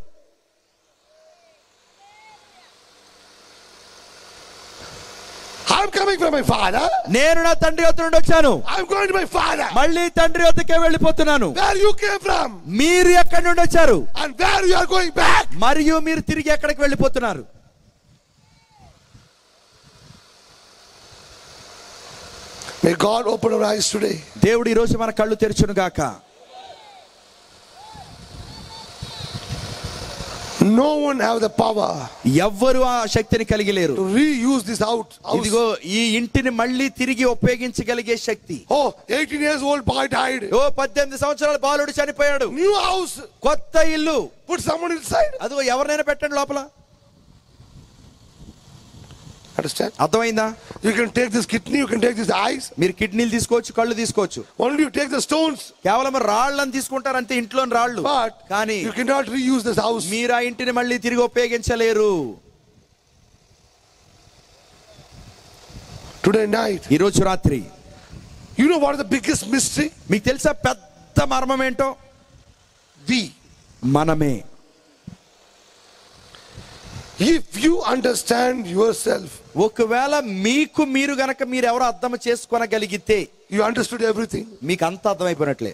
I'm coming from my father. నేను నా తండ్రి యొద్ద నుండి వచ్చాను I'm going to my father. మళ్ళీ తండ్రి యొద్దకే వెళ్ళిపోతున్నాను Where you came from మీరు ఎక్కడి నుండి వచ్చారు and where you are going back. మరియు మీరు తిరిగి ఎక్కడికి వెళ్ళిపోతున్నారు May God open our eyes today. దేవుడు ఈ రోజు మన కళ్ళు తెరుచును గాక No one have the power ఎవ్వరు ఆ శక్తిని కలిగి లేరు to reuse this out. house. ఇదిగో ఈ ఇంటిని మళ్ళీ తిరిగి ఉపయోగించగలిగే శక్తి Oh, 18 years old boy died. ఓ పద్దెనిమిది సంవత్సరాల బాలుడు చనిపోయాడు New house. కొత్త ఇల్లు Put someone inside. అదిగో ఎవరినైనా పెట్టండి లోపల Understand? అర్థమైందా You can take this kidney, you can take these eyes. మీరు కిడ్నీలు తీసుకోవచ్చు కళ్ళు తీసుకోవచ్చు Only you take the stones, కేవలం రాళ్ళని తీసుకుంటారు అంతే ఇంట్లోని రాళ్ళు but కానీ you cannot reuse this house. మీరు ఆ ఇంటిని మళ్ళీ తిరిగి ఉపయోగించలేరు Today night, ఈ రోజు రాత్రి you know what is the biggest mystery? మీకు తెలుసా పెద్ద మర్మం ఏంటో We. మనమే If you understand yourself, ఒకవేళ మీకు మీరు గనక మీరు ఎవరో అర్థం చేసుకోనగలిగితే you understood everything. మీకు అంత అర్థమైపోయినట్లే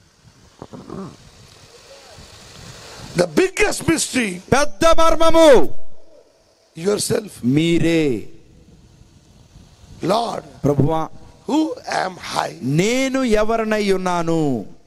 The biggest mystery, పెద్ద మర్మము yourself. మీరే Lord, ప్రభువా Who am I? నేను ఎవరినై ఉన్నాను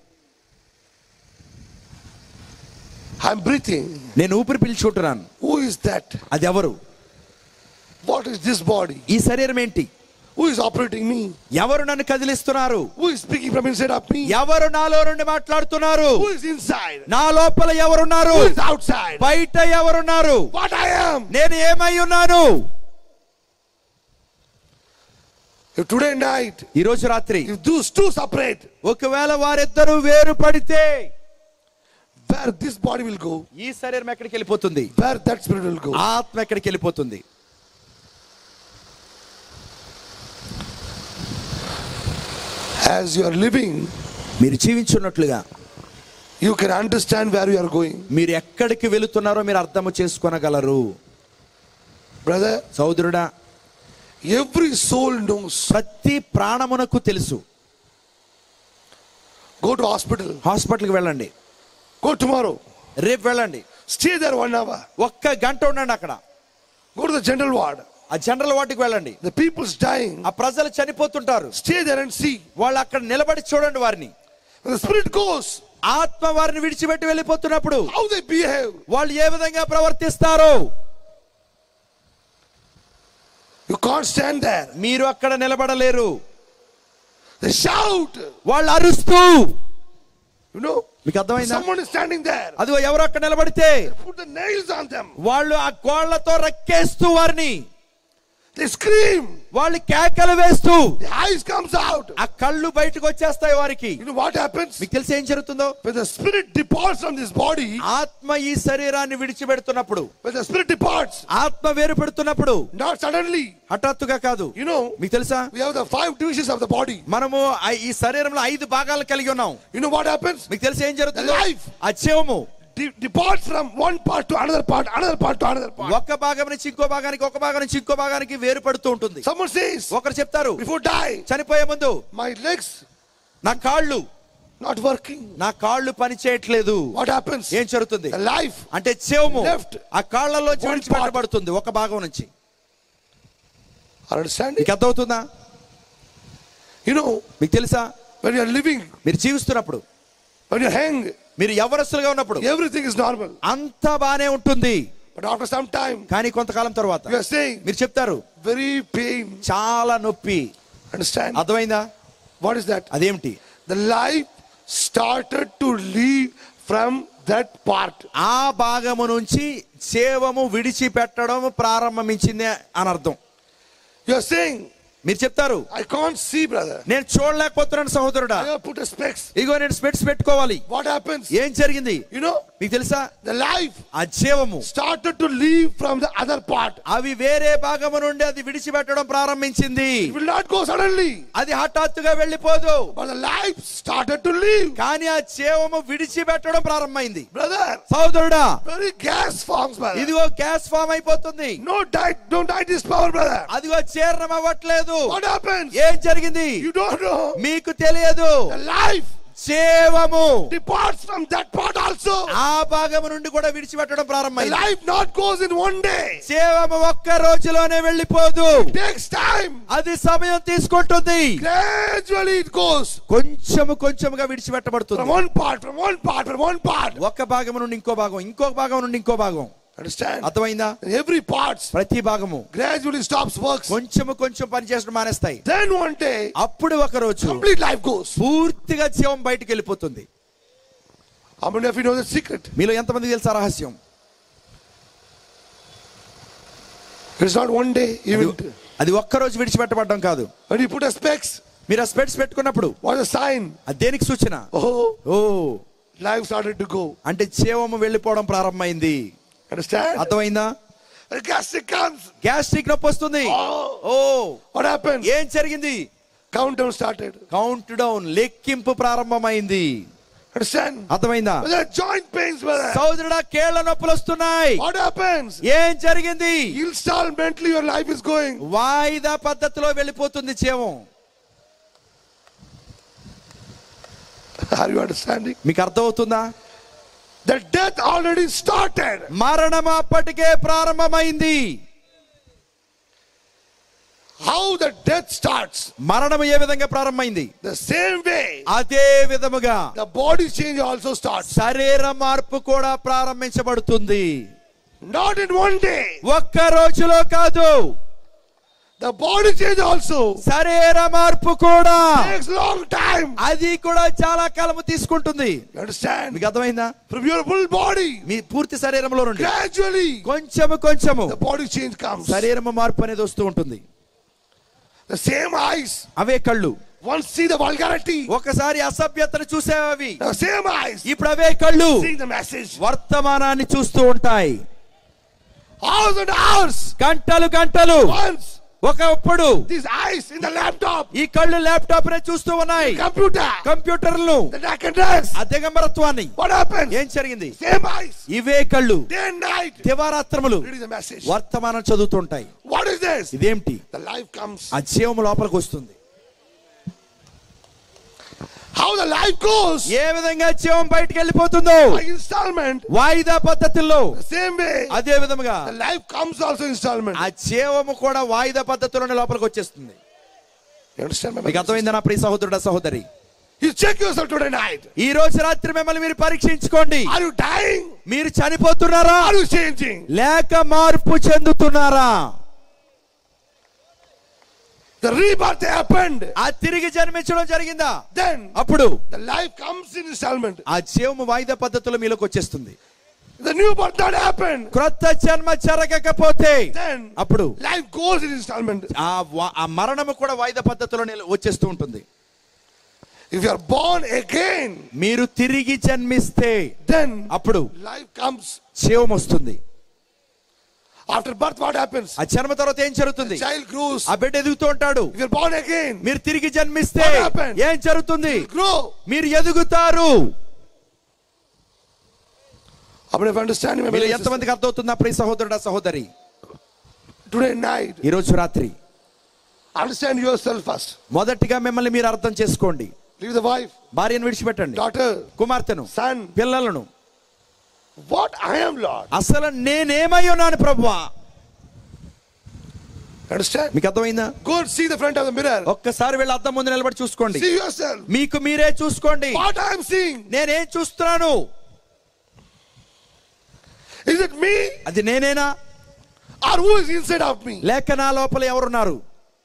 I'm breathing. నేను ఊపిరి పీల్చుకుంటున్నాను Who is that? అది ఎవరు What is this body? ఈ శరీరం ఏంటి Who is operating me? ఎవరు నన్ను కదిలిస్తున్నారు Who is speaking from inside of me? ఎవరు నాలో నుండి మాట్లాడుతున్నారు Who is inside? నా లోపల ఎవరున్నారు Who is outside? బయట ఎవరున్నారు What I am? నేను ఏమై ఉన్నాను If today night, ఈ రోజు రాత్రి if those two separate, ఒకవేళ వారిద్దరూ వేరు పడితే where this body will go, ఈ శరీరం ఎక్కడికి వెళ్ళిపోతుంది where that spirit will go. ఆత్మ ఎక్కడికి వెళ్ళిపోతుంది As you are living, మీరు జీవించున్నట్లుగా you can understand where you are going. మీరు ఎక్కడికి వెళుతున్నారో మీరు అర్థము చేసుకొనగలరు Brother, సోదరుడా every soul knows. ప్రతి ప్రాణమునకు తెలుసు Go to hospital. హాస్పిటల్కి వెళ్ళండి Go tomorrow. రేపు వెళ్ళండి Stay there one hour. ఒక్క గంట ఉండండి అక్కడ Go to the general ward. ఆ జనరల్ వాటికి వెళ్ళండి The people's dying. ఆ ప్రజలు చనిపోతుంటారు Stay there and see. వాళ్ళు అక్కడ నిలబడి చూడండి వారిని When the spirit goes, ఆత్మ వారిని విడిచిపెట్టి వెళ్ళిపోతున్నప్పుడు how they behave. వాళ్ళు ఏ విధంగా ప్రవర్తిస్తారో You can't stand there. మీరు అక్కడ నిలబడలేరు They shout. వాళ్ళు అరుస్తూ You know, మీకు అర్థమైందా someone is standing there. అదిగో ఎవరు అక్కడ నిలబడితే Put the nails on them. వాళ్ళు ఆ కోళ్లతో రక్కేస్తూ వారిని They scream. వాళ్ళు కేకలు వేస్తూ The eyes comes out. ఆ కళ్ళు బయటకు వచ్చేస్తాయి వారికి You know what happens? మీకు తెలిసి ఏం జరుగుతుందో When the spirit departs from this body, ఆత్మ ఈ శరీరాన్ని విడిచిపెడుతున్నప్పుడు when the spirit departs, ఆత్మ వేరు పెడుతున్నప్పుడు not suddenly, హఠాత్తుగా కాదు you know, మీకు తెలుసా we have the five divisions of the body. మనము ఆ- ఈ శరీరంలో ఐదు భాగాలు కలిగి ఉన్నాం You know what happens? మీకు తెలిసి ఏం జరుగుతుందో The life. ఆ జీవము De- departs from one part to another part, another part to another part. ఒక భాగం నుంచి ఇంకో భాగానికి ఒక భాగం నుంచి ఇంకో భాగానికి వేరు పడుతూ ఉంటుంది Someone says, ఒకరు చెప్తారు before die, చనిపోయే ముందు my legs నా కాళ్ళు not working. నా కాళ్ళు పని చేయట్లేదు What happens? ఏం జరుగుతుంది The life అంటే చెవుము Left. ఆ కాళ్ళలో One విడిచిపెట్టబడుతుంది ఒక భాగం నుంచి Are you understanding? మీకు అర్థమవుతుందా You know, మీకు తెలుసా when you are living, మీరు జీవిస్తున్నప్పుడు when you hang, మీరు ఎవరస్తులుగా ఉన్నప్పుడు everything is normal. అంతా బానే ఉంటుంది But after some time, కానీ కొంతకాలం తర్వాత you are saying, మీరు చెప్తారు very pain. చాలా నొప్పి Understand? అర్థమైందా What is that? అదేమిటి The life started to leave from that part. ఆ భాగము నుంచి సేవము విడిచిపెట్టడం ప్రారంభించింది అని అర్థం You are saying, మీరు చెప్తారు I can't see, brother. నేను చూడలేకపోతున్నాను సహోదరుడా I have put a specs. ఇగో నేను స్పెట్స్ పెట్టుకోవాలి What happens? ఏం జరిగింది You know, మీకు తెలుసా the life ఆ జీవము started to leave from the other part. అవి వేరే భాగము నుండి అది విడిచిపెట్టడం ప్రారంభించింది It will not go suddenly. అది హఠాత్తుగా వెళ్ళిపోదు But the life started to leave. కానీ ఆ జీవము విడిచిపెట్టడం ప్రారంభమైంది Brother, సహోదరుడా very gas forms, brother. ఇదిగో గ్యాస్ ఫామ్ అయిపోతుంది No diet, don't diet this power, brother. అదిగో జీర్ణం అవ్వట్లేదు What happens? ఏం జరిగింది You don't know. మీకు తెలియదు The life జీవము departs from that part also. ఆ భాగము నుండి కూడా విడిచిపెట్టడం The ప్రారంభమైంది life not goes in one day. జీవము ఒక్క రోజులోనే వెళ్ళిపోదు Takes time. అది సమయం తీసుకుంటుంది Gradually it goes కొంచెము కొంచెముగా from విడిచిపెట్టబడుతుంది one part, from one part, from one part. ఒక భాగం నుండి ఇంకో భాగం ఇంకో భాగం నుండి ఇంకో భాగం Understand? అర్థమైందా Every parts ప్రతి భాగము gradually stops works. కొంచెము కొంచెం పనిచేసడం మానేస్తాయి Then one day, అప్పుడు ఒక రోజు complete life goes. పూర్తిగా జీవం బయటికి వెళ్ళిపోతుంది How many of you know the secret? మీలో ఎంతమంది తెలుసా రహస్యం It's not one day, even అది- అది ఒక్క రోజు విడిచిపెట్టబడడం కాదు when you put a specs, మీరు ఆ స్పెట్స్ పెట్టుకున్నప్పుడు what a sign. అది దేనికి సూచన Oh, oh life started to go. అంటే జీవము వెళ్ళిపోవడం ప్రారంభమైంది Understand? అర్థమైందా The gastric comes. గ్యాస్ట్రిక్ నొప్పి వస్తుంది Oh, ఓ what happened? ఏం జరిగింది Countdown started. కౌంట్ డౌన్ లెక్కింపు ప్రారంభమైంది Understand? అర్థమైందా There are joint pains, brother. సోదరుడా కేళ్ల నొప్పులు వస్తున్నాయి What happens? ఏం జరిగింది Installmentally, your life is going. వాయిదా పద్ధతిలో వెళ్ళిపోతుంది జీవం Are you understanding? మీకు అర్థమవుతుందా The death already started. మరణం అప్పటికే ప్రారంభమైంది how the death starts, మరణం ఏ విధంగా ప్రారంభమైంది the same way అదే విధముగా the body change also starts. శరీర మార్పు కూడా ప్రారంభించబడుతుంది Not in one day. ఒక్క రోజులో కాదు The body change also శరీర మార్పు కూడా takes long time. అది కూడా చాలా కాలము తీసుకుంటుంది You understand? మీకు అర్థమైందా From your full body, మీ పూర్తి శరీరంలో నుండి gradually కొంచెము కొంచెము the body change comes. శరీరము మార్పు అనేది వస్తూ ఉంటుంది The same eyes అవే కళ్ళు once see the vulgarity. ఒకసారి అసభ్యతను చూసేవి The same eyes ఇప్పుడు అవే కళ్ళు seeing the message. వర్తమానాన్ని చూస్తూ ఉంటాయి Hours and hours. గంటలు గంటలు Once ఒకప్పుడు these eyes in the laptop, ఈ కళ్ళు ల్యాప్టాప్ నే చూస్తూ ఉన్నాయి computer, కంప్యూటర్లు the nakedness. ఆ దిగంబరత్వాన్ని What happens? ఏం జరిగింది Same eyes, ఇవే కళ్ళు day and night, దివారాత్రములు reading the message. వర్తమానం చదువుతుంటాయి What is this? ఇదేమిటి The life comes. ఆ జీవం లోపలికి వస్తుంది How the life goes ఏ విధంగా జీవం బయటికి వెళ్ళిపోతుందో by installment, వాయిదా పద్ధతుల్లో the same way అదే విధముగా the life comes also installment. ఆ జీవము కూడా వాయిదా పద్ధతిలోనే లోపలికి వచ్చేస్తుంది You understand? my మీకు brothers? అర్థమైందా నా ప్రియ సహోదరుడ సహోదరి You check yourself today night. ఈ రోజు రాత్రి మిమ్మల్ని మీరు పరీక్షించుకోండి Are you dying? మీరు చనిపోతున్నారా Are you changing? లేక మార్పు చెందుతున్నారా The rebirth happened. ఆ తిరిగి జన్మించడం జరిగిందా Then అప్పుడు the life comes in installment. ఆ జీవము వాయిదా పద్ధతిలో మీలోకి వచ్చేస్తుంది The new birth not happened. క్రొత్త జన్మ జరగకపోతే Then అప్పుడు life goes in installment. ఆ వా- ఆ మరణము కూడా వాయిదా పద్ధతిలో నిల- వచ్చేస్తూ ఉంటుంది If you are born again, మీరు తిరిగి జన్మిస్తే then అప్పుడు life comes. జీవం వస్తుంది After birth, what happens? ఆ జన్మ తర్వాత ఏం జరుగుతుంది Child grows. ఆ బిడ్డ ఎదుగుతూ ఉంటాడు If you're born again, మీరు తిరిగి జన్మిస్తే What happened? ఏం జరుగుతుంది grow. మీరు ఎదుగుతారు How many of you understand? me, my మీరు brothers and ఎంతమందికి అర్థమవుతుందా ప్రియ సహోదరుడా సహోదరి sisters? Today night, ఈ రోజు రాత్రి understand yourself first. మొదటిగా మిమ్మల్ని మీరు అర్థం చేసుకోండి Leave the wife, భార్యను విడిచిపెట్టండి daughter, కుమార్తెను son. పిల్లలను What I am, Lord. అసలు నేనేమై ఉన్నాను ప్రభువా Understand? మీకు అర్థమైందా Go and see the front of the mirror. ఒక్కసారి వెళ్ళి అద్దం ముందు నిలబడి చూసుకోండి See yourself. మీకు మీరే చూసుకోండి What I am seeing. నేనేం చూస్తున్నాను Is it me అది నేనేనా or who is inside of me? లేక నా లోపల ఎవరున్నారు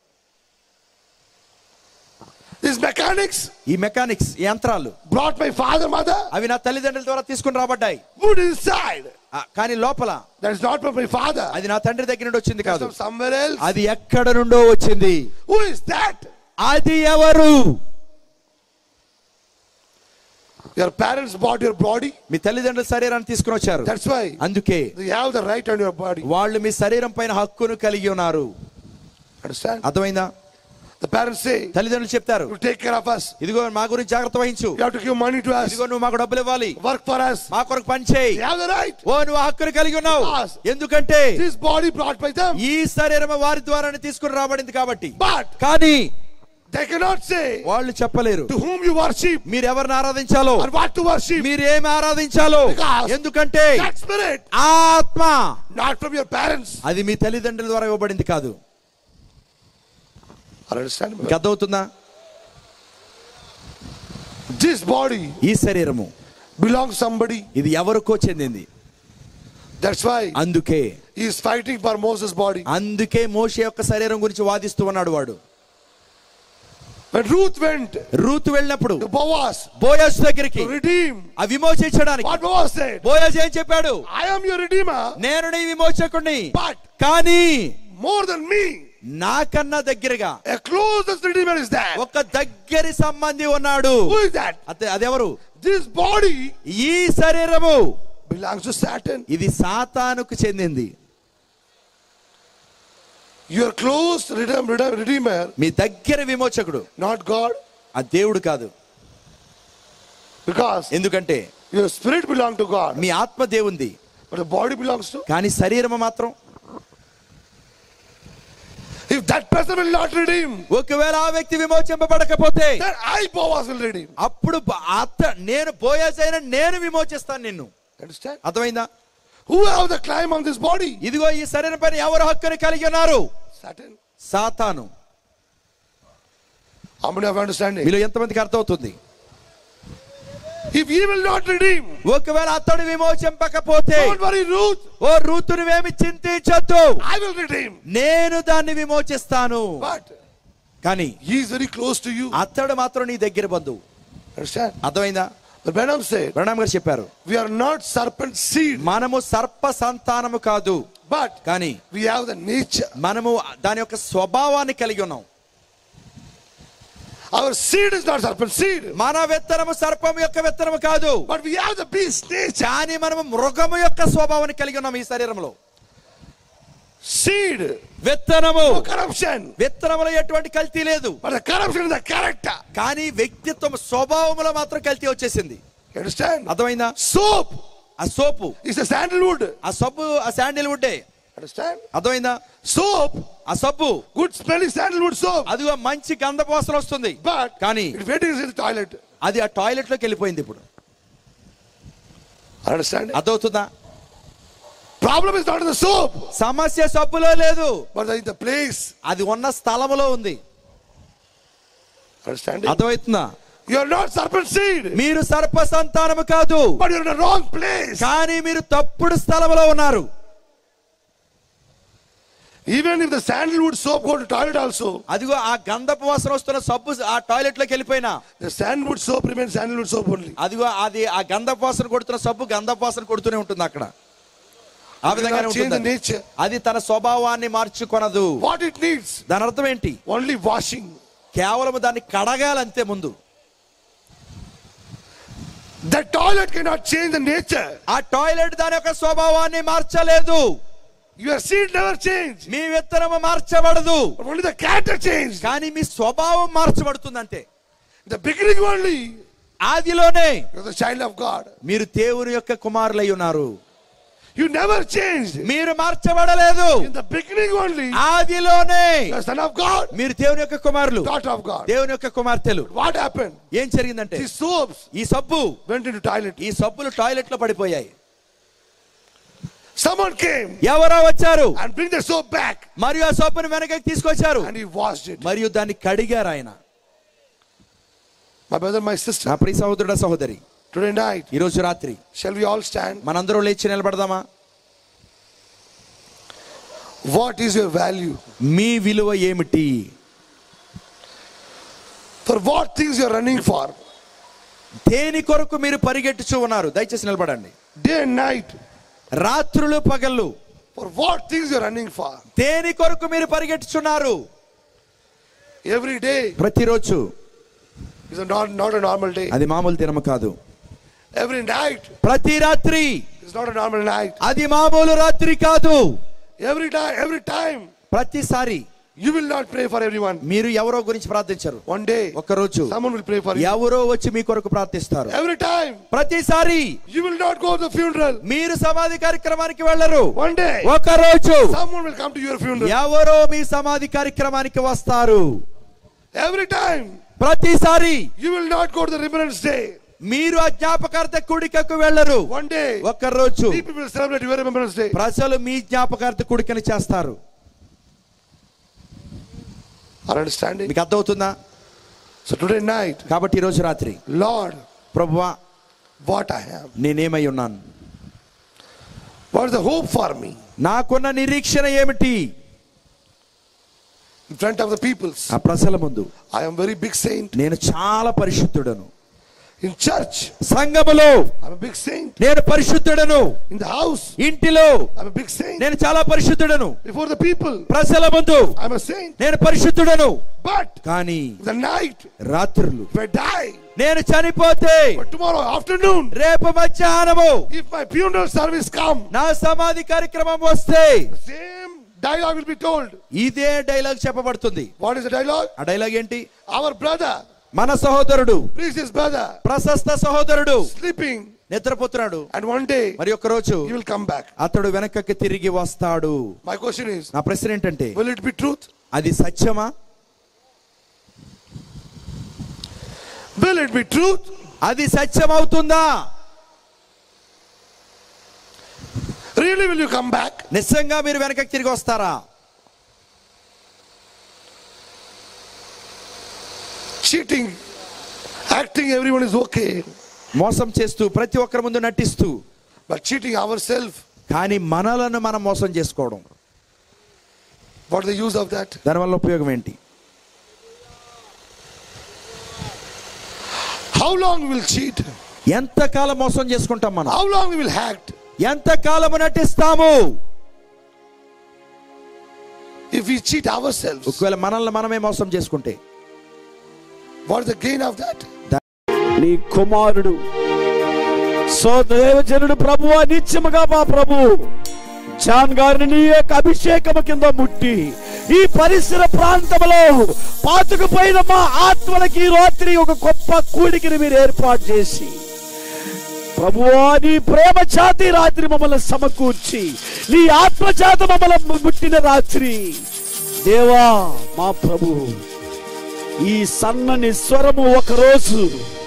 These mechanics ఈ మెకానిక్స్ ఈ యంత్రాలు brought my father, mother. అవి నా తల్లిదండ్రుల ద్వారా తీసుకుని రాబడ్డాయి Wood inside. ఆ, కానీ లోపల That is not from my father. అది నా తండ్రి దగ్గర నుండి వచ్చింది That's కాదు from somewhere else. అది ఎక్కడ నుండో వచ్చింది Who is that? అది ఎవరు Your parents bought your body. మీ తల్లిదండ్రుల శరీరాన్ని తీసుకుని వచ్చారు That's why అందుకే you have the right on your body. వాళ్ళు మీ శరీరం పైన హక్కును కలిగి ఉన్నారు Understand? అర్థమైందా The parents say, తల్లిదండ్రులు చెప్తారు You take care of us. ఇదిగో మా గురించి జాగ్రత్త వహించు You have to give money to us. ఇదిగో నువ్వు మాకు డబ్బులు ఇవ్వాలి Work for us. మా కొరకు పని చేయి You have the right. ఓ నువ్వు ఆ హక్కును కలిగి ఉన్నావు Because ఎందుకంటే This body brought by them. ఈ శరీరం వారి ద్వారానే తీసుకుని రాబడింది కాబట్టి But కానీ they cannot say వాళ్ళు చెప్పలేరు to whom you worship మీరు ఎవరిని ఆరాధించాలో or what to worship. మీరు ఏమి ఆరాధించాలో Because ఎందుకంటే That spirit, ఆ ఆత్మ not from your parents. అది మీ తల్లిదండ్రుల ద్వారా ఇవ్వబడింది కాదు Are you understanding? మీకు అర్థమవుతుందా This body ఈ శరీరము belongs to somebody. ఇది ఎవరికో చెందింది That's why అందుకే he is fighting for Moses' body. అందుకే మోషే యొక్క శరీరం గురించి వాదిస్తూ ఉన్నాడు వాడు When Ruth went రూతు వెళ్ళినప్పుడు to Boaz బోయస్ దగ్గరికి to redeem, ఆ విమోచించడానికి what Boaz said, బోయస్ ఏం చెప్పాడు I am your redeemer, నేను నీ విమోచకుణ్ణి but కానీ more than me, నాకన్నా దగ్గరగా a closest redeemer is there. ఒక దగ్గరి సంబంధి ఉన్నాడు Who is that? అదే అదెవరు This body ఈ శరీరము belongs to Satan. ఇది సాతానుకు చెందింది Your close redeem- redeem- redeemer, మీ దగ్గర విమోచకుడు not God, ఆ దేవుడు కాదు because ఎందుకంటే your spirit belongs to God, మీ ఆత్మ దేవుంది but the body belongs to. కానీ శరీరము మాత్రం If that person will not redeem, ఒకవేళ ఆ వ్యక్తి విమోచింపబడకపోతే then I, Boaz, will redeem. అప్పుడు బ- అత్త నేను పోయేసైన నేను విమోచిస్తాను నిన్ను Understand? అర్థమైందా Who have the claim on this body? ఇదిగో ఈ శరీరం పైన ఎవరు హక్కుని కలిగి ఉన్నారు Satan. సాతాను How many have understanding? మీలో ఎంతమందికి అర్థమవుతుంది If he will not redeem, ఒకవేళ అతడు విమోచింపకపోతే don't worry, Ruth. ఓ ఋతు నువ్వేమి చింతించొద్దు I will redeem. నేను దాన్ని విమోచిస్తాను But కానీ he is very close to you. అతడు మాత్రం నీ దగ్గర బంధువు Understand? అర్థమైందా But Branham said, ప్రణామ్ గారు చెప్పారు we are not serpent seed, మనము సర్ప సంతానము కాదు but కానీ we have the nature. మనము దాని యొక్క స్వభావాన్ని కలిగి ఉన్నాం Our seed is not serpent seed, మన విత్తనము సర్పం యొక్క విత్తనము కాదు but we have the beast nature. కానీ మనము మృగము యొక్క స్వభావాన్ని కలిగి ఉన్నాం ఈ శరీరంలో Seed, విత్తనము no corruption, విత్తనములో ఎటువంటి కల్తీ లేదు but the corruption is the character. కానీ వ్యక్తిత్వం స్వభావములో మాత్రం కల్తీ వచ్చేసింది You understand? అర్థమైందా Soap ఆ సోపు is a sandalwood. ఆ సబ్బు ఆ శాండిల్ వుడ్డే Understand? అర్థమైందా Soap, ఆ సబ్బు good smelling sandalwood soap, అదిగో మంచి గంధపు వాసన వస్తుంది but కానీ it's waiting in the toilet. అది ఆ టాయిలెట్ లోకి వెళ్ళిపోయింది ఇప్పుడు Understand? అర్థవుతుందా Problem is not in the soap, సమస్య సబ్బులో లేదు but in the place. అది ఉన్న స్థలములో ఉంది Understand? అర్థమవుతుందా You are not serpent seed, మీరు సర్ప సంతానము కాదు but you're in the wrong place. కానీ మీరు తప్పుడు స్థలములో ఉన్నారు Even if the sandalwood soap go to toilet also, అదిగో ఆ గంధపు వాసన వస్తున్న సబ్బు ఆ టాయిలెట్ లోకి వెళ్ళిపోయినా the sandalwood soap remains sandalwood soap only. అదిగో అది ఆ గంధపు వాసన కొడుతున్న సబ్బు గంధపు వాసన కొడుతూనే ఉంటుంది అక్కడ ఆ It will విధంగానే not change the ఉంటుంది nature. అది తన స్వభావాన్ని మార్చుకొనదు What it needs, దాని అర్థం ఏంటి only washing. కేవలం దాన్ని కడగాలంతే ముందు The toilet cannot change the nature. ఆ టాయిలెట్ దాని యొక్క స్వభావాన్ని మార్చలేదు Your seed never changed. మీ విత్తనము మార్చబడదు But only the character changed. కానీ మీ స్వభావం మార్చబడుతుంది అంతే The beginning only. ఆదిలోనే You're the child of God. మీరు దేవుని యొక్క కుమారులై ఉన్నారు You never changed. మీరు మార్చబడలేదు In the beginning only, ఆదిలోనే you're son of God, మీరు దేవుని యొక్క కుమారులు daughter of God. దేవుని యొక్క కుమార్తెలు What happened? ఏం జరిగిందంటే These soaps ఈ సబ్బు went into toilet. ఈ సబ్బులు టాయిలెట్ లో పడిపోయాయి Someone came ఎవరో వచ్చారు and bring the soap back మరియు ఆ సబ్బును వెనకకి తీసుకొచ్చారు and he washed it. మరియు దాన్ని కడిగారు ఆయన My brother, my sister, నా ప్రియ సహోదరుడ సహోదరి today night, ఈ రోజు రాత్రి shall we all stand? మనందరం లేచి నిలబడదామా What is your value? మీ విలువ ఏమిటి For what things you're running for? దేని కొరకు మీరు పరిగెట్టుచూ ఉన్నారు దయచేసి నిలబడండి Day and night. రాత్రులు పగళ్ళు For what things you're running for? దేని కొరకు మీరు పరిగెట్టుచున్నారు Every day ప్రతిరోజు is a not, not a normal day. అది మామూలు దినము కాదు Every night ప్రతి రాత్రి is not a normal night. అది మామూలు రాత్రి కాదు Every time, every time, ప్రతిసారి you will not pray for everyone. మీరు ఎవరో గురించి ప్రార్థించరు One day, ఒక్కరోజు someone will pray for you. ఎవరో వచ్చి మీ కొరకు ప్రార్థిస్తారు Every time, ప్రతిసారి you will not go to the funeral. మీరు సమాధి కార్యక్రమానికి వెళ్ళరు One day, ఒక రోజు someone will come to your funeral. ఎవరో మీ సమాధి కార్యక్రమానికి వస్తారు Every time, ప్రతిసారి you will not go to the Remembrance Day. మీరు ఆ జ్ఞాపకార్థ కుడికకు వెళ్ళరు One day, ఒక రోజు people will celebrate your Remembrance Day. ప్రజలు మీ జ్ఞాపకార్థ కుడికని చేస్తారు Are understanding? మీకు అర్థమవుతుందా So today night, కాబట్టి ఈ రోజు రాత్రి Lord, ప్రభువా what I have. నేనేమై ఉన్నాను What is the hope for me నాకున్న నిరీక్షణ ఏమిటి in front of the peoples? ఆ ప్రజల ముందు I am very big saint. నేను చాలా పరిశుద్ధుడను In church, సంఘములో I'm a big saint. నేను పరిశుద్ధుడను In the house, ఇంటిలో I'm a big saint. నేను చాలా పరిశుద్ధుడను Before the people, ప్రజల ముందు I'm a saint. నేను పరిశుద్ధుడను But కానీ the night, రాత్రులు if I die, నేను చనిపోతే but tomorrow afternoon, రేపు మధ్యాహ్నము if my funeral service come, నా సమాధి కార్యక్రమం వస్తే the same dialogue will be told. ఇదే డైలాగ్ చెప్పబడుతుంది What is the dialogue? ఆ డైలాగ్ ఏంటి Our brother, మన సహోదరుడు precious brother, ప్రశస్త సహోదరుడు sleeping, నిద్రపోతున్నాడు and one day మరి ఒక రోజు he will come back. అతడు వెనకకి తిరిగి వస్తాడు My question is, నా ప్రశ్న ఏంటంటే will it be truth? అది సత్యమా Will it be truth? అది సత్యం అవుతుందా Really, will you come back? నిజంగా మీరు వెనకకి తిరిగి వస్తారా cheating, acting everyone is okay, మోసం చేస్తూ ప్రతి ఒక్కరి ముందు నటిస్తూ but cheating ourselves, కానీ మనలను మనం మోసం చేసుకోవడం what is the use of that? దానివల్ల ఉపయోగం ఏంటి How long we will cheat? ఎంతకాలం మోసం చేసుకుంటాం మనం How long we will act? ఎంతకాలము నటిస్తాము If we cheat ourselves, ఒకవేళ మనల్ని మనమే మోసం చేసుకుంటే what is the gain of that? నీ కుమారుడు సో దేవజనుడు ప్రభు నిత్యముగా మా ప్రభు జాన్ గారిని నీ యొక్క అభిషేకము కింద ముట్టి ఈ పరిసర ప్రాంతంలో పాతుకుపోయిన మా ఆత్మలకి ఈ రాత్రి ఒక గొప్ప కూడికిని మీరు ఏర్పాటు చేసి ప్రభువా నీ ప్రేమ జాతి రాత్రి మమ్మల్ని సమకూర్చి నీ ఆత్మ చేత మమ్మల్ని ముట్టిన రాత్రి దేవా మా ప్రభు ఈ సన్నని స్వరము ఒకరోజు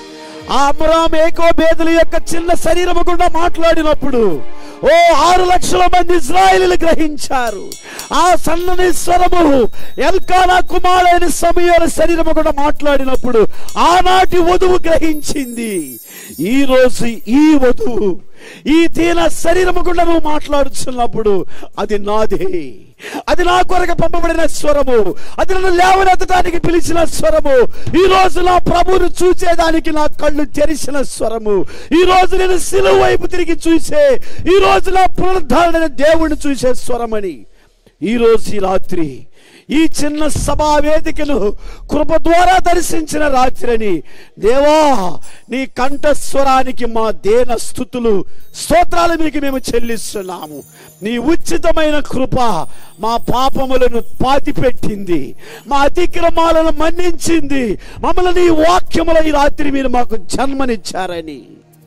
ఆ అమరాం ఏకోబేదుల యొక్క చిన్న శరీరము గుండా మాట్లాడినప్పుడు ఓ ఆరు లక్షల మంది ఇజ్రాయిలు గ్రహించారు ఆ సన్నని స్వరము ఎల్కానా కుమారుని సమయాల శరీరము కూడా మాట్లాడినప్పుడు ఆనాటి వధువు గ్రహించింది ఈ రోజు ఈ వధువు ఈ దీన శరీరము గుండా నువ్వు మాట్లాడుతున్నప్పుడు అది నాదే అది నా కొరకు పంపబడిన స్వరము అది నన్ను లేవనెత్తడానికి పిలిచిన స్వరము ఈ రోజు నా ప్రభువును చూసేదానికి నా కళ్ళు తెరిచిన స్వరము ఈ రోజు నేను సిలువ వైపు తిరిగి చూసే ఈ రోజు నా పునరుద్ధారణ దేవుణ్ణి చూసే స్వరమని ఈ రోజు ఈ రాత్రి ఈ చిన్న సభా వేదికను కృప ద్వారా దర్శించిన రాత్రిని దేవా నీ కంఠస్వరానికి మా దేన స్థుతులు స్తోత్రాలు మీకు మేము చెల్లిస్తున్నాము నీ ఉచితమైన కృప మా పాపములను పాతిపెట్టింది మా అతిక్రమాలను మన్నించింది మమ్మల్ని నీ వాక్యముల ఈ రాత్రి మీరు మాకు జన్మనిచ్చారని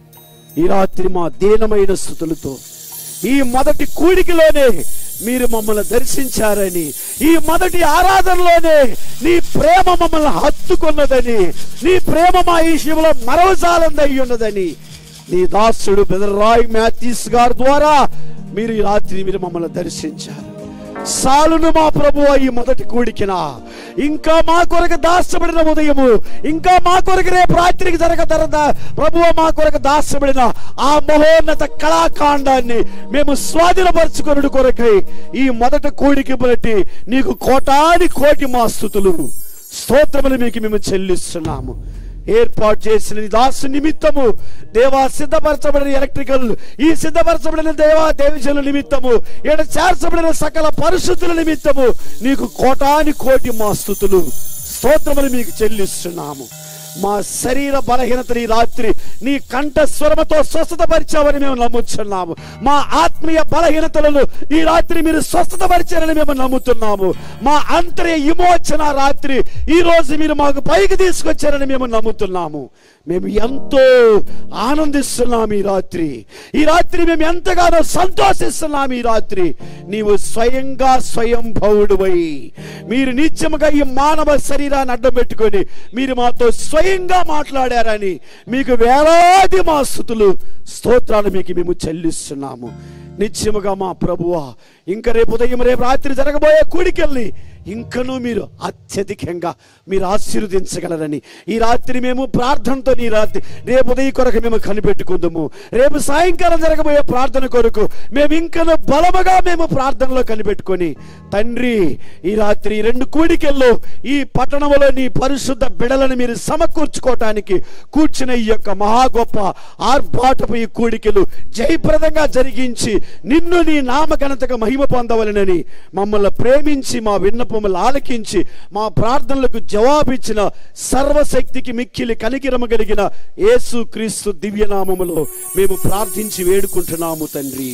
ఈ రాత్రి మా దీనమైన స్థుతులతో ఈ మొదటి కూడికలోనే మీరు మమ్మల్ని దర్శించారని ఈ మొదటి ఆరాధనలోనే నీ ప్రేమ మమ్మల్ని హత్తుకున్నదని నీ ప్రేమ మా ఈ విషయంలో మరవజాలందై ఉన్నదని నీ దాసుడు బెదరాయ్ మ్యాథ్యూస్ గారి ద్వారా మీరు ఈ రాత్రి మీరు మమ్మల్ని దర్శించారు సాలును మా ప్రభు ఈ మొదటి కూడికిన ఇంకా మా కొరకు దాచబడిన ఉదయము ఇంకా మా కొరకు రేపు రాత్రికి జరగదరద ప్రభు మా కొరకు దాచబడిన ఆ మహోన్నత కళాకాండాన్ని మేము స్వాధీనపరచుకొనుడు కొరకై ఈ మొదటి కూడికి బట్టి నీకు కోటాని కోటి మా స్థుతులు స్తోత్రములు మీకు మేము చెల్లిస్తున్నాము ఏర్పాటు చేసిన నీ దాసు నిమిత్తము దేవా సిద్ధపరచబడిన ఎలక్ట్రికల్ ఈ సిద్ధపరచబడిన దేవా దేవజనుల నిమిత్తము ఈడ చేర్చబడిన సకల పరిశుద్ధుల నిమిత్తము నీకు కోటాని కోటి మా స్థుతులు స్తోత్రములు మీకు చెల్లిస్తున్నాము మా శరీర బలహీనతని ఈ రాత్రి నీ కంఠ స్వరముతో స్వస్థత పరిచావని మేము నమ్ముతున్నాము మా ఆత్మీయ బలహీనతలను ఈ రాత్రి మీరు స్వస్థత పరిచారని మేము నమ్ముతున్నాము మా అంతర్య విమోచన రాత్రి ఈ రోజు మీరు మాకు పైకి తీసుకొచ్చారని మేము నమ్ముతున్నాము మేము ఎంతో ఆనందిస్తున్నాం ఈ రాత్రి ఈ రాత్రి మేము ఎంతగానో సంతోషిస్తున్నాం ఈ రాత్రి నీవు స్వయంగా స్వయం భవుడువై మీరు నిత్యముగా ఈ మానవ శరీరాన్ని అడ్డం పెట్టుకొని మీరు మాతో స్వయంగా మాట్లాడారని మీకు వేలాది మా స్థుతులు స్తోత్రాలు మీకు మేము చెల్లిస్తున్నాము నిత్యముగా మా ప్రభువా ఇంకా రేపు ఉదయం రేపు రాత్రి జరగబోయే కూడికెళ్ళి ఇంకనూ మీరు అత్యధికంగా మీరు ఆశీర్వదించగలరని ఈ రాత్రి మేము ప్రార్థనతో నీ రాత్రి రేపు ఉదయం కొరకు మేము కనిపెట్టుకుందాము రేపు సాయంకాలం జరగబోయే ప్రార్థన కొరకు మేము ఇంకనూ బలముగా మేము ప్రార్థనలో కనిపెట్టుకొని తండ్రి ఈ రాత్రి ఈ రెండు కూడికెల్లో ఈ పట్టణంలో నీ పరిశుద్ధ బిడలను మీరు సమకూర్చుకోవటానికి కూర్చున్న ఈ యొక్క మహా గొప్ప ఆర్భాటపు ఈ కూడికలు జయప్రదంగా జరిగించి నిన్ను నీ నామఘనతగా మహిమ పొందవలనని మమ్మల్ని ప్రేమించి మా విన్నపములు ఆలకించి మా ప్రార్థనలకు జవాబిచ్చిన సర్వశక్తికి మిక్కిలి కనికిరమ కలిగిన యేసు క్రీస్తు దివ్యనామములో మేము ప్రార్థించి వేడుకుంటున్నాము తండ్రి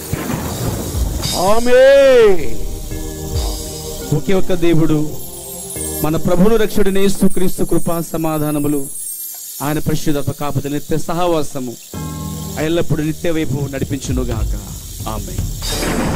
ఆమె ఒకే ఒక్క దేవుడు మన ప్రభును రక్షుడిని యేసు క్రీస్తు కృపా సమాధానములు ఆయన పరిశుద్ధత కాపుద నిత్య సహవాసము ఎల్లప్పుడు నిత్య వైపు నడిపించునుగాక ఆమె